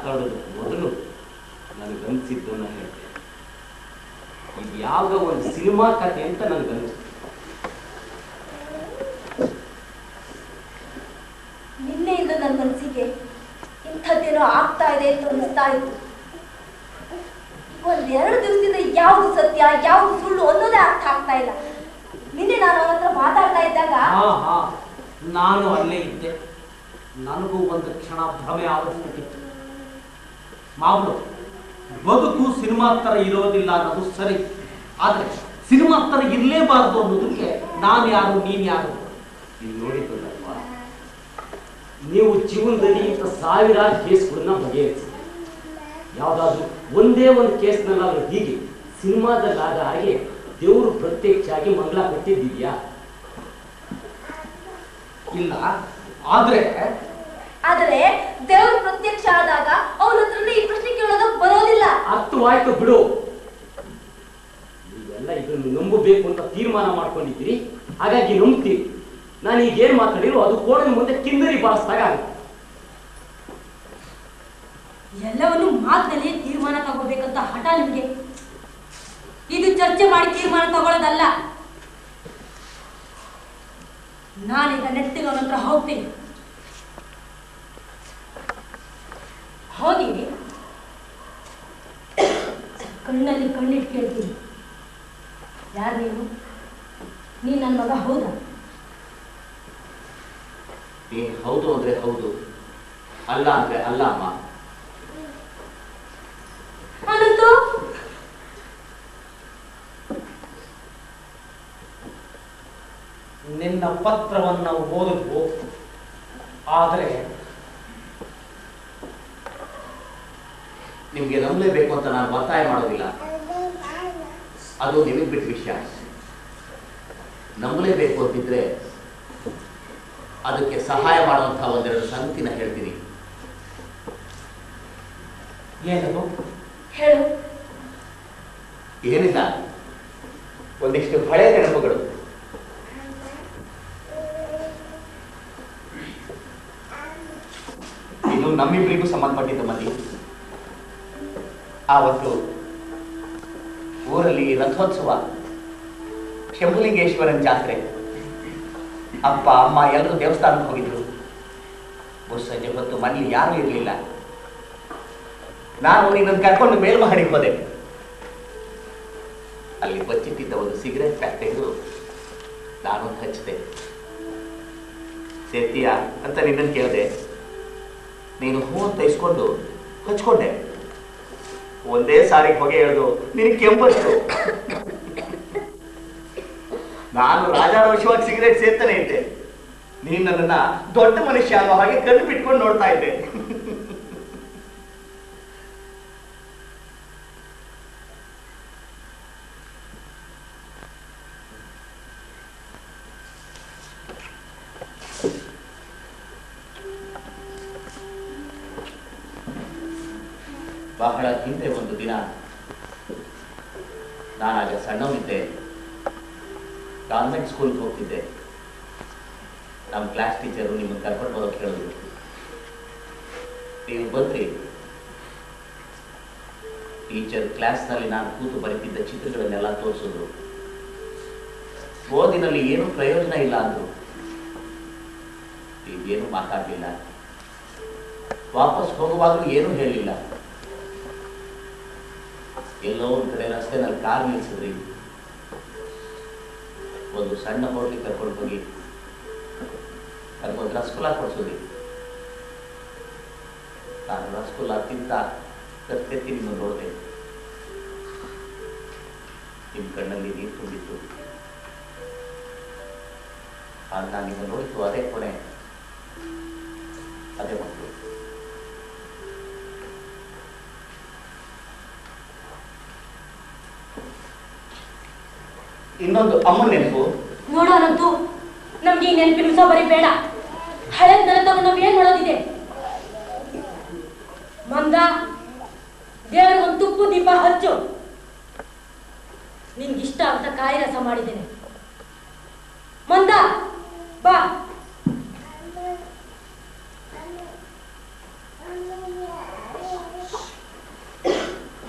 ಮಾತಾಡೋದಕ್ಕೆ ಮೊದಲು ನನಗನ್ಸಿದ್ದನ್ನ ಹೇಳ್ತೇನೆ ಇದು ಯಾವುದೋ ಒಂದು ಸಿನಿಮಾ ಕಥೆ ಅಂತ ನನಗನ್ನಿಸ್ತು ನಿನ್ನೆಯಿಂದ ನನ್ನ ಮನಸ್ಸಿಗೆ ಇಂಥದ್ದೇನೋ ಆಗ್ತಾ ಇದೆ ಅಂತ ಅನಿಸ್ತಾ ಇತ್ತು ಒಂದ್ ಎರಡು ದಿವಸದಿಂದ ಯಾವ್ದು ಸತ್ಯ ಯಾವ್ದು ಸುಳ್ಳು ಅನ್ನೋದೇ ಅರ್ಥ ಆಗ್ತಾ ಇಲ್ಲ ನಿನ್ನೆ ನಾನು ಅವನ ಹತ್ರ ಮಾತಾಡ್ತಾ ಇದ್ದಾಗ ಹಾ ಹಾ ನಾನು ಅಲ್ಲೇ ಇದ್ದೆ ನನಗೂ ಒಂದು ಕ್ಷಣ ಭ್ರಮೆ ಆವರಿಸ್ಬಿಟ್ಟಿತ್ತು ಮಾಮೂಲು ಬದುಕು ಸಿನಿಮಾ ತರ ಇರೋದಿಲ್ಲ ಅನ್ನೋದು ಸರಿ ಆದ್ರೆ ಸಿನಿಮಾ ತರ ಇರಲೇಬಾರದು ಅನ್ನೋದಕ್ಕೆ ನಾನು ಯಾರು ನೀನ್ ಯಾರು ನೀವು ನೋಡಿದ್ದಲ್ಲಲ್ವಾ ನೀವು ಜೀವನದಲ್ಲಿ ಇಂಥ ಸಾವಿರಾರು ಕೇಸ್ಗಳನ್ನ ಬಗೆಹರಿಸಿ ಯಾವುದಾದ್ರೂ ಒಂದೇ ಒಂದು ಕೇಸ್ನಲ್ಲಾದ್ರೂ ಹೀಗೆ ಸಿನಿಮಾದಲ್ಲಾದ ಹಾಗೆ ದೇವರು ಪ್ರತ್ಯಕ್ಷ ಆಗಿ ಮಂಗಳ ಕೊಟ್ಟಿದ್ದೀಯಾ ಇಲ್ಲ ಆದ್ರೆ ಆದ್ರೆ ದೇವ್ರ ಪ್ರತ್ಯಕ್ಷ ಆದಾಗ ಅವನ ಹತ್ರನೇ ಈ ಪ್ರಶ್ನೆ ಕೇಳೋದಕ್ ಬರೋದಿಲ್ಲ ಅರ್ಥವಾಯ್ತು ಬಿಡು ನೀವೆಲ್ಲ ಇದನ್ನು ನಂಬಬೇಕು ಅಂತ ತೀರ್ಮಾನ ಮಾಡ್ಕೊಂಡಿದ್ದೀರಿ ಹಾಗಾಗಿ ನಂಬ್ತೀರಿ ನಾನು ಈಗ ಏನ್ ಮಾತಾಡಿರೋ ಅದು ಕೋಣನ ಮುಂದೆ ಕಿಂದರಿ ಬಾರಿಸಿದಾಗ ಆಗುತ್ತೆ ಎಲ್ಲವನ್ನು ಮಾತಿನಲ್ಲಿ ತೀರ್ಮಾನ ತಗೋಬೇಕಂತ ಹಠ ನಿಮ್ಗೆ ಇದು ಚರ್ಚೆ ಮಾಡಿ ತೀರ್ಮಾನ ತಗೊಳ್ಳೋದಲ್ಲ ನಾನೀಗ ನೆಟ್ಟಿಗೆ ಅವನ ಹತ್ರ ಹೋಗ್ತೀನಿ ಹೋಗಿ ಕಣ್ಣಲ್ಲಿ ಕಣ್ಣಿಟ್ಟು ಕೇಳ್ತೀನಿ ಯಾರು ನೀನು ನೀನ್ ನನ್ನ ಮಗ ಹೌದಾ ನೀನ್ ಹೌದು ಅಂದ್ರೆ ಹೌದು ಅಲ್ಲ ಅಂದ್ರೆ ಅಲ್ಲ ಅಮ್ಮ ಅನಂತು ನಿನ್ನ ಪತ್ರವನ್ನ ಓದಿದ್ವು ಆದ್ರೆ ನಿಮ್ಗೆ ನಂಬಲೇಬೇಕು ಅಂತ ನಾನು ಒತ್ತಾಯ ಮಾಡೋದಿಲ್ಲ ಅದು ನಿಮಗೆ ಬಿಟ್ಟ ವಿಷಯ ನಂಬಲೇಬೇಕು ಅಂತಿದ್ರೆ ಅದಕ್ಕೆ ಸಹಾಯ ಮಾಡುವಂತಹ ಒಂದೆರಡು ಸಂಗತಿನ ಹೇಳ್ತೀನಿ ಏನದು ಹೇಳು ಏನಿಲ್ಲ ಒಂದಿಷ್ಟು ಹಳೆಯ ನೆನಪುಗಳು ಇದು ನಮ್ಮಿಬ್ಬರಿಗೂ ಸಂಬಂಧಪಟ್ಟಿದ್ದ ಮಂದಿ ಆವತ್ತು ಊರಲ್ಲಿ ರಥೋತ್ಸವ ಶಂಭುಲಿಂಗೇಶ್ವರನ ಜಾತ್ರೆ ಅಪ್ಪ ಅಮ್ಮ ಎಲ್ಲರೂ ದೇವಸ್ಥಾನಕ್ಕೆ ಹೋಗಿದ್ರು ಮುಸ್ಸಂಜೆ ಹೊತ್ತು ಮನೇಲಿ ಯಾರೂ ಇರಲಿಲ್ಲ ನಾನು ನಿನ್ನನ್ನು ಕರ್ಕೊಂಡು ಮೇಲ್ಮಹಡಿಗೆ ಹೋದೆ ಅಲ್ಲಿ ಬಚ್ಚಿಟ್ಟಿದ್ದ ಒಂದು ಸಿಗರೆಟ್ ಪ್ಯಾಕ್ ತೆಗೆದು ನಾನು ಹಚ್ಚಿದೆ ಸೇರ್ತೀಯಾ ಅಂತ ನಿನ್ನನ್ನು ಕೇಳಿದೆ ನೀನು ಹೂ ಅಂತ ಇಸ್ಕೊಂಡು ಹಚ್ಕೊಂಡೆ ಒಂದೇ ಸಾರಿ ಹೊಗೆ ಎಳೆದು ನಿನಗೆ ಕೆಂಪಷ್ಟು ನಾನು ರಾಜಾರೋಷವಾಗಿ ಸಿಗರೇಟ್ ಸೇರ್ತಾನೆ ಇದ್ದೆ ನೀನು ನನ್ನನ್ನ ದೊಡ್ಡ ಮನುಷ್ಯ ಅನ್ನೋ ಹಾಗೆ ಕಣ್ಣು ಬಿಟ್ಕೊಂಡು ನೋಡ್ತಾ ಇದ್ದೆ ಬಹಳ ಹಿಂದೆ ಒಂದು ದಿನ ನಾನಾಗ ಸಣ್ಣವನಿದ್ದೆ ಕಾನ್ವೆಂಟ್ ಸ್ಕೂಲ್ಗೆ ಹೋಗ್ತಿದ್ದೆ ನಮ್ಮ ಕ್ಲಾಸ್ ಟೀಚರು ನಿಮ್ಮನ್ನು ಕರ್ಕೊಂಡು ಹೋಗೋಕೆ ಹೇಳಿದ್ರು ನೀವು ಬಂದ್ರಿ ಟೀಚರ್ ಕ್ಲಾಸ್ನಲ್ಲಿ ನಾನು ಕೂತು ಬರೀತಿದ್ದ ಚಿತ್ರಗಳನ್ನೆಲ್ಲ ತೋರಿಸಿದ್ರು ಓದಿನಲ್ಲಿ ಏನೂ ಪ್ರಯೋಜನ ಇಲ್ಲ ಅಂದ್ರು ಈಗೇನು ಮಾತಾಡಲಿಲ್ಲ ವಾಪಸ್ ಹೋಗುವಾಗಲೂ ಏನೂ ಹೇಳಲಿಲ್ಲ ಎಲ್ಲೋ ಒಂದು ಕಡೆ ರಸ್ತೆನಲ್ಲಿ ಕಾರ್ ನಿಲ್ಸಿದ್ರಿ ಒಂದು ಸಣ್ಣ ಹೋಟ್ಲಿಗೆ ಕರ್ಕೊಂಡು ಹೋಗಿ ಅದಕ್ಕೊಂದು ರಸಗುಲ್ಲ ಕೊಡ್ಸೋದಿ ನಾನು ರಸಗುಲ್ಲ ತಿಂತ ಕತ್ತೆತ್ತಿ ನಿಮ್ಮ ನೋಡಿದೆ ನಿಮ್ಮ ಕಣ್ಣಲ್ಲಿ ನೀರು ತುಂಬಿತ್ತು ಆಗ ನಾನು ನಿಮ್ಮ ನೋಡಿತು ಅದೇ ಕೊನೆ ಅದೇ ಮಕ್ಕಳು ಇನ್ನೊಂದು ಅಮ್ಮನ ನೆನಪು ನೋಡೋಣಂತೂ ನಮ್ಗೆ ಈ ನೆನಪಿನ ಸಹ ಬರೀ ಬೇಡ ಹಳೆ ತಗೊಂಡು ನಾವ್ ಏನ್ ಮಾಡೋದಿದೆ ಮಂದ ದೇವರಿಗೊಂದು ತುಪ್ಪು ದೀಪ ಹಚ್ಚು ನಿನ್ಗಿಷ್ಟ ಅಂತ ಕಾಯಿ ರಸ ಮಾಡಿದ್ದೇನೆ ಮಂದ ಬಾ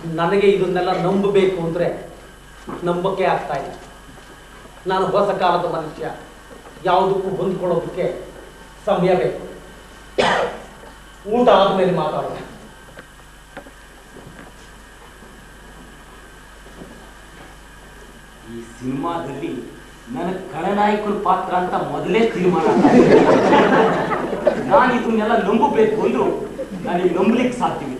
ನನಗೆ ಇದನ್ನೆಲ್ಲ ನಂಬಬೇಕು ಅಂದ್ರೆ ನಂಬಕ್ಕೆ ಆಗ್ತಾ ಇಲ್ಲ ನಾನು ಹೊಸ ಕಾಲದ ಮನುಷ್ಯ ಯಾವುದಕ್ಕೂ ಹೊಂದ್ಕೊಳ್ಳೋದಕ್ಕೆ ಸಮಯ ಬೇಕು ಊಟ ಆದ್ಮೇಲೆ ಮಾತಾಡೋಣ ಈ ಸಿನಿಮಾದಲ್ಲಿ ನನಗೆ ಖಳನಾಯಕನ ಪಾತ್ರ ಅಂತ ಮೊದಲೇ ತೀರ್ಮಾನ ನಾನು ಇದನ್ನೆಲ್ಲ ನಂಬಬೇಕು ಅಂದ್ರು ನನಗೆ ನಂಬಲಿಕ್ಕೆ ಸಾಧ್ಯವಿಲ್ಲ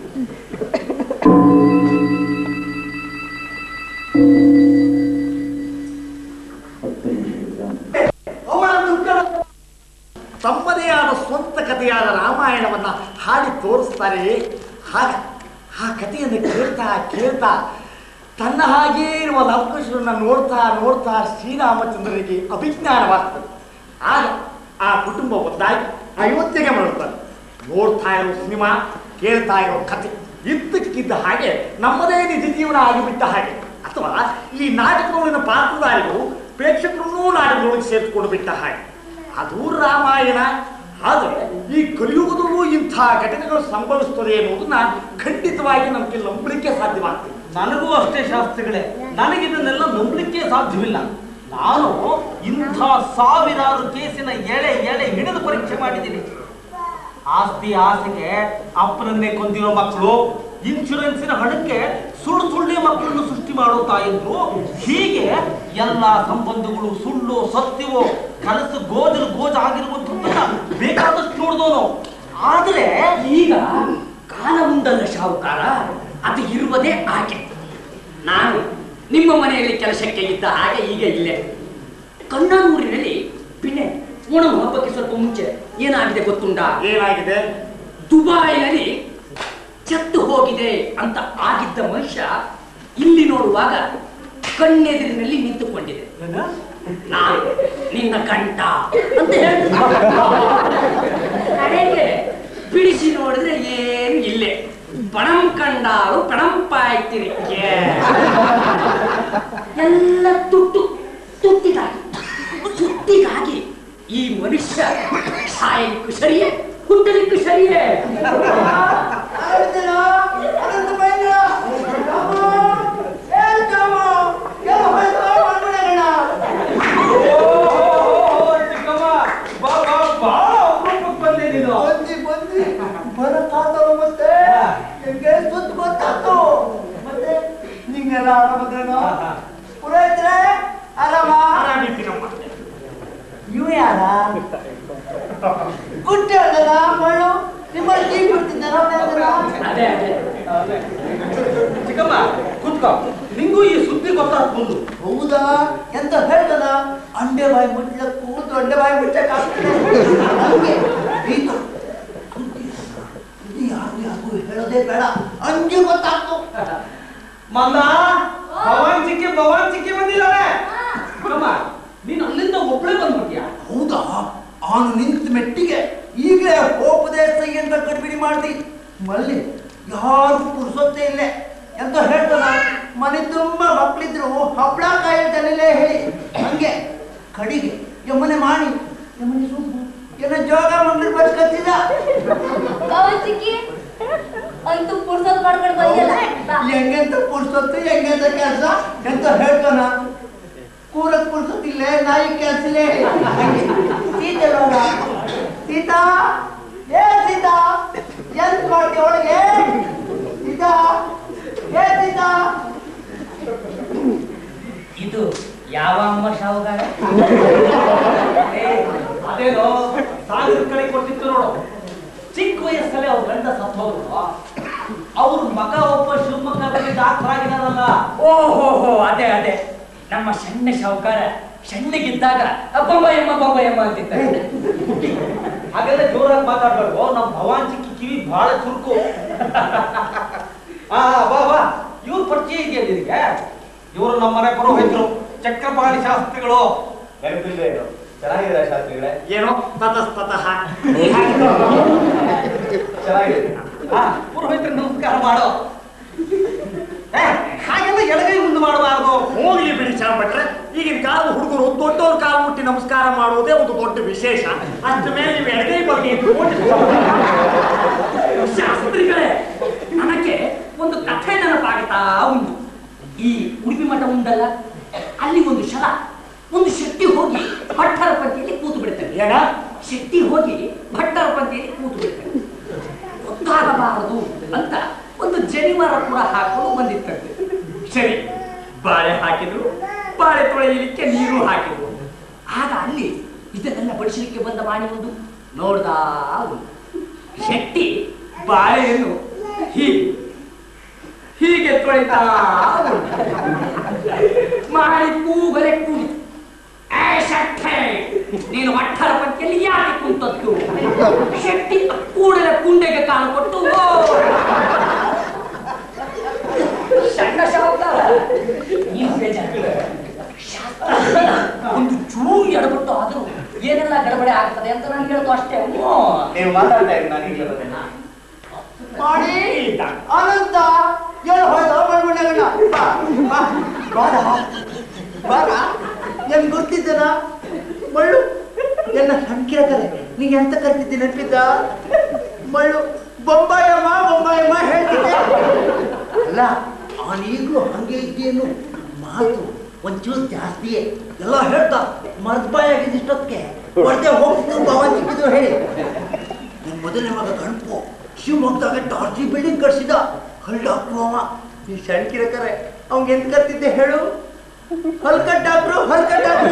ಅವಳ ದುಃಖದ ತಮ್ಮದೇ ಆದ ಸ್ವಂತ ಕಥೆಯಾದ ರಾಮಾಯಣವನ್ನ ಹಾಡಿ ತೋರಿಸ್ತಾರೆ ಹಾಗ ಆ ಕಥೆಯನ್ನು ಕೇಳ್ತಾ ಕೇಳ್ತಾ ತನ್ನ ಹಾಗೇ ಇರುವ ಲವಕುಶರನ್ನ ನೋಡ್ತಾ ನೋಡ್ತಾ ಶ್ರೀರಾಮಚಂದ್ರನಿಗೆ ಅಭಿಜ್ಞಾನವಾಗ್ತದೆ ಆಗ ಆ ಕುಟುಂಬ ಒಂದಾಗಿ ಅಯೋಧ್ಯೆಗೆ ಮರಳುತ್ತಾರೆ ನೋಡ್ತಾ ಇರೋ ಸಿನಿಮಾ ಕೇಳ್ತಾ ಇರೋ ಕಥೆ ಇದ್ದಕ್ಕಿದ್ದ ಹಾಗೆ ನಮ್ಮದೇ ನಿಜ ಜೀವನ ಆಗಿಬಿಟ್ಟ ಹಾಗೆ ಅಥವಾ ಈ ನಾಟಕದೊಳಗಿನ ಪಾತ್ರಧಾರಿಗಳು ಪ್ರೇಕ್ಷಕರನ್ನೂ ನಾಟಕದೊಳಗೆ ಸೇರಿಸ್ಕೊಂಡು ಬಿಟ್ಟ ಹಾಗೆ ಅದು ರಾಮಾಯಣ ಆದರೆ ಈ ಕಲಿಯುಗದಲ್ಲೂ ಇಂಥ ಘಟನೆಗಳು ಸಂಭವಿಸ್ತದೆ ಎನ್ನುವುದನ್ನ ಖಂಡಿತವಾಗಿ ನಮಗೆ ನಂಬಲಿಕ್ಕೆ ಸಾಧ್ಯವಾಗ್ತದೆ ನನಗೂ ಅಷ್ಟೇ ಶಾಸ್ತ್ರಿಗಳೇ ನನಗಿದನ್ನೆಲ್ಲ ನಂಬಲಿಕ್ಕೆ ಸಾಧ್ಯವಿಲ್ಲ ನಾನು ಇಂಥ ಸಾವಿರಾರು ಕೇಸಿನ ಎಳೆ ಎಳೆ ಹಿಡಿದು ಪರೀಕ್ಷೆ ಮಾಡಿದ್ದೀನಿ ಆಸ್ತಿ ಆಸೆಗೆ ಅಪ್ಪನನ್ನೇ ಕೊಂದಿರೋ ಮಕ್ಕಳು ಇನ್ಶೂರೆನ್ಸಿನ ಹಣಕ್ಕೆ ಸುಳ್ಳು ಸುಳ್ಳೆ ಮಕ್ಕಳನ್ನು ಸೃಷ್ಟಿ ಮಾಡೋ ತಾಯಂದ್ರು ಹೀಗೆ ಎಲ್ಲ ಸಂಬಂಧಗಳು ಸುಳ್ಳು ಸತ್ಯವೋ ಕನಸು ಗೋಜಲು ಗೋಜ ಆಗಿರುವಂಥದ್ದನ್ನ ಬೇಕಾದಷ್ಟು ನೋಡಿದವನು ಆದ್ರೆ ಈಗ ಕಾಲ ಮುಂದಲ್ಲ ಶಾಹುಕಾರ ಅದು ಇರುವುದೇ ಆಕೆ ನಾನು ನಿಮ್ಮ ಮನೆಯಲ್ಲಿ ಕೆಲಸಕ್ಕೆ ಇದ್ದ ಹಾಗೆ ಈಗ ಇಲ್ಲೇ ಕಣ್ಣನೂರಿನಲ್ಲಿ ಪಿಣ್ಣೆ ಓಣಂ ಹಬ್ಬಕ್ಕೆ ಸ್ವಲ್ಪ ಮುಂಚೆ ಏನಾಗಿದೆ ಗೊತ್ತುಂಟಾ ಏನಾಗಿದೆ ದುಬಾಯಿನಲ್ಲಿ ಚತ್ತು ಹೋಗಿದೆ ಅಂತ ಆಗಿದ್ದ ಮನುಷ್ಯ ಇಲ್ಲಿ ನೋಡುವಾಗ ಕಣ್ಣೆದುರಿನಲ್ಲಿ ನಿಂತುಕೊಂಡಿದೆ ನಾನು ನಿನ್ನ ಕಂಠ ಅಂತ ಹೇಳ್ತೀನಿ ಕಡೆಗೆ ಬಿಡಿಸಿ ನೋಡಿದ್ರೆ ಏನು ಇಲ್ಲೇ ಪಣಂ ಕಂಡಾರು ಪಣಂ ಪಾಯ್ತಿರಿ ಎಲ್ಲ ತುಟ್ಟು ತುಟ್ಟಿಗಾಗಿ ತುಟ್ಟಿಗಾಗಿ ಈ ಮನುಷ್ಯ ಸಾಯಲಿಕ್ಕೂ ಸರಿಯೇ ಹುಟ್ಟಲಿಕ್ಕೂ ಸರಿಯೇ ಚಿಕ್ಕಮ್ಮ, ಬಾ, ಬಾ, ಬಹಳ ಅಪರೂಪಕ್ಕೆ ಬಂದೆ ನೀನು. ಬಂದಿ ಬಂದಿ ಬರಕ್ಕಾತವ ಮತ್ತೆ ಹೆಂಗೆ ಸುತ್ತ ಗೊತ್ತಾತು ಮತ್ತೆ ನಿಂಗೆಲ್ಲ ಆರಾಮದ್ರೇನೋ ಪುರೋಹಿತ್ರೆ ಆರಾಮ ಆರಾಮಿದ್ದೀನಮ್ಮ ಇವ ಯಾರ ಗುಡ್ಡೆ ಅಲ್ಲದ ಮಣ್ಣು ನಿಮ್ಮಲ್ಲಿ ಟೀ ಬಿಡ್ತಿದ್ದಾರ ಅದೇ ಅದೇ ಚಿಕ್ಕಮ್ಮ ಕೂತ್ಕೋ ನಿಂಗೂ ಈ ಸುದ್ದಿ ಗೊತ್ತಾಗ್ ಬಂದು ಹೌದಾ ಎಂತ ಹೇಳ್ತದ ಅಂಡೆ ಬಾಯಿ ಮುಟ್ಲಕ್ಕೂ ದೊಡ್ಡ ಬಾಯಿ ಮುಟ್ಟಕ್ಕಾಗ್ತದೆ ನಮ್ಗೆ ಈಗ ಸುದ್ದಿ ಸುದ್ದಿ ಯಾರು ಯಾರು ಹೇಳೋದೇ ಬೇಡ ಅಂಜು ಗೊತ್ತಾಗ್ತು ಮಂದ ಭವಾನ್ ಚಿಕ್ಕಿ ಭವಾನ್ ಚಿಕ್ಕಿ ಬಂದಿದ್ದಾರೆ ಚಿಕ್ಕಮ್ಮ ನೀನು ಅಲ್ಲಿಂದ ಒಬ್ಳೆ ಬಂದ್ಬಿಟ್ಯಾ ಹೌದಾ ಅವನು ನಿಂತ ಮೆಟ್ಟಿಗೆ ಈಗಲೇ ಹೋಪದೇಶ ಅಂತ ಗಡ್ಬಿಡಿ ಮಾಡ್ತಿ ಮಲ್ಲಿ ಯಾರು ಪುರ್ಸೊತ್ತೆ ಇಲ್ಲೇ ಎಂತ ಹೇಳ್ತಾನ ಮನೆ ತುಂಬ ಮಕ್ಕಳಿದ್ರು ಹಪ್ಪಳ ಕಾಯಿ ತಲೆಲೇ ಹೇಳಿ ಹಂಗೆ ಕಡಿಗೆ ಯಮನೆ ಮಾಡಿ ಯಮನೆ ಸುಬ್ಬು ಏನೋ ಜೋಗ ಮಂಗ್ಳೂರ್ ಬಸ್ ಕತ್ತಿದ ಕವಚಿಕ್ಕಿ ಅಂತೂ ಪುರ್ಸೊತ್ ಮಾಡ್ಕೊಂಡು ಬಂದಿಲ್ಲ ಬಾ. ಹೆಂಗೆಂತ ಪುರ್ಸೊತ್ತು ಹೆಂಗೆಂತ ಕೆಲಸ ಎಂತ ಹೇಳ್ತಾನ ಕೂರಕ್ ಪುರ್ಸೊತ್ತಿಲ್ಲ ನಾಯಿ ಕೆಲಸ ಇಲ್ಲ ಹಂಗೆ ಸೀತೆ ನೋಡ ಸೀತಾ ಏ ಸೀತಾ ಎಂತ ಮಾಡ್ತಿ ಒಳಗೆ ಸೀತಾ ಏ ಸೀತಾ ಇದು ಯಾವ ಅಮ್ಮ ಶಾಹುಗಾರ ಅದೇನೋ ಸಾಗರ ಕಡೆ ಕೊಟ್ಟಿತ್ತು ನೋಡು ಚಿಕ್ಕ ವಯಸ್ಸಲ್ಲೇ ಅವ್ರ ಗಂಡ ಸತ್ತೋದ್ರು ಅವ್ರ ಮಗ ಒಬ್ಬ ಶಿವಮೊಗ್ಗದಲ್ಲಿ ಡಾಕ್ಟರ್ ಆಗಿದಾರಲ್ಲ ಓಹೋ ಅದೇ ಅದೇ ನಮ್ಮ ಸಣ್ಣ ಶಾಹುಕಾರ ಸಣ್ಣಗಿದ್ದಾಗ ಬೊಂಬಯ್ಯಮ್ಮ ಬೊಂಬಯ್ಯಮ್ಮ ಅಂತಿದ್ದಾರೆ ಹಾಗೆಲ್ಲ ಜೋರಾಗಿ ಮಾತಾಡ್ಬೇಕು ನಮ್ ಭವಾನ್ ಚಿಕ್ಕಿ ಕಿವಿ ಬಹಳ ಚುರುಕು ಆ ಬಾ ಬಾ ಇವ್ರ ಪರಿಚಯ ಇದೆಯಾ ನಿನಗೆ ಇವರು ನಮ್ಮನೆ ಪುರೋಹಿತರು ಚಕ್ರಪಾಣಿ ಶಾಸ್ತ್ರಿಗಳು ನೆನಪಿಲ್ವೇನು ಚೆನ್ನಾಗಿದೆ ಶಾಸ್ತ್ರಿಗಳೇ ಏನೋ ತತಸ್ತತಃ ಚೆನ್ನಾಗಿದೆ ಆ ಪುರೋಹಿತರ ನಮಸ್ಕಾರ ಮಾಡೋ ಏ, ಹಾಗೆಲ್ಲ ಎಡಗೈ ಮುಂದೆ ಮಾಡಬಾರ್ದು ಹೋಗ್ಲಿ ಬಿಡಿ ಚಾಮಟ್ರೆ ಈಗಿನ ಕಾಲದ ಹುಡುಗರು ದೊಡ್ಡವ್ರ ಕಾಲು ಮುಟ್ಟಿ ನಮಸ್ಕಾರ ಮಾಡುವುದೇ ಒಂದು ದೊಡ್ಡ ವಿಶೇಷ ಅಷ್ಟ ಮೇಲೆ ನೀವು ಎಡಗೈ ಬಗ್ಗೆ ಇಟ್ಕೊಂಡು ಶಾಸ್ತ್ರಿಗಳೇ ನನಗೆ ಒಂದು ಕಥೆ ನೆನಪಾಗ್ತಾ ಉಂಟು ಈ ಉಡುಪಿ ಮಠ ಉಂಟಲ್ಲ ಅಲ್ಲಿ ಒಂದು ಶಲ ಒಂದು ಶೆಟ್ಟಿ ಹೋಗಿ ಭಟ್ಟರ ಪಂಕ್ತಿಯಲ್ಲಿ ಕೂತು ಬಿಡ್ತಾನೆ ಏನ ಶೆಟ್ಟಿ ಹೋಗಿ ಭಟ್ಟರ ಪಂಕ್ತಿಯಲ್ಲಿ ಕೂತು ಬಿಡ್ತಾನೆ ಗೊತ್ತಾಗಬಾರದು ಅಂತ ಒಂದು ಜನಿವಾರ ಕೂಡ ಹಾಕೊಂಡು ಬಂದಿತ್ತಂತೆ ಸರಿ ಬಾಳೆ ಹಾಕಿದ್ರು ಬಾಳೆ ತೊಳೆಯಲಿಕ್ಕೆ ನೀರು ಹಾಕಿದ್ರು ಆಗ ಅಲ್ಲಿ ಇದನ್ನೆಲ್ಲ ಬಡಿಸಲಿಕ್ಕೆ ಬಂದ ಮಾಣಿ ಒಂದು ನೋಡ್ದ ಉಂಟು ಶೆಟ್ಟಿ ಬಾಳೆಯನ್ನು ಹೀಗೆ ಹೀಗೆ ತೊಳಿತಾ ಉಂಟು. ಮಾಡಿ ಕೂಗಲೆ ಕೂಗಿ ಏ ಶೆಟ್ಟೆ ನೀನು ಮಠರ ಪಂಕ್ತಿಯಲ್ಲಿ ಯಾಕೆ ಕುಂತದ್ದು ಶೆಟ್ಟಿ ಕೂಡಲೇ ಕುಂಡೆಗೆ ಕಾಲು ಕೊಟ್ಟು ಓ ಸಣ್ಣ ಶಬ್ದ ನೀವು ಬೇಜಾರು ಶಾಸ್ತ್ರ ಒಂದು ಚೂರು ಎಡಬಿಟ್ಟು ಆದ್ರೂ ಏನೆಲ್ಲ ಗಡಬಡೆ ಆಗ್ತದೆ ಅಂತ ನಾನು ಹೇಳೋದು ಅಷ್ಟೇ ಓ ನೀವು ಮಾತಾಡ್ತಾ ಇರಿ ನಾನು ಈಗಲೇ ಬರ್ತೇನೆ ಮಾಡಿ ಅನಂತ ಏನು ಹೋಯ್ದ ಮಣ್ಮಣ್ಣಗಣ್ಣ ಬಾ ಬಾ ಬಾರ ಬಾರ ನನ್ ಗೊತ್ತಿದ್ದನ ಮಳ್ಳು ಎನ್ನ ಸಂಕೇತರೆ ನೀ ಎಂತ ಕರ್ತಿದ್ದಿ ನೆನಪಿದ್ದ ಮಳ್ಳು ಬೊಂಬಾಯಮ್ಮ ಬೊಂಬಾಯಮ್ಮ ಹೇಳ್ತಿದ್ದೆ ಅಲ್ಲ ಅವನೀಗಲೂ ಹಂಗೆ ಇದ್ದೇನು ಮಾತು ಒಂಚೂರು ಜಾಸ್ತಿಯೇ ಎಲ್ಲ ಹೇಳ್ತಾ ಮರ್ದ್ಬಾಯ್ ಆಗಿದ್ದಿಷ್ಟೊತ್ತಿಗೆ ಹೊಡೆದೆ ಹೋಗ್ತಿದ್ದು ಭವನ್ ಸಿಕ್ಕಿದ್ರು ಹೇಳಿ ನನ್ನ ಮೊದಲನೇ ಮಗ ಗಣಪು ಶಿವಮೊಗ್ಗದಾಗ ಟಾರ್ಚಿ ಬಿಲ್ಡಿಂಗ್ ಕಟ್ಸಿದ ಹಲ್ ಡಾಕ್ಟ್ರು ಅವ ಈ ಸಣ್ಕಿರಕರೆ ಅವ್ಗೆ ಎಂತ ಕರ್ತಿದ್ದೆ ಹೇಳು ಹಲ್ಕಟ್ ಡಾಕ್ಟ್ರು ಹಲ್ಕಟ್ ಡಾಕ್ಟ್ರು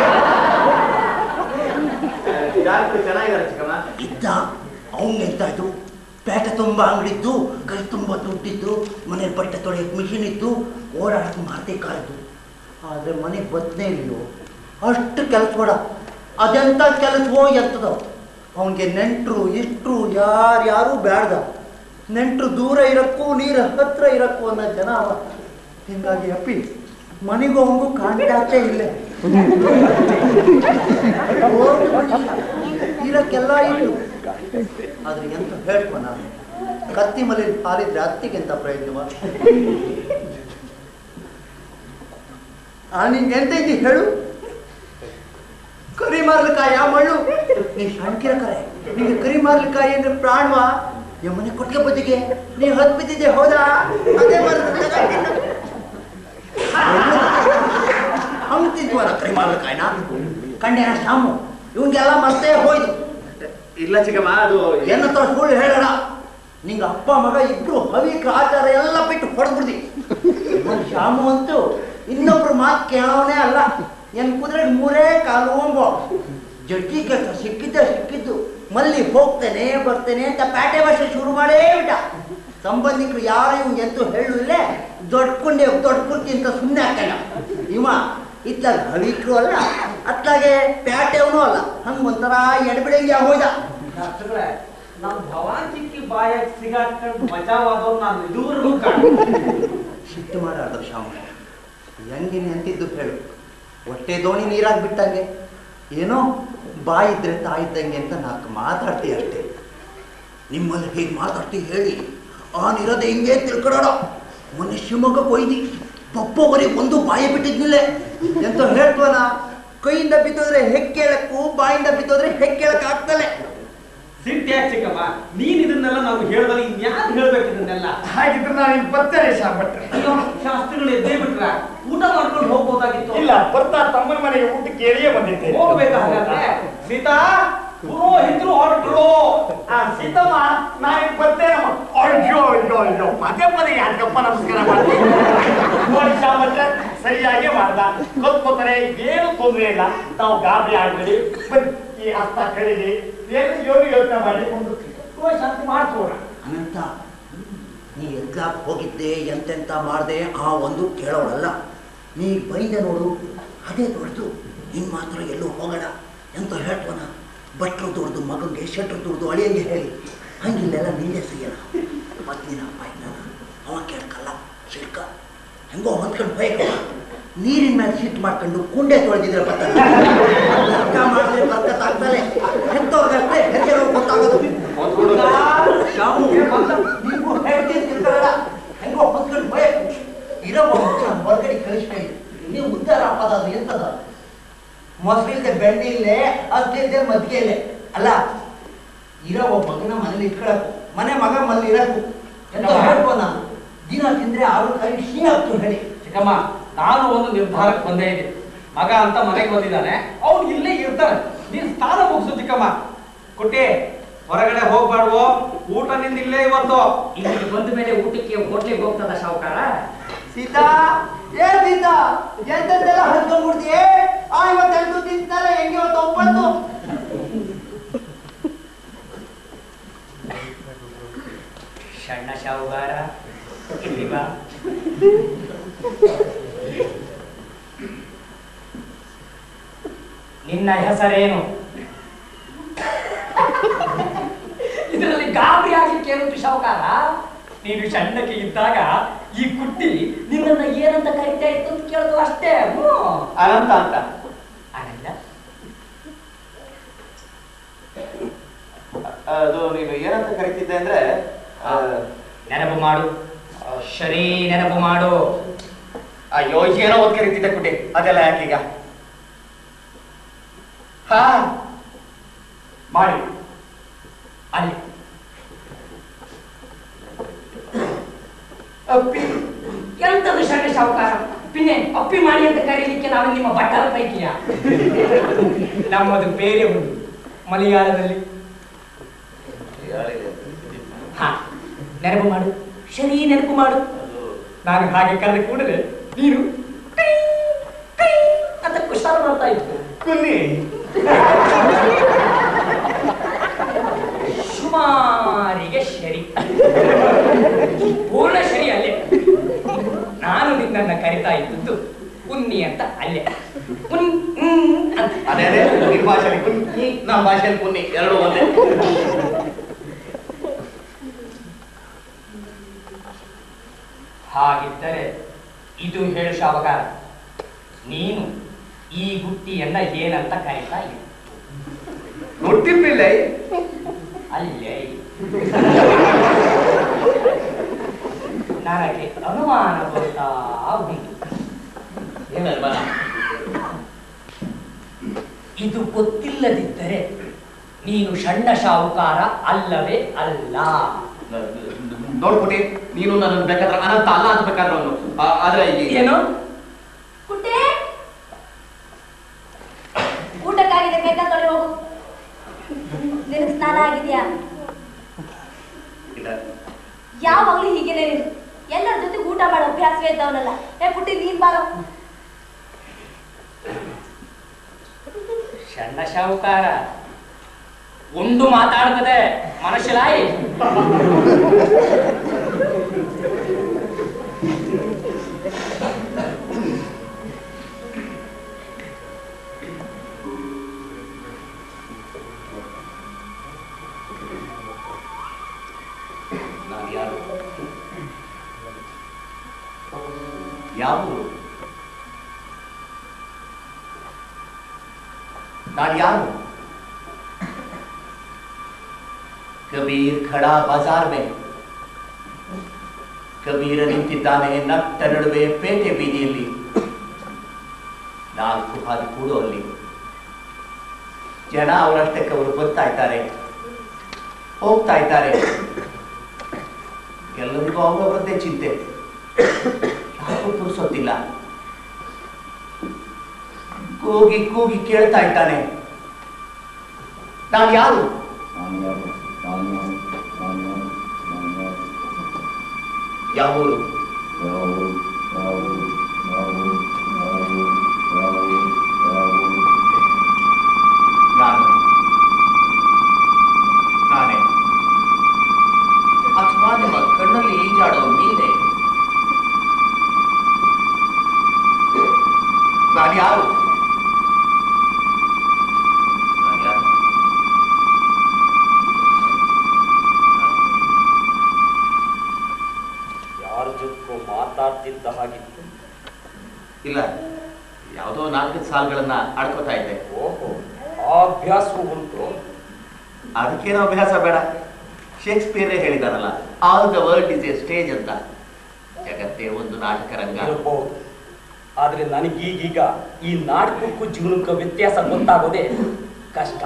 ಡಾಕ್ಟ್ರು ಚೆನ್ನಾಗಿದ್ದಾರೆ ಚಿಕ್ಕಮ್ಮ ಇದ್ದ ಅವ್ನ್ ಎಂತ ಇದ್ದು ಪೇಟೆ ತುಂಬ ಅಂಗಡಿದ್ದು ಕೈ ತುಂಬ ದುಡ್ಡಿದ್ದು ಮನೇಲಿ ಬಟ್ಟೆ ತೊಳೆಯಕ್ಕೆ ಮಿಷಿನ್ ಇತ್ತು ಓಡಾಡಕ್ಕೆ ಮಾರ್ತೆ ಕಾಯ್ದು ಆದ್ರೆ ಮನೆಗೆ ಬತ್ತನೇ ಇಲ್ಲೋ ಅಷ್ಟು ಕೆಲಸ ಮಾಡ ಅದೆಂತ ಕೆಲಸವೋ ಎಂತದೋ ಅವನಿಗೆ ನೆಂಟ್ರು ಇಷ್ಟ್ರು ಯಾರ್ಯಾರು ಬ್ಯಾಡ್ದ ನೆಂಟ್ರು ದೂರ ಇರಕ್ಕೂ ನೀರು ಹತ್ರ ಇರಕ್ಕೂ ಅನ್ನೋ ಜನ ಅವ ಹಿಂಗಾಗಿ ಅಪ್ಪಿ ಮನೆಗೂ ಅವಂಗೂ ಕಾಂಟ್ಯಾಕ್ಟೇ ಇಲ್ಲ ಇರಕ್ಕೆಲ್ಲ ಇತ್ತು ಆದ್ರೆ ಎಂತ ಹೇಳ್ಕೊ ನಾನು ಕತ್ತಿ ಮಲೆಯಲ್ಲಿ ಪಾಲಿದ್ರೆ ಅತ್ತಿಗೆಂತ ಪ್ರಯೋಜನವ ಆ ನಿಂಗೆ ಎಂತ ಇದ್ದಿ ಹೇಳು ಕರಿ ಮಾರ್ಲಿಕಾಯ ಮಳ್ಳು ನೀ ಶಂಕಿರ ಕರೆ ನಿಂಗೆ ಕರಿ ಮಾರ್ಲಿಕಾಯಿ ಅಂದ್ರೆ ಪ್ರಾಣವಾ ನಿಮ್ಮ ಮನೆ ಕೊಟ್ಟಿಗೆ ಬದಿಗೆ ನೀ ಹತ್ ಬಿದ್ದಿದ್ದೆ ಹೌದಾ ಅದೇ ಹಂಗ್ತಿದ್ವಲ್ಲ ಕರಿ ಮಾರ್ಲಿಕಾಯಿನ ಕಂಡೇನ ಶಾಮು ಇವಂಗೆಲ್ಲ ಮತ್ತೆ ಹೋಯ್ತು ಇಲ್ಲ ಚಿಕ್ಕಮ್ಮ ಅದು ಎನ್ನ ಹತ್ರ ಸುಳ್ಳು ಹೇಳೋಣ ನಿಂಗ ಅಪ್ಪ ಮಗ ಇಬ್ರು ಹವಿಕ ಆಚಾರ ಎಲ್ಲ ಬಿಟ್ಟು ಹೊಡೆದ್ಬಿಡ್ದಿ ಇವ್ನ್ ಶಾಮು ಅಂತೂ ಇನ್ನೊಬ್ರು ಮಾತು ಕೇಳೋನೇ ಅಲ್ಲ ಏನ್ ಕುದುರೆ ಮೂರೇ ಕಾಲು ಒಂಬೋ ಜಡ್ಜಿ ಕೆಲಸ ಸಿಕ್ಕಿದ್ದ ಸಿಕ್ಕಿದ್ದು ಮಲ್ಲಿ ಹೋಗ್ತೇನೆ ಬರ್ತೇನೆ ಅಂತ ಪ್ಯಾಟೆ ಭಾಷೆ ಶುರು ಮಾಡೇ ಬಿಟ್ಟ ಸಂಬಂಧಿಕರು ಯಾರು ಇವ್ ಎಂತೂ ಹೇಳುದಿಲ್ಲೇ ದೊಡ್ಡ ಕುಂಡೆ ದೊಡ್ಡ ಕುರ್ತಿ ಅಂತ ಸುಮ್ಮನೆ ಹಾಕಲ್ಲ ಇವ ಇತ್ತಾಗ ಹವಿಕ್ರು ಅಲ್ಲ ಅತ್ಲಾಗೆ ಪ್ಯಾಟೆವನು ಅಲ್ಲ ಹಂಗ ಒಂಥರ ಎಡಬಿಡಂಗೆ ಹೋಯ್ದ ಶಾಸ್ತ್ರಗಳೇ ನಮ್ ಭವಾನ್ ಚಿಕ್ಕಿ ಬಾಯಾಗ ಸಿಗಾಕೊಂಡು ಮಜಾವಾದವ್ ನಾನು ಇದುವರೆಗೂ ಕಾಣ್ ಸಿಟ್ಟು ಮಾಡಾರ್ದ ಶಾಮ ಹೆಂಗಿನಿ ಅಂತಿದ್ದು ಹೇಳು ಹೊಟ್ಟೆ ದೋಣಿ ನೀರಾಗಿ ಬಿಟ್ಟಂಗೆ ಏನೋ ಬಾಯಿದ್ರೆ ತಾಯಿದ್ದಂಗೆ ಅಂತ ನಾಲ್ಕು ಮಾತಾಡ್ತೀಯ ಅಷ್ಟೇ ನಿಮ್ಮಲ್ಲಿ ಹೇಗೆ ಮಾತಾಡ್ತೀವಿ ಹೇಳಿ ಆನಿರೋದೆ ಹಿಂಗೆ ತಿಳ್ಕೊಡೋಣ ಮೊನ್ನೆ ಶಿವಮೊಗ್ಗಕ್ಕೆ ಒಯ್ದಿ ಪಪ್ಪೊಬ್ಬರಿಗೆ ಒಂದು ಬಾಯಿ ಬಿಟ್ಟಿದ್ನಿಲ್ಲ ಎಂತ ಹೇಳ್ತವನ ಕೈಯಿಂದ ಬಿದ್ದೋದ್ರೆ ಹೆಕ್ಕೇಳಕ್ಕೂ ಬಾಯಿಂದ ಬಿದ್ದೋದ್ರೆ ಹೆಕ್ಕೇಳಕ್ ಆಗ್ತಲೆ ಸಿಟ್ಟಿ ಯಾಕೆ ಚಿಕ್ಕಮ್ಮ ನೀನ್ ಇದನ್ನೆಲ್ಲ ನಾವು ಹೇಳ್ದಲ್ಲಿ ಇನ್ಯಾರು ಹೇಳ್ಬೇಕು ಇದನ್ನೆಲ್ಲ ಹಾಗಿದ್ರೆ ನಾನು ಇಲ್ಲಿ ಬರ್ತೇನೆ ಶಾಪಟ್ರೆ ಅಯ್ಯೋ ಶಾಸ್ತ್ರಿಗಳು ಎದ್ದೇ ಬಿಟ್ರ ಊಟ ಮಾಡ್ಕೊಂಡು ಹೋಗ್ಬೋದಾಗಿತ್ತು ಇಲ್ಲ ಬರ್ತಾ ತಮ್ಮನ ಮನೆಗೆ ಊಟಕ್ಕೆ ಎಳಿಯೇ ಬಂದಿದ್ದೆ ಹೋಗ್ಬೇಕಾ ಹಾಗಾದ್ರೆ ಸೀತಾ ಪುರೋಹಿತರು ಹೊರಟ್ರು ಆ ಸೀತಮ್ಮ ನಾನು ಬರ್ತೇನಮ್ಮ ಅಯ್ಯೋ ಅಯ್ಯೋ ಅಯ್ಯೋ ಪದೇ ಪದೇ ಯಾಕಪ್ಪ ನಮಸ್ಕಾರ ಮಾಡ್ತೀನಿ ನೋಡಿ ಶಾಮಟ್ರೆ ಸರಿಯಾಗಿ ಮಾಡ್ದ ಕಲ್ತ್ಕೋತಾರೆ ಏನು ತೊಂದರೆ ಇಲ್ಲ ತಾವು ಗಾಬರಿ ಆಗ್ಬೇಡಿ ಬನ್ನಿ ಈ ಹಸ್ತ ಕಳೀಲಿ ಏನು ಯೋಗ ಯೋಚನೆ ಮಾಡಿ ಒಂದು ಶಾಂತಿ ಮಾಡ್ಸೋಣ ಅನಂತ ನೀ ಎದ್ಲಾಕ್ ಹೋಗಿದ್ದೆ ಎಂತೆಂತ ಮಾಡ್ದೆ ಆ ಒಂದು ಕೇಳೋಳಲ್ಲ ನೀ ಬೈದ ನೋಡು ಅದೇ ದೊಡ್ಡದು ಇನ್ ಮಾತ್ರ ಎಲ್ಲೂ ಹೋಗೋಣ ಎಂತ ಹೇಳ್ತವನ ಭಟ್ರು ದುಡ್ದು ಮಗಂಗೆ ಶೆಟ್ರು ದುಡ್ದು ಅಳಿಯಂಗೆ ಹೇಳಿ ಹಂಗಿಲ್ಲೆಲ್ಲ ನಿಂದೆ ಸಿಗೋಣ ಮತ್ತಿನ ಅಪ್ಪ ಇದ್ದಾನ ಅವ ಕೇಳ್ಕಲ್ಲ ಸಿಡ್ಕ ಹೆಂಗೋ ಹೊಂದ್ಕೊಂಡು ಹೋಯ್ಕವ ನೀರಿನ ಮೇಲೆ ಸಿಟ್ಟು ಮಾಡ್ಕೊಂಡು ಕುಂಡೆ ತೊಳೆದಿದ್ರೆ ಬರ್ತಾನೆ ಅರ್ಥ ಮಾಡಿದ್ರೆ ಬರ್ಕತ್ತಾಗ್ತಾನೆ ಎಂತವ್ರಿಗಷ್ಟೇ ಹೆರಿಗೆ ಗೊತ್ತಾಗೋದು ನೀವು ಹೇಳ್ತೀನಿ ತಿಳ್ಕೊಳ್ಳೋಣ ಹೆಂಗೋ ಹೊಂದ್ಕೊಂಡು ಹೋಯ್ಕು ಇರೋ ಹೊರಗಡೆ ಕಳಿಸ್ತಾ ನೀವು ಉದ್ದಾರ ಅಪ್ಪದ ಅದು ಎಂತದ ಮೊಸರಿಲ್ದೆ ಬೆಣ್ಣೆ ಇಲ್ಲೇ ಅಷ್ಟಿಲ್ದೆ ಮದ್ಗೆ ಇಲ್ಲೇ ಅಲ್ಲ ಇರೋ ಒಬ್ಬ ಮಗನ ಮನೇಲಿ ಇಟ್ಕೊಳಕು ಮನೆ ಮಗ ಮನೇಲಿ ಇರಕು ಎಂತ ಹೇಳ್ಕೊ ನಾನು ದಿನ ತಿಂದ್ರೆ ಆರೋಗ್ಯ ಕ್ಷೀಣ ಆಗ್ತು ಹೇಳಿ ಚಿಕ್ಕಮ್ಮ ನಾನು ಒಂದು ನಿರ್ಧಾರಕ್ಕೆ ಬಂದೇ ಇದೆ ಮಗ ಅಂತ ಮನೆಗೆ ಬಂದಿದ್ದಾನೆ ಅವ್ನು ಇಲ್ಲೇ ಇರ್ತಾನೆ ನೀನ್ ಸ್ನಾನ ಮುಗಿಸು ಚಿಕ್ಕಮ್ಮ ಕುಟ್ಟಿ ಹೊರಗಡೆ ಹೋಗ್ಬಾರ್ದು ಊಟ ನಿಂದ ಇಲ್ಲೇ ಇವತ್ತು ಇಲ್ಲಿಗೆ ಬಂದ ಮೇಲೆ ಊಟಕ್ಕೆ ಹೋಟ್ಲಿಗೆ ಹೋಗ್ತದ ಸಾವುಕಾರ ಸೀತಾ ಏ ಸೀತಾ ಎಂತೆಲ್ಲ ಹಚ್ಕೊಂಡ್ಬಿಡ್ತೀಯೇ ಆ ಇವತ್ತು ಎಂಟು ತಿಂತಾರೆ ಹೆಂಗೆ ಇವತ್ತು ಒಪ್ಪತ್ತು ಸಣ್ಣ ಸಾವುಕಾರ ಇಲ್ಲಿ ಬಾ ನಿನ್ನ ಹೆಸರೇನು ಇದರಲ್ಲಿ ಗಾಬರಿ ಆಗ್ಲಿಕ್ಕೆ ಏನು ಸಾವುಕಾರ ನೀನು ಸಣ್ಣಕ್ಕೆ ಇದ್ದಾಗ ಈ ಕುಟ್ಟಿ ನಿನ್ನನ್ನ ಏನಂತ ಕರಿತಾ ಇತ್ತು ಅಂತ ಕೇಳೋದು ಅಷ್ಟೇ ಹ್ಞೂ. ಅನಂತ ಅಂತ ಆನಂದ ಅದು ನೀನು ಏನಂತ ಕರಿತಿದ್ದೆ ಅಂದ್ರೆ ಆ, ನೆನಪು ಮಾಡು ಸರಿ ನೆನಪು ಮಾಡು ಅಯ್ಯೋ ಏನೋ ಒಂದ್ ಕರಿತಿದ್ದೆ ಕುಟಿ ಅದೆಲ್ಲ ಯಾಕೀಗ ಹಾ ಮಾಡಿ ಅಲ್ಲಿ ಅಪ್ಪಿ ಎಂತದು ಸಣ್ಣ ಸಾವುಕಾರ ಪಿನ್ನೆ ಅಪ್ಪಿ ಮಾಡಿ ಅಂತ ಕರೀಲಿಕ್ಕೆ ನಾವು ನಿಮ್ಮ ಬಟ್ಟಲ ಪೈಕಿಯ ನಮ್ಮದು ಬೇರೆ ಉಂಟು ಮಲಯಾಳದಲ್ಲಿ ಹಾ ನೆನಪು ಮಾಡು ಸರಿ ನೆನಪು ಮಾಡು ನಾನು ಹಾಗೆ ಕರೆದ ಕೂಡಲೇ ನೀನು ಕೈ, ಕೈ ಅಂತ ಕುಶಾಲ ಮಾಡ್ತಾ ಇತ್ತು ಕುನ್ನಿ ಸುಮಾರಿಗೆ ಸರಿ ಪೂರ್ಣ ಸರಿ ಅಲ್ಲೇ ನಾನು ನಿನ್ನನ್ನ ಕರಿತಾ ಇದ್ದದ್ದು ಉನ್ನಿ ಅಂತ ಅಲ್ಲೇ ಉನ್ ಉನ್ ಅಂತ ಅದೇ ಅದೇ ನಿನ್ ಭಾಷೆಯಲ್ಲಿ ಕುನ್ನಿ ನಮ್ಮ ಭಾಷೆಯಲ್ಲಿ ಕುನ್ನಿ ಎರಡು ಒಂದೇ ಹಾಗಿದ್ದರೆ ಇದು ಹೇಳು ಶಾವಕಾರ ನೀನು ಈ ಗುಟ್ಟಿಯನ್ನ ಏನಂತ ಕರಿತಾ ಇದ್ದ ಹುಟ್ಟಿರ್ಲಿಲ್ಲ ಅಲ್ಲೇ ನನಗೆ ಅನುಮಾನ ಬರ್ತಾ ಉಂಟು ಏನಲ್ವಾ ಇದು ಗೊತ್ತಿಲ್ಲದಿದ್ದರೆ ನೀನು ಸಣ್ಣ ಶಾಹುಕಾರ ಅಲ್ಲವೇ ಅಲ್ಲ ನೋಡ್ಬಿಟ್ಟಿ ನೀನು ನನ್ನ ಬೇಕಾದ್ರೆ ಅನಂತ ಅಲ್ಲ ಅಂತ ಬೇಕಾದ್ರೆ ಅವನು ಆದ್ರೆ ಈ- ಏನು ಕುಟ್ಟೆ ಊಟಕ್ಕಾಗಿದೆ ಕೈ ಕಾಲು ತೊಳೆ ಹೋಗು ನಿನಗೆ ಸ್ನಾನ ಆಗಿದೆಯಾ ಇಲ್ಲ. ಯಾವಾಗ್ಲೂ ಹೀಗೇನೆ ನೀನು ಎಲ್ಲರ ಜೊತೆ ಊಟ ಮಾಡೋ ಅಭ್ಯಾಸವೇ ಇದ್ದವನಲ್ಲ ಏ ಪುಟ್ಟಿ ನೀನ್ ಬಾರೋ ಸಣ್ಣ ಶಾಹುಕಾರ ಉಂಡು ಮಾತಾಡ್ತದೆ ಮನುಷ್ಯಲಾಯಿ ನಾನು ಯಾರು ಯಾವ ಊರು? ನಾನು ಯಾರು ಕಬೀರ್ ಖಡಾ ಬಾಜಾರ್ ಮೇ ಕಬೀರ ನಿಂತಿದ್ದಾನೆ ನಟ್ಟ ನಡುವೆ ಪೇಟೆ ಬೀದಿಯಲ್ಲಿ ನಾಲ್ಕು ಹಾದಿ ಕೂಡುವಲ್ಲಿ ಜನ ಅವರಷ್ಟಕ್ಕೆ ಅವರು ಬರ್ತಾ ಇದ್ದಾರೆ ಹೋಗ್ತಾ ಇದ್ದಾರೆ ಎಲ್ಲರಿಗೂ ಅವರವರದ್ದೇ ಚಿಂತೆ ಯಾರು ಪುರುಸೊತ್ತಿಲ್ಲ ಕೂಗಿ ಕೂಗಿ ಕೇಳ್ತಾ ಇದ್ದಾನೆ ನಾನು ಯಾರು ಯಾವ ಊರು ನಾನು ನಾನೇ ಅಥವಾ ನಿಮ್ಮ ಕಣ್ಣಲ್ಲಿ ಈಜಾಡೋ ಮೀನೆ ನಾನು ಯಾರು ನಾನು ಯಾರು ಯಾರ ಜೊತೆ ಮಾತಾಡ್ತಿದ್ದ ಹಾಗಿತ್ತು ಇಲ್ಲ ಯಾವುದೋ ನಾಲ್ಕು ಸಾಲುಗಳನ್ನ ಆಡ್ಕೋತಾ ಇದ್ದೆ ಓಹೋ ಆ ಅಭ್ಯಾಸವೂ ಉಂಟು ಅದಕ್ಕೇನೋ ಅಭ್ಯಾಸ ಬೇಡ ಶೇಕ್ಸ್ಪಿಯರೇ ಹೇಳಿದಾರಲ್ಲ all the world is a stage ಅಂತ ಜಗತ್ತೇ ಒಂದು ನಾಟಕ ರಂಗ ಇರಬಹುದು ಆದ್ರೆ ನನಗೀಗೀಗ ಈ ನಾಟಕಕ್ಕೂ ಜೀವನಕ್ಕೂ ವ್ಯತ್ಯಾಸ ಗೊತ್ತಾಗೋದೇ ಕಷ್ಟ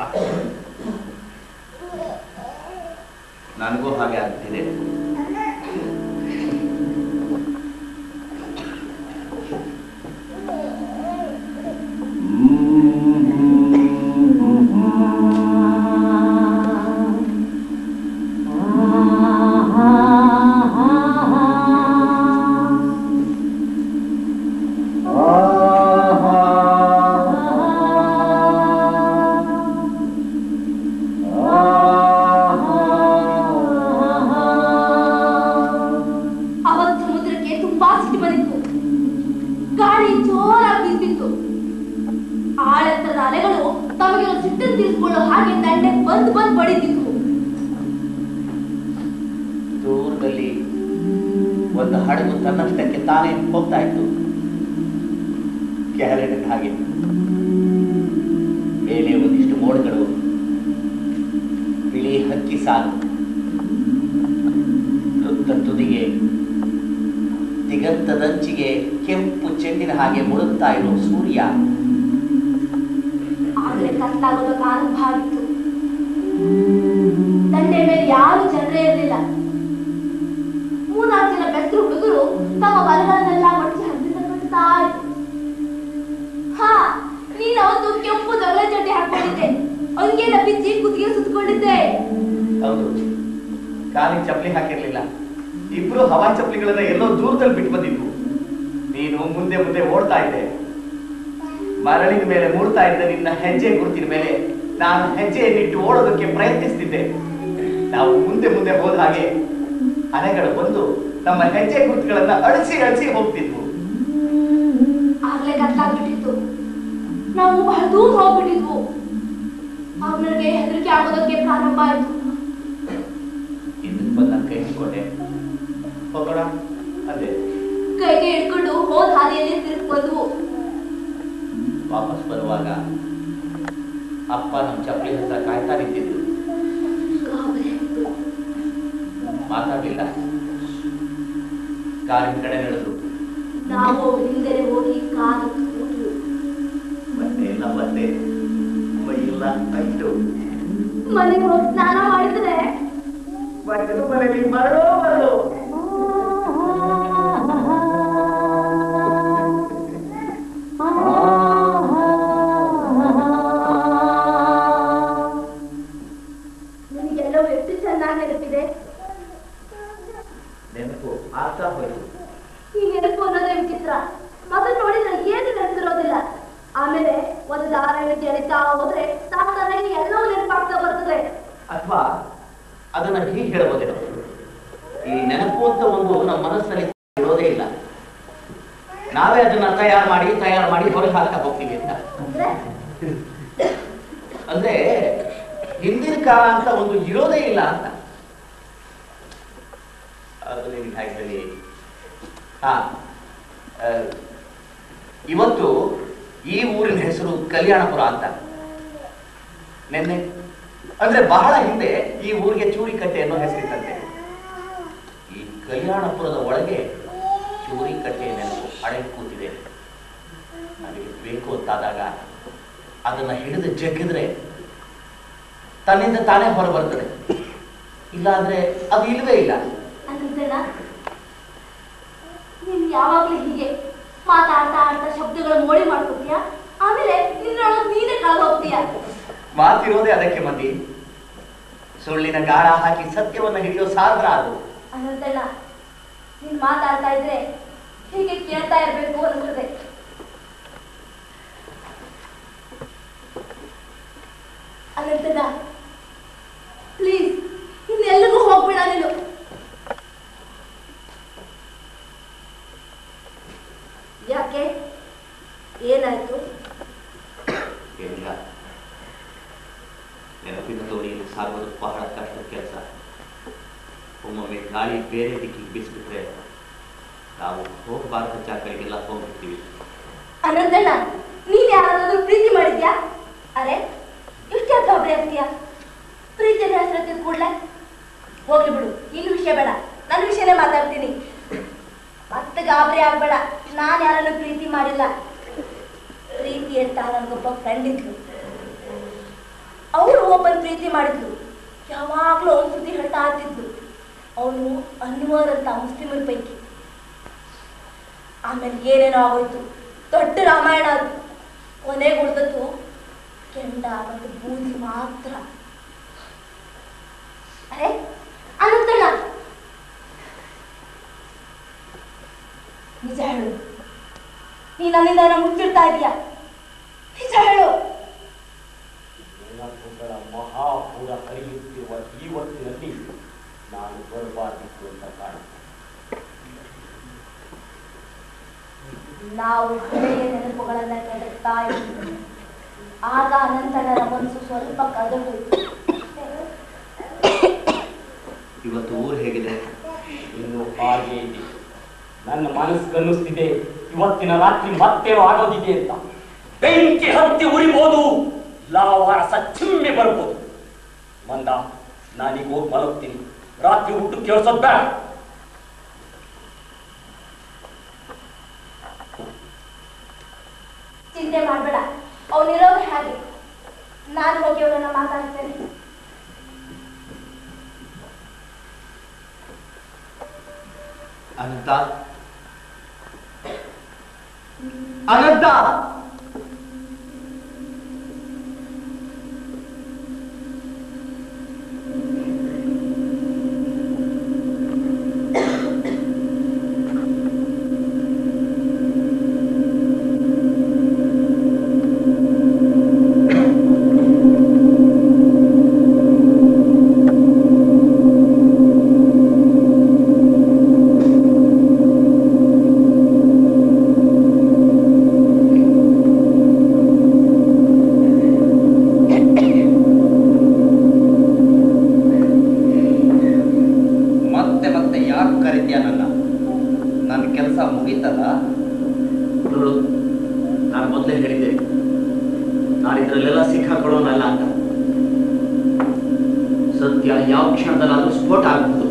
ನನಗೂ ಹಾಗೆ ಆಗ್ತಿದೆ ತಮಗೆ ಒಂದು ಸಿಟ್ಟನ್ನು ತೀರಿಸ್ಕೊಳ್ಳೋ ಹಾಗೆ ದಂಡೆ ಬಂದ್ ಬಂದ್ ಬಡಿತಿದ್ವು ದೂರದಲ್ಲಿ ಒಂದು ಹಡಗು ತನ್ನಷ್ಟಕ್ಕೆ ತಾನೇ ಹೋಗ್ತಾ ಇತ್ತು ಕ್ಯಾಲೆಂಡರ್ ಹಾಗೆ ಮೇಲೆ ಒಂದಿಷ್ಟು ಮೋಡಗಳು ಬಿಳಿ ಹಕ್ಕಿ ಸಾಲು ವೃತ್ತ ತುದಿಗೆ ದಿಗಂತದಂಚಿಗೆ ಕೆಂಪು ಚೆಂಡಿನ ಹಾಗೆ ಮುಳುಗ್ತಾ ಇರೋ ಸೂರ್ಯ ಆಗ್ಲೇ ಕತ್ಲಾಗೋದಕ್ಕೆ ಆರಂಭ ಆಗಿತ್ತು ದಂಡೆ ಮೇಲೆ ಯಾರು ಜನರೇ ಇರಲಿಲ್ಲ ಮೂರ್ನಾಲ್ಕು ಜನ ಬೆಸ್ತರು ಹುಡುಗರು ತಮ್ಮ ಬಲಗಳನ್ನೆಲ್ಲ ಮಡಚಿ ಹತ್ತಿರ ಕಟ್ತಾ ಇದ್ರು ಹಾ ನೀನ್ ಅವತ್ತು ಕೆಂಪು ದೊಗಲೆ ಚಡ್ಡಿ ಹಾಕೊಂಡಿದ್ದೆ ಅಂಗೇನ ಬಿಚ್ಚಿ ಕುತ್ತಿಗೆ ಸುತ್ಕೊಂಡಿದ್ದೆ ಹೌದು ಕಾಲಿಗೆ ಚಪ್ಪಲಿ ಹಾಕಿರ್ಲಿಲ್ಲ ಇಬ್ರು ಹವಾ ಚಪ್ಪಲಿಗಳನ್ನ ಎಲ್ಲೋ ದೂರದಲ್ಲಿ ಬಿಟ್ಟು ಬಂದಿದ್ವು ನೀನು ಮುಂದೆ ಮುಂದೆ ಓಡ್ತಾ ಇದ್ದೆ ಮರಳಿನ ಮೇಲೆ ಮೂಡ್ತಾ ಇದ್ದ ನಿನ್ನ ಹೆಜ್ಜೆ ಗುರುತಿನ ಮೇಲೆ ನಾನು ಹೆಜ್ಜೆಯನ್ನಿಟ್ಟು ಓಡೋದಕ್ಕೆ ಪ್ರಯತ್ನಿಸ್ತಿದ್ದೆ ನಾವು ಮುಂದೆ ಮುಂದೆ ಹೋದ ಹಾಗೆ ಅಲೆಗಳು ಬಂದು ನಮ್ಮ ಹೆಜ್ಜೆ ಗುರುತುಗಳನ್ನ ಅಳಿಸಿ ಅಳಿಸಿ ಹೋಗ್ತಿದ್ವು ಆಗ್ಲೇ ಕತ್ಲಾಗ್ಬಿಟ್ಟಿತ್ತು ನಾವು ಬಹಳ ದೂರ ಹೋಗ್ಬಿಟ್ಟಿದ್ವು ಆಗ ನನಗೆ ಹೆದರಿಕೆ ಆಗೋದಕ್ಕೆ ಪ್ರಾರಂಭ ಆಯ್ತು ಹಿಂದಕ್ಕೆ ಬಂದು ನಾನು ಕೈ ಹಿಡ್ಕೊಂಡೆ ಹೋಗೋಣ ಅಂದೆ ಕೈಗೆ ಹಿಡ್ಕೊಂಡು ಹೋದ ಹಾದಿಯಲ್ಲಿ ತಿರುಗಿ ಬಂದ್ವು ವಾಪಸ್ ಬರುವಾಗ ಅಪ್ಪ ನಮ್ಮ ಚಪ್ಪಲಿ ಹತ್ರ ಕಾಯ್ತಾ ನಿಂತಿದ್ರು ಗಾಬರಿ ಆಯ್ತು. ಮಾತಾಡ್ಲಿಲ್ಲ ಕಾರಿನ ಕಡೆ ನಡೆದ್ರು ನಾವು ಹಿಂದೆ ಹೋಗಿ ಕಾಲು ಕೂತು ಮತ್ತೆ ಎಲ್ಲ ಮತ್ತೆ ಮೈಯೆಲ್ಲ ಆಯ್ತು ಮನೆಗೆ ಹೋಗಿ ಸ್ನಾನ ಮಾಡಿದ್ರೆ ಮಕ್ಕಳು ಮನೆಯಲ್ಲಿ ಮರಳೋ ಮರಳು ನಿನಗೆಲ್ಲವೂ ಎಷ್ಟು ಚೆನ್ನಾಗಿ ನೆನಪಿದೆ ನೆನಪು ಆಗ್ತಾ ಹೋಯ್ತು ಈ ನೆನಪು ಅನ್ನೋದೇ ವಿಚಿತ್ರ ಮೊದಲು ನೋಡಿ ನನಗೆ ಏನು ನೆನಪಿರೋದಿಲ್ಲ ಆಮೇಲೆ ಒಂದು ದಾರ ಹಿಡಿದು ಎಳಿತಾ ಹೋದ್ರೆ ತಾನಾಗಿ ಎಲ್ಲವೂ ನೆನಪಾಗ್ತಾ ಬರ್ತದೆ ಅಥವಾ ಅದನ್ನ ಹೀಗೆ ಹೇಳ್ಬೋದೇನೋ ಈ ನೆನಪು ಅಂತ ಒಂದು ನಮ್ಮ ಮನಸ್ಸಿನಲ್ಲಿ ಇರೋದೇ ಇಲ್ಲ ನಾವೇ ಅದನ್ನ ತಯಾರು ಮಾಡಿ ತಯಾರು ಮಾಡಿ ಹೊರಗೆ ಹಾಕ್ತಾ ಹೋಗ್ತೀವಿ ಅಂತ ಅಂದ್ರೆ ಅಂದ್ರೆ ಹಿಂದಿನ ಕಾಲ ಅಂತ ಒಂದು ಇರೋದೇ ಇಲ್ಲ ಅಂತ ಅದು ನಿಮ್ಗೆ ಹೇಗೆ ಹೇಳಿ ಹಾ ಆ, ಇವತ್ತು ಈ ಊರಿನ ಹೆಸರು ಕಲ್ಯಾಣಪುರ ಅಂತ ನಿನ್ನೆ ಅಂದ್ರೆ ಬಹಳ ಹಿಂದೆ ಈ ಊರಿಗೆ ಚೂರಿಕಟ್ಟೆ ಅನ್ನೋ ಹೆಸರಿತ್ತಂತೆ ಈ ಕಲ್ಯಾಣಪುರದ ಒಳಗೆ ಚೂರಿಕಟ್ಟೆ ನೆನಪು ಅಡಗಿ ಕೂತಿದೆ ನಮಗೆ ಬೇಕು ಅಂತಾದಾಗ ಅದನ್ನ ಹಿಡಿದು ಜಗ್ಗಿದ್ರೆ ತನ್ನಿಂದ ತಾನೇ ಹೊರ ಬರ್ತದೆ ಇಲ್ಲ ಅಂದ್ರೆ ಅದು ಇಲ್ವೇ ಇಲ್ಲ ಅಂತೇನ ನೀನ್ ಯಾವಾಗ್ಲೂ ಹೀಗೆ ಮಾತಾಡ್ತಾ ಆಡ್ತಾ ಶಬ್ದಗಳ ಮೋಡಿ ಮಾಡ್ಕೊತೀಯ ಆಮೇಲೆ ನಿನ್ನೊಳಗ್ ನೀನೇ ಕಳೆದು ಹೋಗ್ತೀಯ ಮಾತಿರೋದೇ ಅದಕ್ಕೆ ಮಂದಿ ಸುಳ್ಳಿನ ಗಾಳ ಹಾಕಿ ಸತ್ಯವನ್ನ ಹಿಡಿಯೋ ಸಾಧನ ಅದು ಅನಂತಣ್ಣ ನೀನ್ ಮಾತಾಡ್ತಾ ಇದ್ರೆ ಹೀಗೆ ಕೇಳ್ತಾ ಇರ್ಬೇಕು ಅನ್ಸುತ್ತೆ ಅನಂತಣ್ಣ ಪ್ಲೀಸ್ ಇನ್ನೆಲ್ಲಿಗೂ ಹೋಗ್ಬೇಡ ನೀನು ಯಾಕೆ ಏನಾಯ್ತು ಏನಿಲ್ಲ ನೆನಪಿನ ದೋಣಿಯಲ್ಲಿ ಸಾಗೋದು ಬಹಳ ಕಷ್ಟದ ಕೆಲಸ ಒಮ್ಮೊಮ್ಮೆ ಗಾಳಿ ಬೇರೆ ದಿಕ್ಕಿಗೆ ಬೀಸ್ಬಿಟ್ರೆ ನಾವು ಹೋಗಬಾರ್ದ ಜಾಗಗಳಿಗೆಲ್ಲ ಹೋಗ್ಬಿಡ್ತೀವಿ ಅನಂತಣ್ಣ ನೀನ್ ಯಾರಾದ್ರೂ ಪ್ರೀತಿ ಮಾಡಿದ್ಯಾ ಅರೆ ಇಷ್ಟೇ ಗಾಬರಿ ಆಗ್ತೀಯಾ ಪ್ರೀತಿ ಹೆಸರು ಕೂಡ್ಲೆ ಹೋಗ್ಲಿ ಬಿಡು ಇನ್ನು ವಿಷಯ ಬೇಡ ನನ್ನ ವಿಷಯನೇ ಮಾತಾಡ್ತೀನಿ ಮತ್ತೆ ಗಾಬರಿ ಆಗ್ಬೇಡ ನಾನು ಯಾರನ್ನು ಪ್ರೀತಿ ಮಾಡಿಲ್ಲ ಪ್ರೀತಿ ಅಂತ ನನಗೊಬ್ಬ ಫ್ರೆಂಡ್ ಇದ್ಲು ಅವಳು ಒಬ್ಬನ್ ಪ್ರೀತಿ ಮಾಡಿದ್ಲು ಯಾವಾಗ್ಲೂ ಅವನ ಸುದ್ದಿ ಹೇಳ್ತಾ ಇರ್ತಿದ್ಲು ಅವನು ಅನ್ವರ್ ಅಂತ ಮುಸ್ಲಿಮರ ಪೈಕಿ ಆಮೇಲೆ ಏನೇನೋ ಆಗೋಯ್ತು ದೊಡ್ಡ ರಾಮಾಯಣ ಅದು ಕೊನೆಗೆ ಉಳಿದದ್ದು ಕೆಂಡ ಮತ್ತು ಬೂದಿ ಮಾತ್ರ ಅರೆ ಅನಂತಣ್ಣ ನಿಜ ಹೇಳು ನೀ ನನ್ನಿಂದ ನನ್ನ ಮುಚ್ಚಿಡ್ತಾ ಇದೀಯ ನಿಜ ಹೇಳು ನೆನಪುಗಳ ಮಹಾಪುರ ಹರಿಯುತ್ತಿರುವ ಈ ಹೊತ್ತಿನಲ್ಲಿ ನಾನು ಬರಬಾರ್ದಿತ್ತು ಅಂತ ಕಾಣುತ್ತೆ ನಾವು ಹಳೆಯ ನೆನಪುಗಳನ್ನ ಕೆದಕ್ತಾ ಇದ್ದೀವಿ ಆಗ ಅನಂತಣ್ಣನ ಮನಸ್ಸು ಸ್ವಲ್ಪ ಕದಡೋಯ್ತು ಇವತ್ತು ಊರು ಹೇಗಿದೆ ಇನ್ನು ಹಾಗೆ ಇದೆ ನನ್ನ ಮನಸ್ಸನ್ನಿಸ್ತಿದೆ ಇವತ್ತಿನ ರಾತ್ರಿ ಮತ್ತೇನೋ ಆಗೋದಿದೆ ಅಂತ ಬೆಂಕಿ ಹತ್ತಿ ಉರಿಬಹುದು ಲಾವಾರ ಸಚ್ಚಿಮ್ಮೆ ಬರ್ಬೋದು ಮಂದ ನಾನೀಗ ಹೋಗಿ ಮಲಗ್ತೀನಿ ರಾತ್ರಿ ಊಟ ಕೇಳಿಸೋದ್ ಬೇಡ ಚಿಂತೆ ಮಾಡಬೇಡ ಅವನಿರೋದು ಹಾಗೆ ನಾನು ಹೋಗಿ ಅವನನ್ನ ಮಾತಾಡ್ತೇನೆ ಅನಂತ ಅನಂತ ಮತ್ತೆ ಮತ್ತೆ ಯಾಕೆ ಕರಿತೀಯ ನನ್ನ ನನ್ನ ಕೆಲಸ ಮುಗೀತಲ್ಲ ನೋಡು ನಾನು ಮೊದಲೇ ಹೇಳಿದ್ದೆ ನಾನು ಇದರಲ್ಲೆಲ್ಲ ಸಿಕ್ಕಾಕೊಳ್ಳೋನಲ್ಲ ಅಂತ ಸತ್ಯ ಯಾವ ಕ್ಷಣದಲ್ಲಾದ್ರೂ ಸ್ಫೋಟ ಆಗಬಹುದು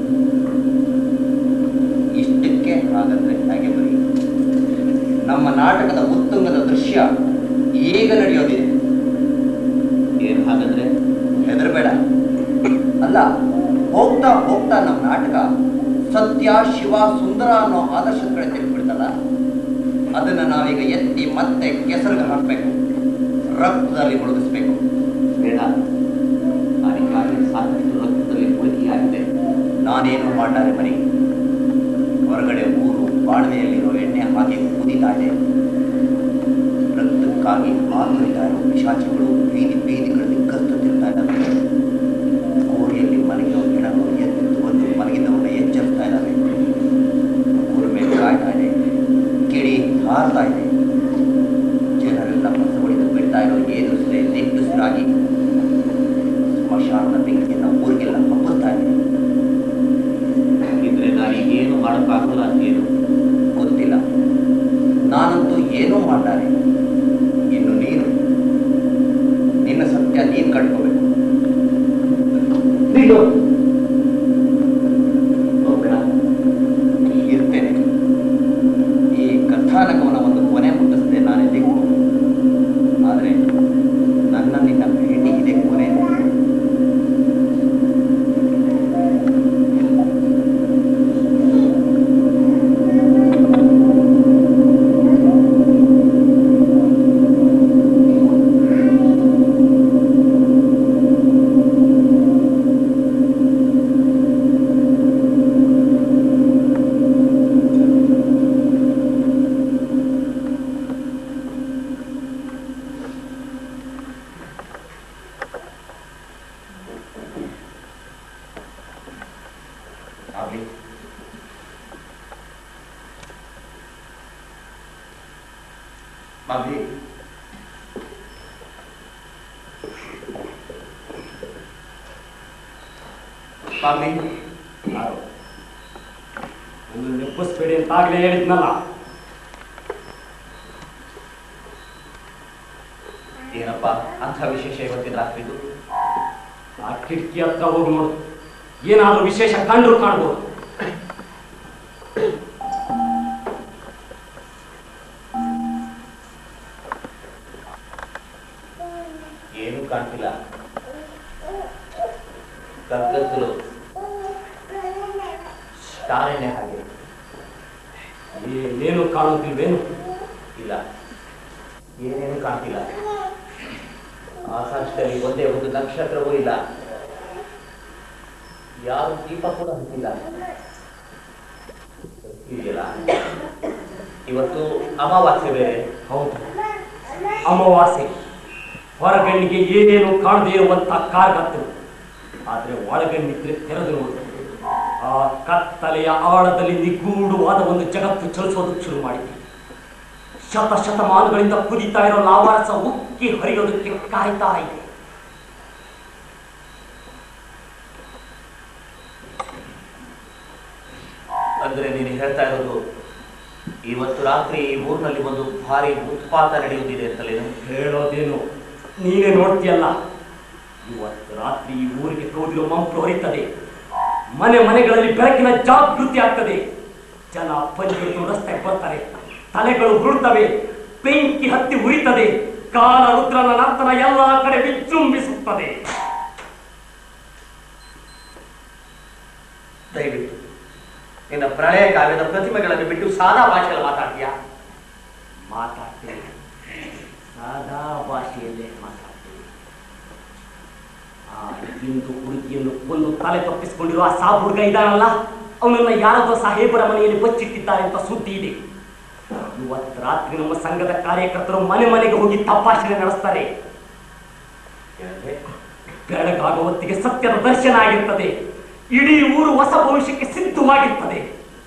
ಇಷ್ಟಕ್ಕೆ ಹಾಗಂದ್ರೆ ಹಾಗೆ ಬರೀ ನಮ್ಮ ನಾಟಕದ ಉತ್ತುಂಗದ ದೃಶ್ಯ ಈಗ ನಡೆಯೋದಿದೆ ಏನು ಹಾಗಂದ್ರೆ ಹೆದರಬೇಡ ಅಲ್ಲ ಹೋಗ್ತಾ ಹೋಗ್ತಾ ನಮ್ಮ ನಾಟಕ ಸತ್ಯ ಶಿವ ಸುಂದರ ಅನ್ನೋ ಆದರ್ಶದ ಕಡೆ ತಿರುಗ್ಬಿಡ್ತಲ್ಲ ಅದನ್ನ ನಾವೀಗ ಎತ್ತಿ ಮತ್ತೆ ಕೆಸರಿಗೆ ಹಾಕಬೇಕು ರಕ್ತದಲ್ಲಿ ಮುಳುಗಿಸ್ಬೇಕು ಬೇಡ ನಾನೀಗಾಗಲೇ ಸಾಕಷ್ಟು ರಕ್ತದಲ್ಲಿ ಮುಳುಗಿಯಾಗಿದೆ ನಾನೇನು ಮಾಡಾರೆ ಮರಿ ಹೊರಗಡೆ ಊರು ಬಾಳ್ವೆಯಲ್ಲಿರೋ ಎಣ್ಣೆ ಹಾಕಿ ಕುದೀತಾ ಇದೆ ರಕ್ತಕ್ಕಾಗಿ ಆತುರಿತಾ ಇರೋ ಪಿಶಾಚಿಗಳು ಬೀದಿ ಬೀದಿಗಳಲ್ಲಿ ಕಸ್ತುತ್ತಿರ್ತಾ ಇದ್ದಾವೆ ಕೋರಿಯಲ್ಲಿ ಮಲಗಿರೋ ಗಿಡಗಳು ಎದ್ದು ಬಂದು ಮಲಗಿದವನ್ನ ಎಚ್ಚರಿಸ್ತಾ ಇದ್ದಾವೆ ಕುರುಮೆ ಕಾಯ್ತಾ ಇದೆ ಕಿಡಿ ಹಾರ್ತಾ ಇದೆ ಜನರೆಲ್ಲ ಹೊಸಬಡಿದು ಬಿಡ್ತಾ ಇರೋ ಏದುಸಿರೆ ನಿಟ್ಟುಸಿರಾಗಿ ಸ್ಮಶಾನದ ಬೆಂಕಿಯನ್ನು ಊರಿಗೆಲ್ಲ ಹಬ್ಬುತ್ತಾ ಇದೆ ಇದ್ರೆ ನಾನೀಗೇನು ಮಾಡೋಕ್ಕಾಗಲ್ಲ ಅಂತೇನು ಗೊತ್ತಿಲ್ಲ ನಾನಂತೂ ಏನೂ ಮಾಡ್ತಾರೆ ಇನ್ನು ನೀನು ನಿನ್ನ ಸತ್ಯ ನೀನು ಕಟ್ಕೋಬೇಕು ನೀನು ಹೋಗ್ಬೇಡ ಇರ್ತೇನೆ ಈ ಕಥಾನಕವನ್ನ ಒಂದು ಕೊನೆ ಮುಟ್ಟಿಸದೆ ನಾನು ಎಲ್ಲಿಗೂ ಆದರೆ ನನ್ನ ನಿನ್ನ ಭೇಟಿ ಇದೆ ಕೊನೆ ಆಗಲಿ ಮಗಲಿ ಮಗಲಿ ಒಂದು ನೆಪ್ಪಿಸ್ಬೇಡಿ ಅಂತಾಗ್ಲೇ ಹೇಳಿದ್ನಲ್ಲ ಏನಪ್ಪ ಅಂಥ ವಿಶೇಷ ಇವತ್ತಿನ ರಾತ್ರಿದು ಆ ಕಿಟಕಿ ಹತ್ರ ಹೋಗಿ ನೋಡು ಏನಾದ್ರೂ ವಿಶೇಷ ಕಂಡ್ರು ಕಾಣ್ಬೋದು ಏನೂ ಕಾಣ್ತಿಲ್ಲ ಕಗ್ಗತ್ತಲು ತಾರೇನೆ ಹಾಗೆ ಏನು ಕಾಣುತ್ತಿಲ್ವೇನು ಇಲ್ಲ ಏನೇನು ಕಾಣ್ತಿಲ್ಲ ಆಕಾಶದಲ್ಲಿ ಒಂದೇ ಒಂದು ನಕ್ಷತ್ರವೂ ಇಲ್ಲ ಯಾರು ದೀಪ ಕೂಡ ಹತ್ತಿಲ್ಲ ಇದೆಯಲ್ಲ ಇವತ್ತು ಅಮಾವಾಸ್ಯೆ ಬೇರೆ ಹೌದು ಅಮಾವಾಸ್ಯೆ ಹೊರಗಣ್ಣಿಗೆ ಏನೇನು ಕಾಣದೇ ಇರುವಂತ ಕಾರ್ಗತ್ತು ಆದ್ರೆ ಒಳಗಣ್ಣಿದ್ರೆ ತೆರೆದು ನೋಡು ಆ ಕತ್ತಲೆಯ ಆಳದಲ್ಲಿ ನಿಗೂಢವಾದ ಒಂದು ಜಗತ್ತು ಚಲಿಸೋದಕ್ಕೆ ಶುರು ಮಾಡಿದೆ ಶತ ಶತಮಾನಗಳಿಂದ ಕುದೀತಾ ಇರೋ ಲಾವಾರಸ ಉಕ್ಕಿ ಹರಿಯೋದಕ್ಕೆ ಕಾಯ್ತಾ ಇದೆ ಅಂದ್ರೆ ನೀನು ಹೇಳ್ತಾ ಇರೋದು ಇವತ್ತು ರಾತ್ರಿ ಈ ಊರಿನಲ್ಲಿ ಒಂದು ಭಾರಿ ಉತ್ಪಾತ ನಡೆಯುತ್ತಿದೆ ಅಂತಲೇನು ಹೇಳೋದೇನು ನೀನೇ ನೋಡ್ತೀಯಲ್ಲ ಇವತ್ತು ರಾತ್ರಿ ಈ ಊರಿಗೆ ಕೌದಿರೋ ಮಂಪು ಹೊರಿತದೆ ಮನೆ ಮನೆಗಳಲ್ಲಿ ಬೆಳಕಿನ ಜಾಗೃತಿ ಆಗ್ತದೆ ಜನ ಪಂಚೆಯನ್ನು ರಸ್ತೆಗೆ ಬರ್ತಾರೆ ತಲೆಗಳು ಹುರುಳ್ತವೆ ಬೆಂಕಿ ಹತ್ತಿ ಉರಿತದೆ ಕಾಲ ರುದ್ರನ ನರ್ತನ ಎಲ್ಲಾ ಕಡೆ ವಿಜೃಂಭಿಸುತ್ತದೆ ದಯವಿಟ್ಟು ನಿನ್ನ ಪ್ರಳಯ ಕಾವ್ಯದ ಪ್ರತಿಮೆಗಳನ್ನು ಬಿಟ್ಟು ಸಾದಾ ಭಾಷೆಯಲ್ಲಿ ಮಾತಾಡ್ತೀಯಾ ಮಾತಾಡ್ತೇನೆ ಸಾದಾ ಭಾಷೆಯಲ್ಲೇ ಮಾತಾಡ್ತೇನೆ ಆ ಇಂದು ಹುಡುಗಿಯನ್ನು ಕೊಂದು ತಲೆ ತಪ್ಪಿಸಿಕೊಂಡಿರುವ ಆ ಸಾ ಹುಡುಗ ಇದ್ದಾನಲ್ಲ ಅವನನ್ನ ಯಾರದೋ ಸಾಹೇಬರ ಮನೆಯಲ್ಲಿ ಬಚ್ಚಿಟ್ಟಿದ್ದಾರೆ ಅಂತ ಸುದ್ದಿ ಇದೆ ಇವತ್ತು ರಾತ್ರಿ ನಮ್ಮ ಸಂಘದ ಕಾರ್ಯಕರ್ತರು ಮನೆ ಮನೆಗೆ ಹೋಗಿ ತಪಾಸಣೆ ನಡೆಸ್ತಾರೆ ಏನಂದ್ರೆ ಬೆಳಗಾಗುವ ಹೊತ್ತಿಗೆ ಸತ್ಯದ ದರ್ಶನ ಆಗಿರ್ತದೆ ಇಡೀ ಊರು ಹೊಸ ಭವಿಷ್ಯಕ್ಕೆ ಸಿದ್ಧವಾಗಿರ್ತದೆ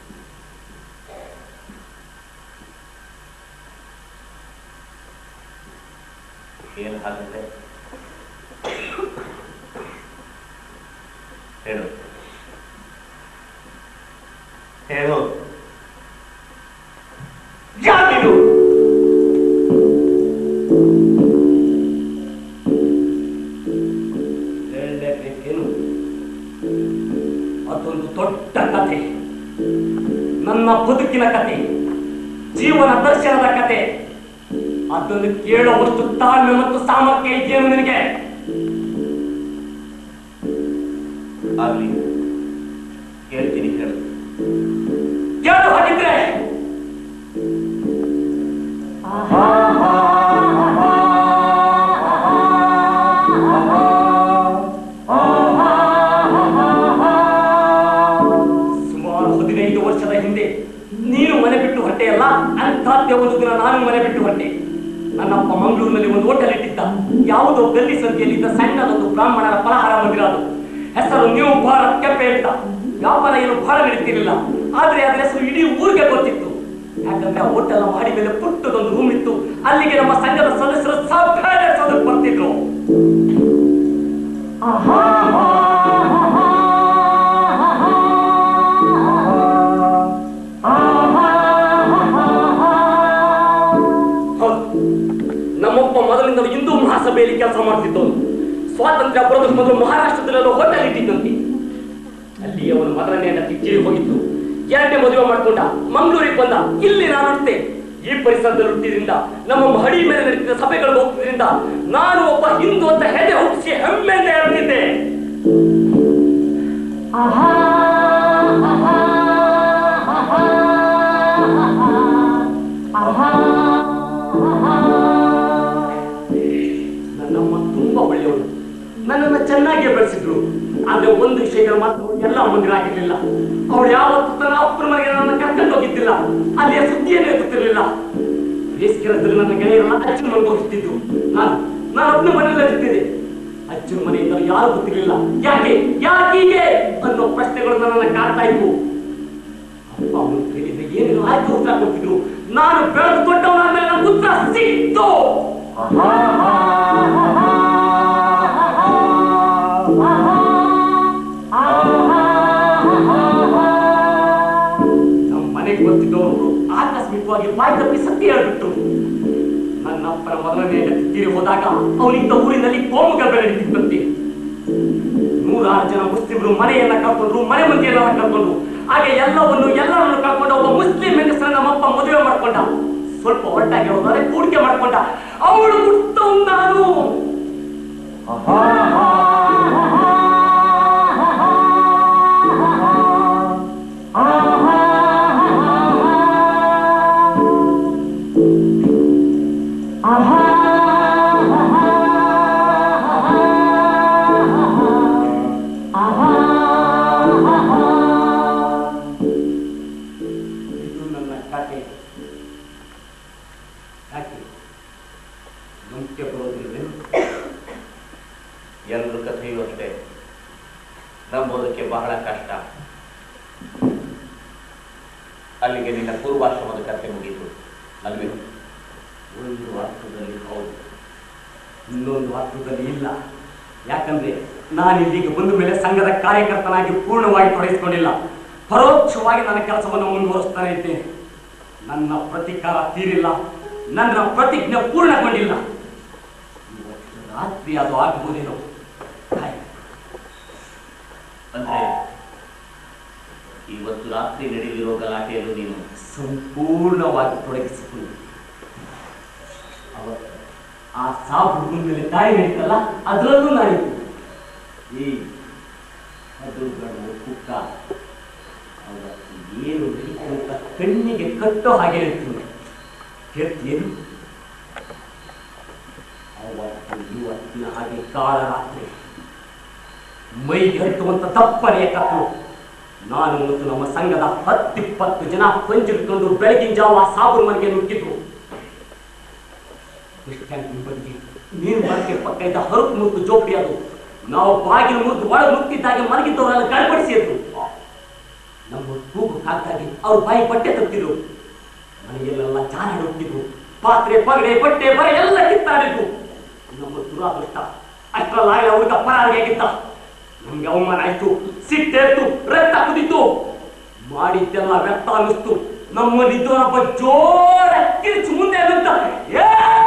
ಏನು ಹಾಗಂದ್ರೆ ಹೇಳು ಹೇಳು ಯಾರಿದು ಹೇಳಲೇಬೇಕೇನು ಅದೊಂದು ದೊಡ್ಡ ಕತೆ ನನ್ನ ಬದುಕಿನ ಕತೆ ಜೀವನ ದರ್ಶನದ ಕತೆ ಅದನ್ನು ಕೇಳುವಷ್ಟು ತಾಳ್ಮೆ ಮತ್ತು ಸಾಮರ್ಥ್ಯ ಇದೆಯೇನು ನಿನಗೆ ಆಗ್ಲಿ ಹೇಳ್ತೀನಿ ಹೇಳು ಕೇಳು ಹಾಗಿದ್ರೆ ಸುಮಾರು ಹದಿನೈದು ವರ್ಷದ ಹಿಂದೆ ನೀನು ಮನೆ ಬಿಟ್ಟು ಹೊಟ್ಟೆಯಲ್ಲ ಅಂತಾದ್ಯ ಒಂದು ದಿನ ನಾನು ಮನೆ ಬಿಟ್ಟು ಹೊಟ್ಟೆ ನನ್ನಪ್ಪ ಮಂಗಳೂರಿನಲ್ಲಿ ಒಂದು ಹೋಟೆಲ್ ಇಟ್ಟಿದ್ದ ಯಾವುದೋ ಗಲ್ಲಿ ಸಂಖ್ಯೆಯಲ್ಲಿದ್ದ ಸಣ್ಣದೊಂದು ಬ್ರಾಹ್ಮಣರ ಫಲಹಾರ ಮಂದಿರ ಅದು ಹೆಸರು ನ್ಯೂ ಭಾರತ್ ಕೆಫೆ ಅಂತ ವ್ಯಾಪಾರ ಏನು ಬಹಳ ನಡೀತಿರ್ಲಿಲ್ಲ ಆದ್ರೆ ಅದ್ರ ಹೆಸರು ಇಡೀ ಊರಿಗೆ ಗೊತ್ತಿತ್ತು ಯಾಕಂದ್ರೆ ಆ ಹೋಟೆಲ್ ಮಾಡಿ ಮೇಲೆ ಪುಟ್ಟದೊಂದು ರೂಮ್ ಇತ್ತು ಅಲ್ಲಿಗೆ ನಮ್ಮ ಸಂಘದ ಸದಸ್ಯರು ಸಭೆ ನಡೆಸೋದಕ್ಕೆ ಬರ್ತಿದ್ರು ಹೌದು ನಮ್ಮಪ್ಪ ಮೊದಲಿಂದ ಹಿಂದೂ ಮಹಾಸಭೆಯಲ್ಲಿ ಕೆಲಸ ಮಾಡ್ತಿದ್ದವನು ಸ್ವಾತಂತ್ರ್ಯ ಬರೋದಕ್ಕೆ ಮೊದಲು ಮಹಾರಾಷ್ಟ್ರದಲ್ಲೆಲ್ಲ ಹೋಟೆಲ್ ಇಟ್ಟಿದ್ದಂತೆ ಅಲ್ಲಿ ಅವನು ಮೊದಲನೇ ಹೆಂಡತಿ ಕಿರಿ ಹೋಗಿತ್ತು ಎರಡನೇ ಮದುವೆ ಮಾಡ್ಕೊಂಡ ಮಂಗಳೂರಿಗೆ ಬಂದ ಇಲ್ಲಿ ನಾನು ಹುಟ್ಟಿದೆ ಈ ಪರಿಸರದಲ್ಲಿ ಹುಟ್ಟಿದ್ರಿಂದ ನಮ್ಮ ಮಹಡಿ ಮೇಲೆ ನಡೀತಿದ್ದ ಸಭೆಗಳಿಗೆ ಹೋಗ್ತಿದ್ರಿಂದ ನಾನು ಒಬ್ಬ ಹಿಂದೂ ಅಂತ ಹೆದೆ ಹುಟ್ಟಿಸಿ ಹೆಮ್ಮೆಯಿಂದ ಹೇಳ್ತಿದ್ದೆ ನನ್ನಮ್ಮ ತುಂಬಾ ಒಳ್ಳೆಯವರು ನನ್ನನ್ನು ಚೆನ್ನಾಗಿ ಬೆಳೆಸಿದ್ರು ಆದ್ರೆ ಒಂದು ವಿಷಯಗಳು ಮಾತ್ರ ಅವ್ಳು ಎಲ್ಲ ಮಂದಿರ ಆಗಿರ್ಲಿಲ್ಲ ಅವಳು ಯಾವತ್ತೂ ತನ್ನ ಅಪ್ಪನ ಮನೆಗೆ ನನ್ನ ಕರ್ಕೊಂಡು ಹೋಗಿದ್ದಿಲ್ಲ ಅಲ್ಲಿಯ ಸುದ್ದಿಯನ್ನು ಎತ್ತುತ್ತಿರಲಿಲ್ಲ ಬೇಸಿಗೆರದಲ್ಲಿ ನನ್ನ ಗೆಳೆಯರನ್ನ ಅಜ್ಜನ ಮನೆಗೆ ಹೋಗಿತ್ತಿದ್ದು ನಾನು ನಾನು ಒಬ್ಬನ ಮನೆಯಲ್ಲೇ ಇರ್ತಿದ್ದೆ ಅಜ್ಜನ ಮನೆಯಿಂದ ಯಾರು ಗೊತ್ತಿರಲಿಲ್ಲ ಯಾಕೆ ಯಾಕೀಗೆ ಅನ್ನೋ ಪ್ರಶ್ನೆಗಳು ನನ್ನನ್ನು ಕಾಡ್ತಾ ಇದ್ವು ಅಪ್ಪ ಅವನು ಕೇಳಿದ್ರೆ ಏನೇನು ಆಯ್ತು ಉತ್ತರ ಕೊಡ್ತಿದ್ರು ನಾನು ಬೆಳೆದು ದೊಡ್ಡವನಾದ್ಮೇಲೆ ನನ್ನ ಉತ್ತರ ಸಿಕ್ತು ನಮ್ಮ ಮನೆಗೆ ಬರ್ತಿದ್ದವರು ಆಕಸ್ಮಿಕವಾಗಿ ಬಾಯಿ ತಪ್ಪಿ ಸತ್ಯ ಹೇಳ್ಬಿಟ್ರು ನನ್ನ ಅಪ್ಪನ ಮೊದಲನೇ ಹೆಂಡತಿ ತೀರಿ ಹೋದಾಗ ಅವನಿದ್ದ ಊರಿನಲ್ಲಿ ಕೋಮು ಗರ್ಭ ನಡೀತಿತ್ತಂತೆ ನೂರಾರು ಜನ ಮುಸ್ಲಿಮರು ಮನೆಯನ್ನ ಕಳ್ಕೊಂಡ್ರು ಮನೆ ಮಂದಿಯನ್ನ ಕಳ್ಕೊಂಡ್ರು ಹಾಗೆ ಎಲ್ಲವನ್ನು ಎಲ್ಲರನ್ನು ಕಳ್ಕೊಂಡ ಒಬ್ಬ ಮುಸ್ಲಿಂ ಹೆಂಗಸರ ನಮ್ಮಪ್ಪ ಮದುವೆ ಮಾಡ್ಕೊಂಡ ಸ್ವಲ್ಪ ಹೊರಟಾಗಿ ಹೋದರೆ ಕೂಡಿಕೆ ಮಾಡ್ಕೊಂಡ ಅವಳು ಹುಟ್ಟವ್ ನಾನು ಇದು ನನ್ನ ಕತೆ ಯಾಕೆ ನಂಬಿಕೆ ಬರೋದಿಲ್ಲ ಎಲ್ಲರ ಕಥೆಯೂ ಅಷ್ಟೇ ನಂಬೋದಕ್ಕೆ ಬಹಳ ಕಷ್ಟ ಅಲ್ಲಿಗೆ ನಿನ್ನ ಪೂರ್ವಾಶ್ರಮದ ಕಥೆ ಮುಗೀತು ಅಲ್ವೇ ಒಂದು ಅರ್ಥದಲ್ಲಿ ಹೌದು ಇನ್ನೊಂದು ಅರ್ಥದಲ್ಲಿ ಇಲ್ಲ ಯಾಕಂದ್ರೆ ನಾನು ಇಲ್ಲಿಗೆ ಬಂದ ಮೇಲೆ ಸಂಘದ ಕಾರ್ಯಕರ್ತನಾಗಿ ಪೂರ್ಣವಾಗಿ ತೊಡಗಿಸಿಕೊಂಡಿಲ್ಲ ಪರೋಕ್ಷವಾಗಿ ನನ್ನ ಕೆಲಸವನ್ನು ಮುಂದುವರಿಸ್ತಾನೆ ಇದ್ದೇನೆ ನನ್ನ ಪ್ರತಿಕಾರ ತೀರಿಲ್ಲ ನನ್ನ ಪ್ರತಿಜ್ಞೆ ಪೂರ್ಣಗೊಂಡಿಲ್ಲ ಇವತ್ತು ರಾತ್ರಿ ಅದು ಆಗಬಹುದೇನೋ ಕಾಯ್. ಅಂದ್ರೆ ಇವತ್ತು ರಾತ್ರಿ ನಡೆಯಲಿರೋ ಗಲಾಟೆಯಲ್ಲೂ ನೀನು ಸಂಪೂರ್ಣವಾಗಿ ತೊಡಗಿಸಿಕೊಂಡು ಅವತ್ತು ಆ ಸಾವು ಹುಡುಗನ ಮೇಲೆ ದಾಳಿ ನಡೀತಲ್ಲ ಅದರಲ್ಲೂ ನಾನಿದ್ದು ಈ ಮಧುಗಳು ಕುಕ್ಕ ಅವತ್ತು ಏನು ನಡೀತು ಅಂತ ಕಣ್ಣಿಗೆ ಕಟ್ಟೋ ಹಾಗೆ ಹೇಳ್ತೀನಿ ಹೇಳ್ತೀನಿ ಅವತ್ತು ಇವತ್ತಿನ ಹಾಗೆ ಕಾಳ ರಾತ್ರಿ ಮೈಗೆ ಹತ್ತುವಂತ ತಪ್ಪನೆಯ ಕತ್ತಲು ನಾನು ಮತ್ತು ನಮ್ಮ ಸಂಘದ ಹತ್ತಿಪ್ಪತ್ತು ಜನ ಪಂಚಿಟ್ಕೊಂಡು ಬೆಳಗಿನ ಜಾವ ಸಾಬೂರು ಮನೆಗೆ ನುಗ್ಗಿದ್ರು ಬಸ್ ಸ್ಟ್ಯಾಂಡ್ ಬಗ್ಗೆ ನೀರು ಮರಕ್ಕೆ ಪಕ್ಕ ಇದ್ದ ಹರಕು ಮುತ್ತು ಜೋಪಡಿ ಅದು ನಾವು ಬಾಗಿಲು ಮುರಿದು ಒಳ ಮುತ್ತಿದ್ದಾಗೆ ಮಲಗಿದ್ದವರೆಲ್ಲ ಗಡಬಡಿಸಿದ್ರು ನಮ್ಮ ಕೂಗು ಕಾಕ್ತಾಗಿ ಅವ್ರ ಬಾಯಿ ಬಟ್ಟೆ ತಪ್ಪಿದ್ರು ಮನೆಯಲ್ಲೆಲ್ಲ ಚಾರ ಹುಟ್ಟಿದ್ರು ಪಾತ್ರೆ ಪಗಡೆ ಬಟ್ಟೆ ಬರ ಎಲ್ಲ ಕಿತ್ತಾಡಿದ್ರು ನಮ್ಮ ದುರಾದೃಷ್ಟ ಅಷ್ಟರಲ್ಲಾಗಲಿ ಅವ್ರಿಗೆ ಪರಾರಿಯಾಗಿದ್ದ ನಮ್ಗೆ ಅವಮಾನ ಆಯ್ತು ಸಿಟ್ಟೆತ್ತು ರಕ್ತ ಕುದಿತು ಮಾಡಿದ್ದೆಲ್ಲ ವ್ಯರ್ಥ ಅನ್ನಿಸ್ತು ನಮ್ಮಲ್ಲಿದ್ದವನೊಬ್ಬ ಜೋರ ಕಿರಿಚು ಮುಂದೆ ನಿಂತ ಏ!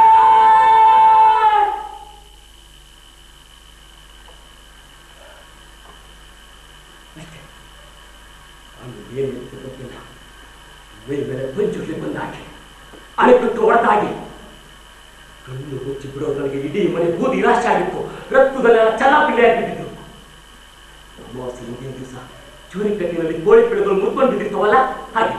ಅಷ್ಟೇ. ಅವ್ನಿಗೆ ಏನು ಅಂತ ಗೊತ್ತಿಲ್ಲ ಮೇಲೆ ಮೇಲೆ ಪಂಚುಟ್ಲಿ ಬಂದಾಗೆ ಅಣೆಕಟ್ಟು ಹೊಡೆದಾಗಿ ಕಣ್ಣು ಮುಚ್ಚಿ ಬಿಡೋದ್ರೊಳಗೆ ಇಡೀ ಮನೆ ಬೂದಿ ರಾಶಿ ಆಗಿತ್ತು ರಕ್ತದಲ್ಲೆಲ್ಲ ಚಲಾಪಿಲ್ಲೆ ಆಗಿಬಿಟ್ಟಿದ್ರು ಅಮಾವಾಸ್ಯೆ ಹಿಂದಿನ ದಿವಸ ಚೂರಿ ಕಟ್ಟಿನಲ್ಲಿ ಕೋಳಿ ಪಿಡುಗಳು ಮುರ್ಕೊಂಡು ಬಿದ್ದಿರ್ತವಲ್ಲ ಹಾಗೆ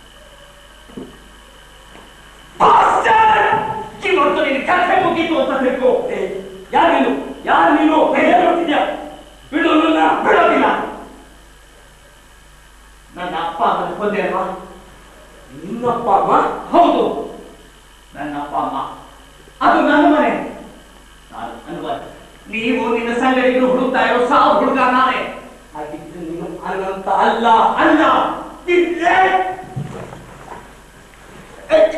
ಇವತ್ತು ನಿನ್ನ ಕೆಲಸ ಮುಗೀತು ಅಂತ ತಿಳ್ಕೊ ಏ, ಯಾರು ನೀನು ಯಾರು ನೀನು ಏನ್ ಮಾಡ್ತಿದ್ಯಾ ಬಿಡು ನನ್ನ ಬಿಡೋದಿಲ್ಲ ನನ್ನ ಅಪ್ಪ ಅಮ್ಮನ ಕೊಂದೆ ಅಲ್ವಾ ನಿನ್ನಪ್ಪ ಅಮ್ಮ ಹೌದು ನನ್ನ ಅಪ್ಪ ಅಮ್ಮ ಅದು ನನ್ನ ಮನೆ ನಾನು ಅನ್ವರ್ ನೀವು ನಿನ್ನ ಸಂಗಡಿಗರು ಹುಡುಕ್ತಾ ಇರೋ ಸಾವು ಹುಡುಗ ನಾನೇ ಹಾಗಿದ್ರೆ ನೀನು ಅನಂತ ಅಲ್ಲ ಅಲ್ಲ ಇದ್ದೆ. ಎತ್.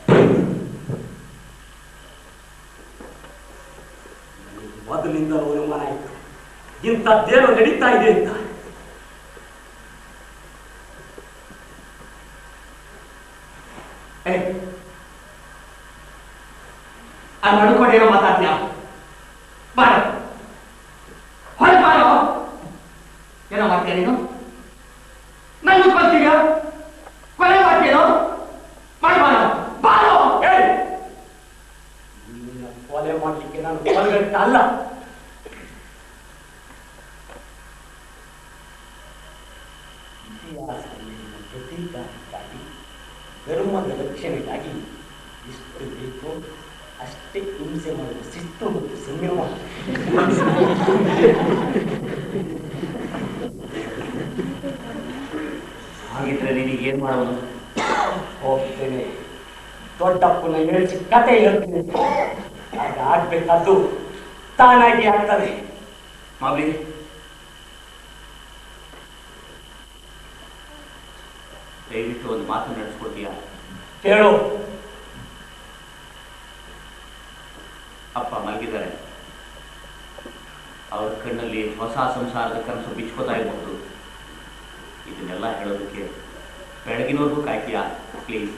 ನನಗೆ ಮೊದಲಿನಿಂದಲೂ ಅನುಮಾನ ಆಯಿತು ಇಂಥದ್ದೇನೋ ನಡೀತಾ ಇದೆ ಅಂತ ಏ, ಆ ನಡ್ಕೊಂಡೇನೋ ಮಾತಾಡ್ತೀಯ ಬಾರ ಹೊರಗೆ ಬಾರೋ ಏನೋ ಮಾಡ್ತೀಯ ನೀನು ನಂಗೆ ಬರ್ತೀಯ ಕೊಲೆ ಮಾಡ್ತೀಯೋ ಮಾಡಿ ಬಾರೋ ಬಾರೋ ಏಯ್! ನಿನ್ನ ಕೊಲೆ ಮಾಡ್ಲಿಕ್ಕೆ ನಾನು ಕೊಲೆಗಟ್ಟ ಅಲ್ಲ ಇತಿಹಾಸದಲ್ಲಿ ನಿನ್ನ ಪ್ರತೀಕಾರಕ್ಕಾಗಿ ಧರ್ಮದ ರಕ್ಷಣೆಗಾಗಿ ಎಷ್ಟು ಬೇಕೋ ಅಷ್ಟೇ ಹಿಂಸೆ ಮಾಡುವ ಶಿಸ್ತು ಮತ್ತು ಸಂಯಮ ಹಾಗಿದ್ರೆ ನಿನಗೆ ಏನ್ ಮಾಡೋದು ಹೋಗ್ತೇನೆ ದೊಡ್ಡಪ್ಪನ ಹೇಳಿಸಿ ಕತೆ ಹೇಳ್ತೀನಿ ಆಗ ಆಗ್ಬೇಕಾದ್ದು ತಾನಾಗಿ ಆಗ್ತದೆ ಮಾವಲಿ ದಯವಿಟ್ಟು ಒಂದು ಮಾತು ನಡೆಸ್ಕೊಡ್ತೀಯಾ ಹೇಳು ಅಪ್ಪ ಮಲಗಿದ್ದಾರೆ ಅವ್ರ ಕಣ್ಣಲ್ಲಿ ಹೊಸ ಸಂಸಾರದ ಕನಸು ಬಿಚ್ಕೋತಾ ಇರಬಹುದು ಇದನ್ನೆಲ್ಲ ಹೇಳೋದಕ್ಕೆ ಬೆಳಗಿನವರೆಗೂ ಕಾಯ್ತೀಯಾ ಪ್ಲೀಸ್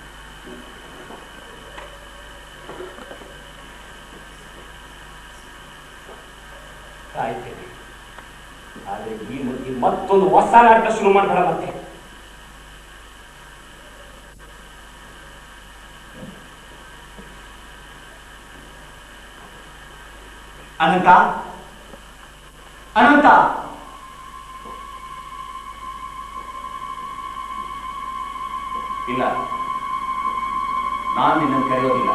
ಕಾಯ್ತೇನೆ ಆದ್ರೆ ಈ ಮುಗಿ ಮತ್ತೊಂದು ಹೊಸ ನಾಟಕ ಶುರು ಮಾಡ್ಬೇಡ ಮತ್ತೆ ಅನಂತ ಅನಂತ ಇಲ್ಲ ನಾನು ನಿನ್ನನ್ನು ಕರೆಯೋದಿಲ್ಲ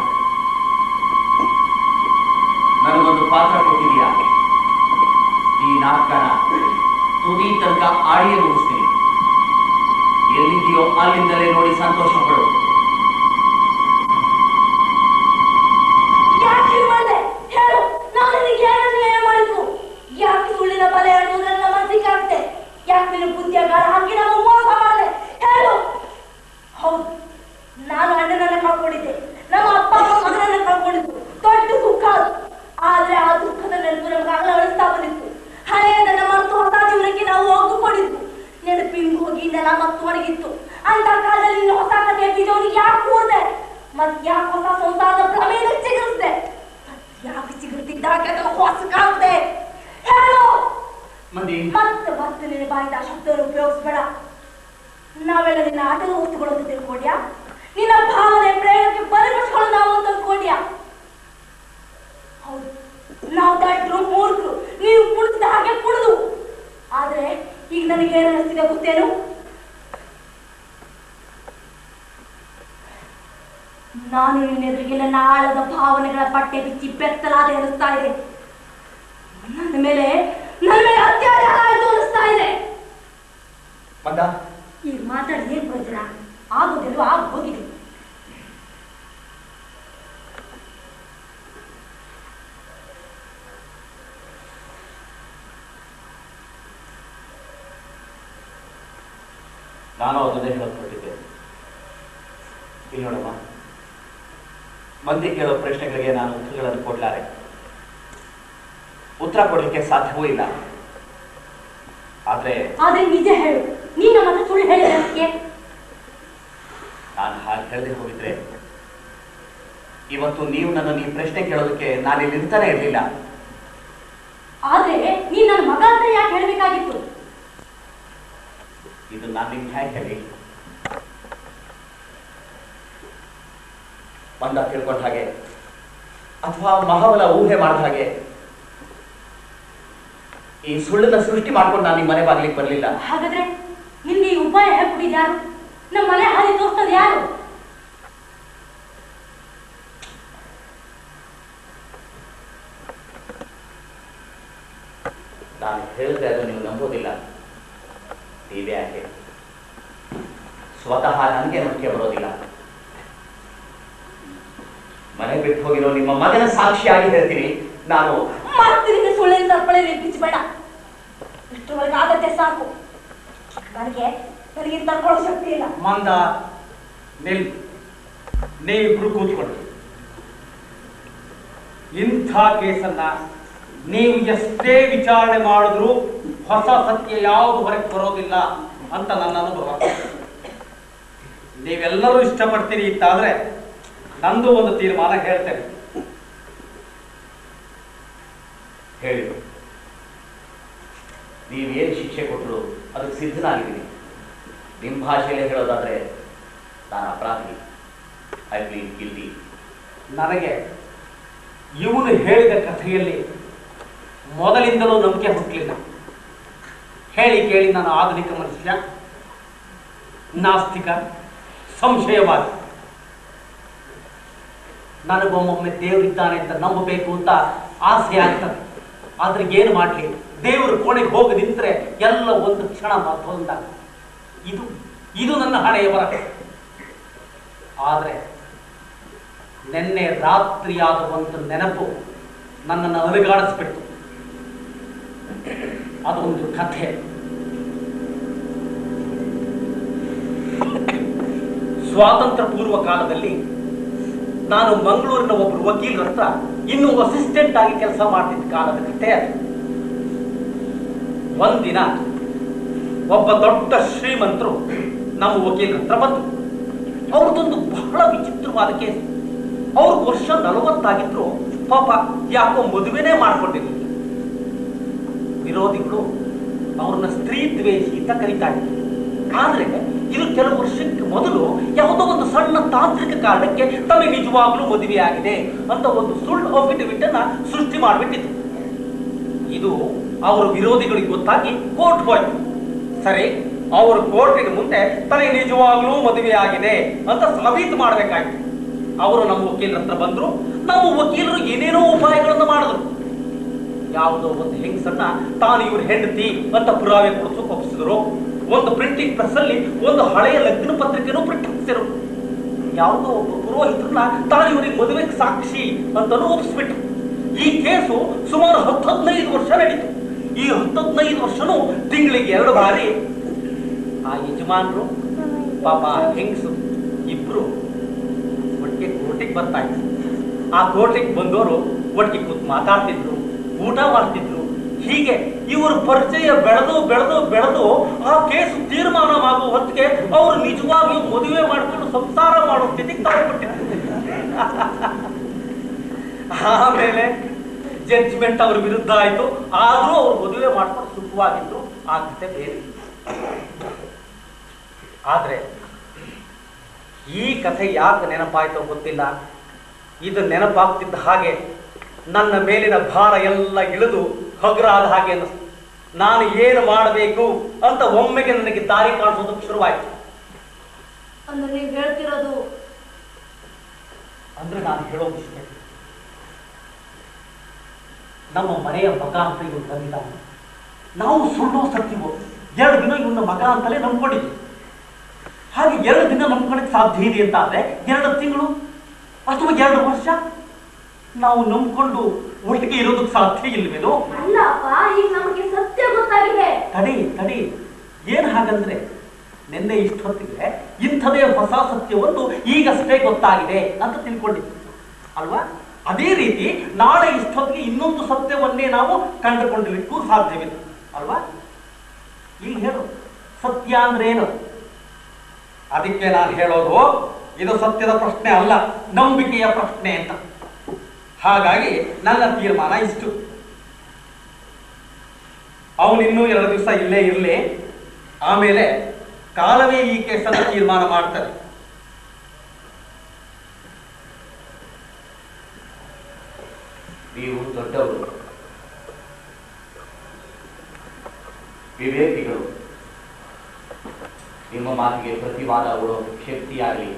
ನನಗೊಂದು ಪಾತ್ರ ಕೊಟ್ಟಿದೀಯಾ ಈ ನಾಟಕನ ತುದಿ ತನಕ ಆಡಿಯೇ ಮುಗಿಸ್ತೀನಿ ಎಲ್ಲಿದೆಯೋ ಅಲ್ಲಿಂದಲೇ ನೋಡಿ ಸಂತೋಷ ಪಡು ಯಾಕೆ ಹೀಗ್ ಮಾಡ್ದೆ? ಹೇಳು ನಾನು ನಿನಗೆ ಏನು ಅನ್ಯಾಯ ಮಾಡಿದ್ವು ಯಾಕೆ ಸುಳ್ಳಿನ ಬಲೆ ಆಡುವುದನ್ನ ನಮ್ಮ ಮನಸ್ಸಿಗೆ ಆಗ್ತೆ ಯಾಕೆ ನಿನ್ನ ಬುದ್ಧಿಯ ಗಾಳ ಹಾಕಿ ನಮ್ಮ ಮೋಸ ಮಾಡಿದೆ ಹೇಳು ಹೌದು ನಾನು ಅಣ್ಣನನ್ನ ಕಳ್ಕೊಂಡಿದ್ದೆ ನಮ್ಮ ಅಪ್ಪ ಮಂದಿ ಮತ್ತೆ ಮತ್ತೆ ನಿನ್ನ ಬಾಯಿದ ಶಬ್ದವನ್ನು ಉಪಯೋಗಿಸ್ಬೇಡ ನಾವೆಲ್ಲ ನಿನ್ನ ಆಟದ ವಸ್ತುಗಳು ಅಂತ ತಿಳ್ಕೊಂಡ್ಯಾ ನಿನ್ನ ಭಾವನೆ ಪ್ರೇಮಕ್ಕೆ ಬಲಿಪಡಿಸ್ಕೊಳ್ಳೋ ನಾವು ಅಂತ ಅನ್ಕೊಂಡ್ಯಾ ಹೌದು ನಾವು ದಡ್ರು ಮೂರ್ಖರು ನೀವು ಕುಣಿದ ಹಾಗೆ ಕುಣಿದು ಆದ್ರೆ ಈಗ ನನಗೆ ಏನು ಅನಿಸ್ತಿದೆ ಗೊತ್ತೇನು ನಾನು ನಿನ್ನೆದುರಿಗೆ ನನ್ನ ಆಳದ ಭಾವನೆಗಳ ಪಟ್ಟೆ ಬಿಚ್ಚಿ ಬೆತ್ತಲಾದೆ ಅನಿಸ್ತಾ ಇದೆ ನನ್ನ ಮೇಲೆ ನನ್ನ ಮೇಲೆ ಅತ್ಯಾಚಾರ ಆಯ್ತು ಅನಿಸ್ತಾ ಇದೆ ಮಂದ ಈಗ ಮಾತಾಡಿ ಏನ್ ಪ್ರಯೋಜನ ಆಗೋದಿಲ್ವ ಆಗ ಹೋಗಿದೆ ನಾನು ಅದನ್ನೇ ಹೇಳಕ್ ಹೊರಟಿದ್ದೆ ಇಲ್ಲಿ ನೋಡಮ್ಮ ಮಂದಿ ಕೇಳೋ ಪ್ರಶ್ನೆಗಳಿಗೆ ನಾನು ಉತ್ತರಗಳನ್ನು ಕೊಡ್ಲಾರೆ ಉತ್ತರ ಕೊಡಲಿಕ್ಕೆ ಸಾಧ್ಯವೂ ಇಲ್ಲ ಆದ್ರೆ ಆದ್ರೆ ನಿಜ ಹೇಳು ನೀನ್ ನಮ್ಮ ಹತ್ರ ಸುಳ್ಳು ಹೇಳಿದ್ರೆ ಅದಕ್ಕೆ ನಾನು ಹಾಗೆ ಹೇಳದೆ ಹೋಗಿದ್ರೆ ಇವತ್ತು ನೀವು ನನ್ನನ್ನು ಈ ಪ್ರಶ್ನೆ ಕೇಳೋದಕ್ಕೆ ನಾನು ಇಲ್ಲಿ ಇರ್ತಾನೆ ಇರಲಿಲ್ಲ ಆದ್ರೆ ನೀನ್ ನನ್ನ ಮಗ ಅಂತ ಯಾಕೆ ಹೇಳ್ಬೇಕಾಗಿತ್ತು ಇದು ನಾನು ನಿಮ್ಗೆ ಹೇಗೆ ಹೇಳಿ ಮಂದ ತಿಳ್ಕೊಂಡ ಹಾಗೆ ಅಥವಾ ಮಹಾಬಲ ಊಹೆ ಮಾಡಿದ ಹಾಗೆ ಈ ಸುಳ್ಳನ್ನ ಸೃಷ್ಟಿ ಮಾಡ್ಕೊಂಡು ನಾನು ನಿಮ್ಮ ಮನೆ ಬಾಗ್ಲಿಕ್ಕೆ ಬರಲಿಲ್ಲ ಹಾಗಾದ್ರೆ ನಿನ್ಗೆ ಈ ಉಪಾಯ ಹೇಳ್ಕೊಟ್ಟಿದ್ ಯಾರು ನಮ್ಮ ಮನೆ ಹಾದಿ ತೋರಿಸ್ತದ ಯಾರು ನಾನು ಹೇಳಿದ್ರೆ ಅದು ನೀವು ನಂಬೋದಿಲ್ಲ ನೀವೇ ಯಾಕೆ ಸ್ವತಃ ನನಗೆ ನಂಬಿಕೆ ಬರೋದಿಲ್ಲ ಮನೆ ಬಿಟ್ಟು ಹೋಗಿರೋ ನಿಮ್ಮ ಮಗನ ಸಾಕ್ಷಿಯಾಗಿ ಹೇಳ್ತೀನಿ ನಾನು ಮತ್ತೆ ನಿನ್ನ ಸುಳ್ಳಿನ ತರ್ಪಣೆ ನೆನಪಿಸಬೇಡ ಇಷ್ಟರವರೆಗೆ ಆಗತ್ತೆ ಸಾಕು ನನಗೆ ನನಗೆ ತಡ್ಕೊಳ್ಳೋ ಶಕ್ತಿ ಇಲ್ಲ ಮಂದ ನಿಲ್ ನೀವಿಬ್ರು ಕೂತ್ಕೊಳ್ಳಿ ಇಂಥ ಕೇಸನ್ನ ನೀವು ಎಷ್ಟೇ ವಿಚಾರಣೆ ಮಾಡಿದ್ರು ಹೊಸ ಸತ್ಯ ಯಾವುದು ಹೊರಗೆ ಬರೋದಿಲ್ಲ ಅಂತ ನನ್ನ ಅನುಭವ ನೀವೆಲ್ಲರೂ ಇಷ್ಟಪಡ್ತೀರಿ ಅಂತಾದ್ರೆ ನಂದು ಒಂದು ತೀರ್ಮಾನ ಹೇಳ್ತೇನೆ ಹೇಳಿ ನೀವೇನು ಶಿಕ್ಷೆ ಕೊಟ್ಟರು ಅದಕ್ಕೆ ಸಿದ್ಧನಾಗಿದ್ದೀನಿ ನಿಮ್ಮ ಭಾಷೆಯಲ್ಲೇ ಹೇಳೋದಾದ್ರೆ ನಾನು ಅಪರಾಧಿ ಐ ಪ್ಲೀಡ್ ಗಿಲ್ಟಿ ನನಗೆ ಇವನು ಹೇಳಿದ ಕಥೆಯಲ್ಲಿ ಮೊದಲಿಂದಲೂ ನಂಬಿಕೆ ಹುಟ್ಟಲಿಲ್ಲ ಹೇಳಿ ಕೇಳಿ ನಾನು ಆಧುನಿಕ ಮನುಷ್ಯ ನಾಸ್ತಿಕ ಸಂಶಯವಾದಿ ನನಗೊಮ್ಮೊಮ್ಮೆ ದೇವರಿದ್ದಾನೆ ಅಂತ ನಂಬಬೇಕು ಅಂತ ಆಸೆ ಆಗ್ತದೆ ಆದ್ರೆ ಏನು ಮಾಡಲಿ ದೇವರು ಕೋಣೆಗೆ ಹೋಗಿ ನಿಂತರೆ ಎಲ್ಲ ಒಂದು ಕ್ಷಣ ಮತ್ತೊಂದ ಇದು ಇದು ನನ್ನ ಹಣೆಯ ಬರ ಆದ್ರೆ ನಿನ್ನೆ ರಾತ್ರಿಯಾದ ಒಂದು ನೆನಪು ನನ್ನನ್ನು ಅಲುಗಾಡಿಸ್ಬಿಡ್ತು ಅದೊಂದು ಕಥೆ ಸ್ವಾತಂತ್ರ್ಯ ಪೂರ್ವ ಕಾಲದಲ್ಲಿ ನಾನು ಮಂಗಳೂರಿನ ಒಬ್ಬರು ವಕೀಲರ ಹತ್ರ ಇನ್ನೂ ಅಸಿಸ್ಟೆಂಟ್ ಆಗಿ ಕೆಲಸ ಮಾಡ್ತಿದ್ದ ಕಾಲದ ಕಥೆ ಅದು ಒಂದಿನ ಒಬ್ಬ ದೊಡ್ಡ ಶ್ರೀಮಂತರು ನಮ್ಮ ವಕೀಲರ ಹತ್ರ ಬಂದರು ಅವ್ರದ್ದೊಂದು ಬಹಳ ವಿಚಿತ್ರವಾದ ಕೇಸ್ ಅವ್ರ ವರ್ಷ ನಲವತ್ತಾಗಿದ್ರು ಪಾಪ ಯಾಕೋ ಮದುವೆನೇ ಮಾಡ್ಕೊಂಡಿರ್ಲಿಲ್ಲ ವಿರೋಧಿಗಳು ಅವ್ರನ್ನ ಸ್ತ್ರೀ ದ್ವೇಷಿ ಅಂತ ಕರೀತಾ ಇದ್ರು ಆದ್ರೆ ಇದು ಕೆಲವು ವರ್ಷಕ್ಕೆ ಮೊದಲು ಯಾವುದೋ ಒಂದು ಸಣ್ಣ ತಾಂತ್ರಿಕ ಕಾರಣಕ್ಕೆ ತಮಗೆ ನಿಜವಾಗ್ಲೂ ಮದುವೆ ಆಗಿದೆ ಅಂತ ಒಂದು ಸುಳ್ಳು ಅಫಿಡವಿಟ್ ಅನ್ನ ಸೃಷ್ಟಿ ಮಾಡಿಬಿಟ್ಟಿತ್ತು ಇದು ಅವರ ವಿರೋಧಿಗಳಿಗೆ ಗೊತ್ತಾಗಿ ಕೋರ್ಟ್ ಹೋಯ್ತು ಸರಿ ಅವರು ಕೋರ್ಟಿನ ಮುಂದೆ ತನಗೆ ನಿಜವಾಗ್ಲೂ ಮದುವೆ ಆಗಿದೆ ಅಂತ ಸಾಬೀತು ಮಾಡಬೇಕಾಯ್ತು ಅವರು ನಮ್ಮ ವಕೀಲರ ಹತ್ರ ಬಂದ್ರು ನಮ್ಮ ವಕೀಲರು ಏನೇನೋ ಉಪಾಯಗಳನ್ನು ಮಾಡಿದ್ರು ಯಾವುದೋ ಒಂದು ಹೆಂಗಸನ್ನ ತಾನು ಇವ್ರ ಹೆಂಡತಿ ಅಂತ ಪುರಾವೆ ಕೊಡಿಸೋಕೆ ಒಪ್ಪಿಸಿದ್ರು ಒಂದು ಪ್ರಿಂಟಿಂಗ್ ಪ್ರೆಸ್ ಅಲ್ಲಿ ಒಂದು ಹಳೆಯ ಲಗ್ನ ಪತ್ರಿಕೆನೂ ಪ್ರಿಂಟ್ ಹಾಕ್ಸಿರು ಯಾವುದೋ ಒಬ್ಬ ಪುರೋಹಿತರನ್ನ ತಾನು ಇವ್ರಿಗೆ ಮದುವೆಗೆ ಸಾಕ್ಷಿ ಅಂತಾನು ಒಪ್ಪಿಸ್ಬಿಟ್ರು ಈ ಕೇಸು ಸುಮಾರು ಹತ್ತು ಹದಿನೈದು ವರ್ಷ ನಡೀತು ಈ ಹತ್ತು ಹದಿನೈದು ವರ್ಷನೂ ತಿಂಗಳಿಗೆ ಎರಡು ಬಾರಿ ಆ ಯಜಮಾನರು ಪಾಪ ಆ ಹೆಂಗಸು ಇಬ್ರು ಒಟ್ಟಿಗೆ ಕೋರ್ಟಿಗೆ ಬರ್ತಾ ಇದ್ರು ಆ ಕೋರ್ಟಿಗೆ ಬಂದವರು ಒಟ್ಟಿಗೆ ಕೂತ್ ಮಾತಾಡ್ತಿದ್ರು ಊಟ ಮಾಡ್ತಿದ್ರು ಹೀಗೆ ಇವ್ರ ಪರಿಚಯ ಬೆಳೆದು ಬೆಳೆದು ಬೆಳೆದು ಆ ಕೇಸು ತೀರ್ಮಾನವಾಗುವ ಹೊತ್ತಿಗೆ ಅವರು ನಿಜವಾಗಿಯೂ ಮದುವೆ ಮಾಡ್ಕೊಂಡು ಸಂಸಾರ ಮಾಡೋ ಸ್ಥಿತಿಗೆ ತಗೊಂಡ್ಬಿಟ್ಟಿದ್ರು ಆಮೇಲೆ ಜಡ್ಜ್ಮೆಂಟ್ ಅವ್ರ ವಿರುದ್ಧ ಆಯ್ತು ಆದ್ರೂ ಅವ್ರು ಮದುವೆ ಮಾಡ್ಕೊಂಡು ಸುಖವಾಗಿದ್ರು ಆ ಕಥೆ ಬೇರೆ ಆದ್ರೆ ಈ ಕಥೆ ಯಾಕೆ ನೆನಪಾಯ್ತೋ ಗೊತ್ತಿಲ್ಲ ಇದು ನೆನಪಾಗ್ತಿದ್ದ ಹಾಗೆ ನನ್ನ ಮೇಲಿನ ಭಾರ ಎಲ್ಲ ಇಳಿದು ಹಗುರಾದ ಹಾಗೆ ಅನ್ನಿಸ್ತು ನಾನು ಏನು ಮಾಡಬೇಕು ಅಂತ ಒಮ್ಮೆಗೆ ನನಗೆ ದಾರಿ ಕಾಣಿಸೋದಕ್ಕೆ ಶುರುವಾಯ್ತು ಅಂದ್ರೆ ನೀವು ಹೇಳ್ತಿರೋದು ಅಂದ್ರೆ ನಾನು ಹೇಳೋದಿಷ್ಟೇ ನಮ್ಮ ಮನೆಯ ಮಗ ಅಂತ ಇವನು ಬಂದಿದ್ದಾನೆ ನಾವು ಸುಳ್ಳು ಸತ್ಯವೋ ಎರಡು ದಿನ ಇವನ ಮಗ ಅಂತಲೇ ನಂಬ್ಕೊಂಡಿದ್ವಿ ಹಾಗೆ ಎರಡು ದಿನ ನಂಬ್ಕೊಳಕ್ ಸಾಧ್ಯ ಇದೆ ಅಂತ ಆದ್ರೆ ಎರಡು ತಿಂಗಳು ಅಥವಾ ಎರಡು ವರ್ಷ ನಾವು ನಂಬ್ಕೊಂಡು ಒಟ್ಟಿಗೆ ಇರೋದಕ್ಕೆ ಸಾಧ್ಯ ಇಲ್ವೇನೋ ಅಲ್ಲಪ್ಪ ಈಗ ನಮಗೆ ಸತ್ಯ ಗೊತ್ತಾಗಿದೆ ತಡಿ ತಡಿ ಏನ್ ಹಾಗಂದ್ರೆ ನಿನ್ನೆ ಇಷ್ಟೊತ್ತಿಗೆ ಇಂಥದೇ ಹೊಸ ಸತ್ಯವೊಂದು ಈಗಷ್ಟೇ ಗೊತ್ತಾಗಿದೆ ಅಂತ ತಿಳ್ಕೊಂಡಿದ್ವಿ ಅಲ್ವಾ ಅದೇ ರೀತಿ ನಾಳೆ ಇಷ್ಟೊತ್ತಿಗೆ ಇನ್ನೊಂದು ಸತ್ಯವನ್ನೇ ನಾವು ಕಂಡುಕೊಂಡಿರ್ಲಿಕ್ಕೂ ಸಾಧ್ಯವಿಲ್ಲ ಅಲ್ವಾ ಈಗ ಹೇಳು ಸತ್ಯ ಅಂದ್ರೆ ಏನು ಅದಕ್ಕೆ ನಾನು ಹೇಳೋದು ಇದು ಸತ್ಯದ ಪ್ರಶ್ನೆ ಅಲ್ಲ ನಂಬಿಕೆಯ ಪ್ರಶ್ನೆ ಅಂತ ಹಾಗಾಗಿ ನನ್ನ ತೀರ್ಮಾನ ಇಷ್ಟು ಅವನಿನ್ನೂ ಎರಡು ದಿವಸ ಇಲ್ಲೇ ಇರಲಿ ಆಮೇಲೆ ಕಾಲವೇ ಈ ಕೇಸನ್ನು ತೀರ್ಮಾನ ಮಾಡ್ತಾರೆ ನೀವು ದೊಡ್ಡವರು ವಿವೇಕಿಗಳು ನಿಮ್ಮ ಮಾತಿಗೆ ಪ್ರತಿವಾದ ಕೊಡೋ ಶಕ್ತಿಯಾಗಲಿ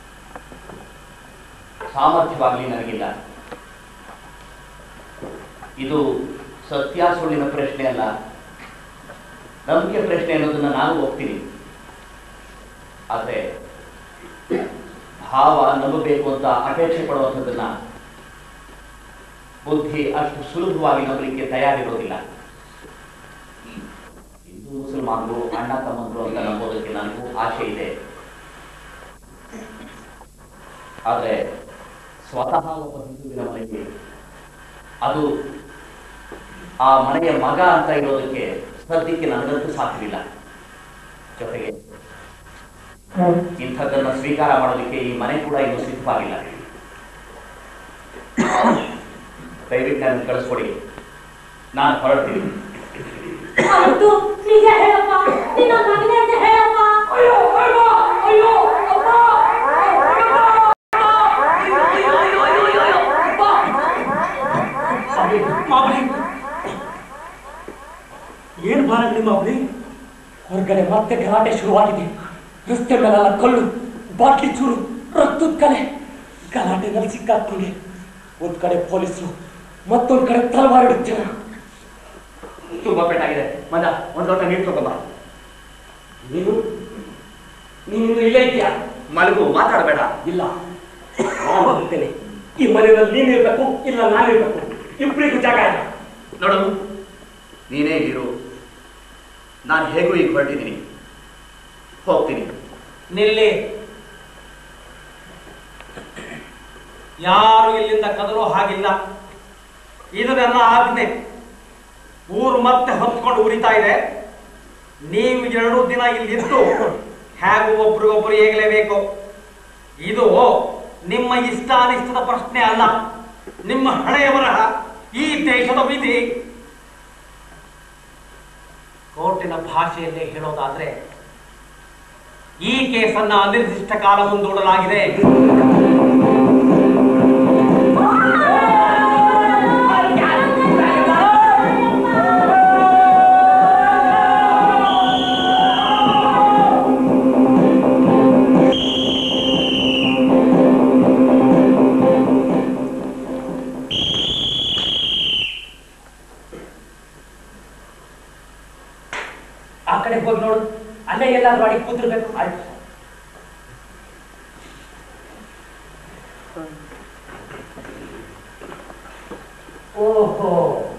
ಸಾಮರ್ಥ್ಯವಾಗಲಿ ನನಗಿಲ್ಲ ಇದು ಸತ್ಯ ಸುಳ್ಳಿನ ಪ್ರಶ್ನೆ ಅಲ್ಲ ನಂಬಿಕೆ ಪ್ರಶ್ನೆ ಅನ್ನೋದನ್ನ ನಾನು ಒಪ್ತೀನಿ ಆದರೆ ಭಾವ ನಂಬಬೇಕು ಅಂತ ಅಪೇಕ್ಷೆ ಪಡುವಂಥದ್ದನ್ನ ಬುದ್ಧಿ ಅಷ್ಟು ಸುಲಭವಾಗಿ ನಂಬಲಿಕ್ಕೆ ತಯಾರಿರೋದಿಲ್ಲ ಹಿಂದೂ ಮುಸಲ್ಮಾನರು ಅಣ್ಣ ತಮ್ಮಂದ್ರು ಅಂತ ನಂಬೋದಕ್ಕೆ ನನಗೂ ಆಸೆ ಇದೆ ಆದರೆ ಸ್ವತಃ ಒಬ್ಬ ಹಿಂದೂವಿನ ಮನೆಗೆ ಅದು ಆ ಮನೆಯ ಮಗ ಅಂತ ಇರೋದಕ್ಕೆ ಸದ್ಯಕ್ಕೆ ನನಗಂತೂ ಸಾಧ್ಯವಿಲ್ಲ ಜೊತೆಗೆ ಇಂಥದ್ದನ್ನ ಸ್ವೀಕಾರ ಮಾಡೋದಕ್ಕೆ ಈ ಮನೆ ಕೂಡ ಇನ್ನೂ ಸಿದ್ಧವಾಗಿಲ್ಲ ದಯವಿಟ್ಟು ನನ್ನ ಕಳಿಸ್ಕೊಡಿ ನಾನು ಹೊರಡ್ತೀನಿ ಅವತ್ತು ನಿಜ ಹೇಳಪ್ಪ ನಿನ್ನ ಮಗನೇ ಅಂತ ಹೇಳಪ್ಪ ಅಯ್ಯೋ ಅಯ್ಯೋ ಅಯ್ಯೋ ಅಪ್ಪ ಮಾವಳಿ ಏನ್ ಭಾರ ನಿಮ್ಮ ಅವಳಿ ಹೊರಗಡೆ ಮತ್ತೆ ಗಲಾಟೆ ಶುರುವಾಗಿದೆ ರಸ್ತೆ ಮೇಲೆಲ್ಲ ಕಲ್ಲು ಬಾಟ್ಲಿ ಚೂರು ರಕ್ತದ ಕಲೆ ಗಲಾಟೆನಲ್ಲಿ ಸಿಕ್ಕಾಕ್ತಿದೆ ಒಂದ್ ಕಡೆ ಪೊಲೀಸರು ಮತ್ತೊಂದ್ ಕಡೆ ತಲವಾರು ಜನ ತುಂಬಾ ಪೆಟ್ಟಾಗಿದೆ ಮಂದ ಒಂದ್ ಲೋಟ ನೀರು ತಗೊಂಬ ನೀನು ನೀನು ಇಲ್ಲೇ ಇದೆಯಾ ಮಲಗು ಮಾತಾಡಬೇಡ ಇಲ್ಲ ನಾನು ಹೋಗ್ತೇನೆ ಈ ಮನೆಯಲ್ಲಿ ನೀನಿರ್ಬೇಕು ಇಲ್ಲ ನಾನಿರ್ಬೇಕು ಇಬ್ಬರಿಗೂ ಜಾಗ ಇಲ್ಲ ನೋಡು ನೀನೇ ಇರು ನಾನು ಹೇಗೂ ಈಗ ಹೊರಟಿದ್ದೀನಿ ಹೋಗ್ತೀನಿ ನಿಲ್ಲಿ ಯಾರು ಇಲ್ಲಿಂದ ಕದರೋ ಹಾಗಿಲ್ಲ ಇದು ನನ್ನ ಆಜ್ಞೆ ಊರು ಮತ್ತೆ ಹೊತ್ಕೊಂಡು ಉರಿತಾ ಇದೆ ನೀವು ಎರಡು ದಿನ ಇಲ್ಲಿದ್ದು ಹೇಗೂ ಒಬ್ರಿಗೊಬ್ರು ಹೇಗಲೇಬೇಕು ಇದು ನಿಮ್ಮ ಇಷ್ಟ ಅನಿಷ್ಟದ ಪ್ರಶ್ನೆ ಅಲ್ಲ ನಿಮ್ಮ ಹಣೆಯ ಬರಹ ಈ ದೇಶದ ವಿಧಿ ಕೋರ್ಟಿನ ಭಾಷೆಯಲ್ಲೇ ಹೇಳೋದಾದ್ರೆ ಈ ಕೇಸನ್ನ ಅನಿರ್ದಿಷ್ಟ ಕಾಲ ಮುಂದೂಡಲಾಗಿದೆ ಆ ಕಡೆ ಹೋಗಿ ನೋಡು ಅಲ್ಲೇ ಎಲ್ಲಾದ್ರೂ ಅಡಿಗೆ ಕೂತಿರ್ಬೇಕು ಆಯ್ತು ಓಹೋ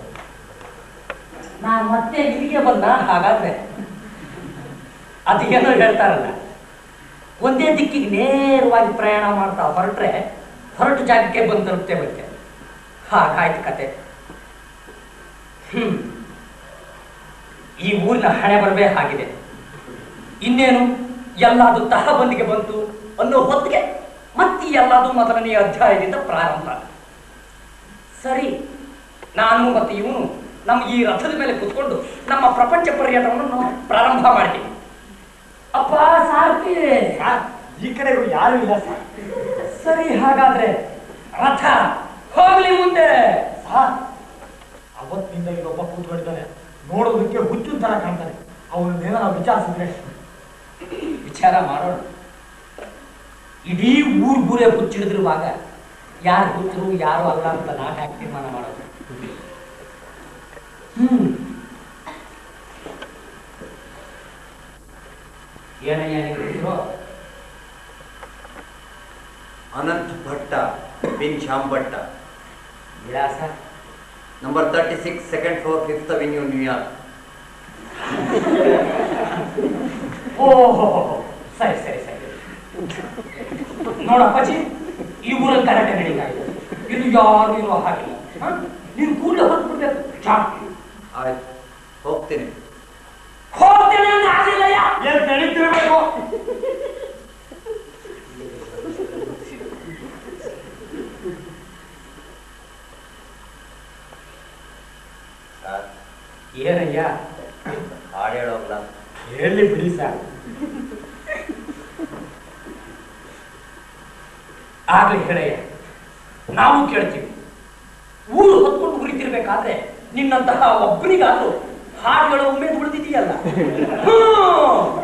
ನಾನ್ ಮತ್ತೆ ಇಲ್ಲಿಗೆ ಬಂದ ಹಾಗಾದ್ರೆ ಅದೇನೋ ಹೇಳ್ತಾರಲ್ಲ ಒಂದೇ ದಿಕ್ಕಿಗೆ ನೇರವಾಗಿ ಪ್ರಯಾಣ ಮಾಡ್ತಾ ಹೊರಟ್ರೆ ಹೊರಟು ಜಾಗಕ್ಕೆ ಬಂದು ತಲುಪ್ತೇ ಮತ್ತೆ ಹಾಗಾಯ್ತು ಕತೆ ಹ್ಮ್ ಈ ಊರಿನ ಹಣೆ ಬರವೇ ಆಗಿದೆ ಇನ್ನೇನು ಎಲ್ಲಾದು ತಹಬಂದಿಗೆ ಬಂತು ಅನ್ನೋ ಹೊತ್ತಿಗೆ ಮತ್ತೆ ಎಲ್ಲಾದು ಮೊದಲನೆಯ ಅಧ್ಯಾಯದಿಂದ ಪ್ರಾರಂಭ ಸರಿ ನಾನು ಮತ್ತೆ ಇವನು ನಮ್ಮ ಈ ರಥದ ಮೇಲೆ ಕುತ್ಕೊಂಡು ನಮ್ಮ ಪ್ರಪಂಚ ಪರ್ಯಟನವನ್ನು ನಾವು ಪ್ರಾರಂಭ ಮಾಡ್ತೀವಿ ಅಪ್ಪ ಸಾರ್ತಿ ಸರ್ ಈ ಕಡೆಗೂ ಯಾರು ಇಲ್ಲ ಸರ್ ಸರಿ ಹಾಗಾದ್ರೆ ರಥ ಹೋಗ್ಲಿ ಮುಂದೆ ಸರ್ ಅವತ್ತಿನಿಂದ ಇನ್ನೊಬ್ಬ ಕೂತ್ಕೊಂಡಿದ್ದಾನೆ ನೋಡೋದಕ್ಕೆ ಹುಚ್ಚು ತರ ಕಾಣ್ತಾನೆ ಅವನನ್ನೇನ ನಾವು ವಿಚಾರಿಸಿದ್ರೆ ವಿಚಾರ ಮಾಡೋಣ ಇಡೀ ಊರ್ ಬೂರೆ ಹುಚ್ಚಿಡಿದಿರುವಾಗ ಯಾರು ಹುಚ್ಚರು ಯಾರು ಅಲ್ಲ ಅಂತ ನಾವ್ ಯಾಕೆ ತೀರ್ಮಾನ ಮಾಡೋದು ಹ್ಮ್ ಏನಯ್ಯ ನಿನ್ ಹೆಸ್ರು? ಅನಂತ್ ಭಟ್ಟ ಬಿನ್ ಶ್ಯಾಮ್ ಭಟ್ಟ ವಿಳಾಸ number thirty six second floor fifth avenue New York ಓಹೋ ಸರಿ ಸರಿ ಸರಿ ನೋಡಪ್ಪಾಜಿ ಈ ಊರಲ್ಲಿ ಗಲಾಟೆ ನಡೀತಾ ಇದೆ ಇದು ಯಾರು ಇರೋ ಹಾಗಿಲ್ಲ ಹ? ನೀನು ಕೂಡಲೇ ಹೊರಟ್ಬಿಡ್ಬೇಕು ಚಾಕ್ ಆಯ್ತು ಹೋಗ್ತೀನಿ ಹೋಗ್ತೇನೆ ಅಂದ್ರೆ ಆಗಿಲ್ಲಯ್ಯ ಏನ್ ನಡೀತಿರ್ಬೇಕು ಸರ್ ಏನಯ್ಯ ಹಾಡು ಹೇಳೋಲ್ಲ ಹೇಳಿ ಬಿಡಿ ಸರ್ ಆಗ್ಲಿ ಹೇಳಯ್ಯ ನಾವು ಕೇಳ್ತೀವಿ ಊರು ಹೊತ್ಕೊಂಡು ಉರಿತಿರ್ಬೇಕಾದ್ರೆ ನಿನ್ನಂತಹ ಒಬ್ಬನಿಗಾದ್ರೂ ಹಾಡುಗಳ ಉಮೇದು ಉಳಿದಿದೆಯಲ್ಲ ಹ್ಮ್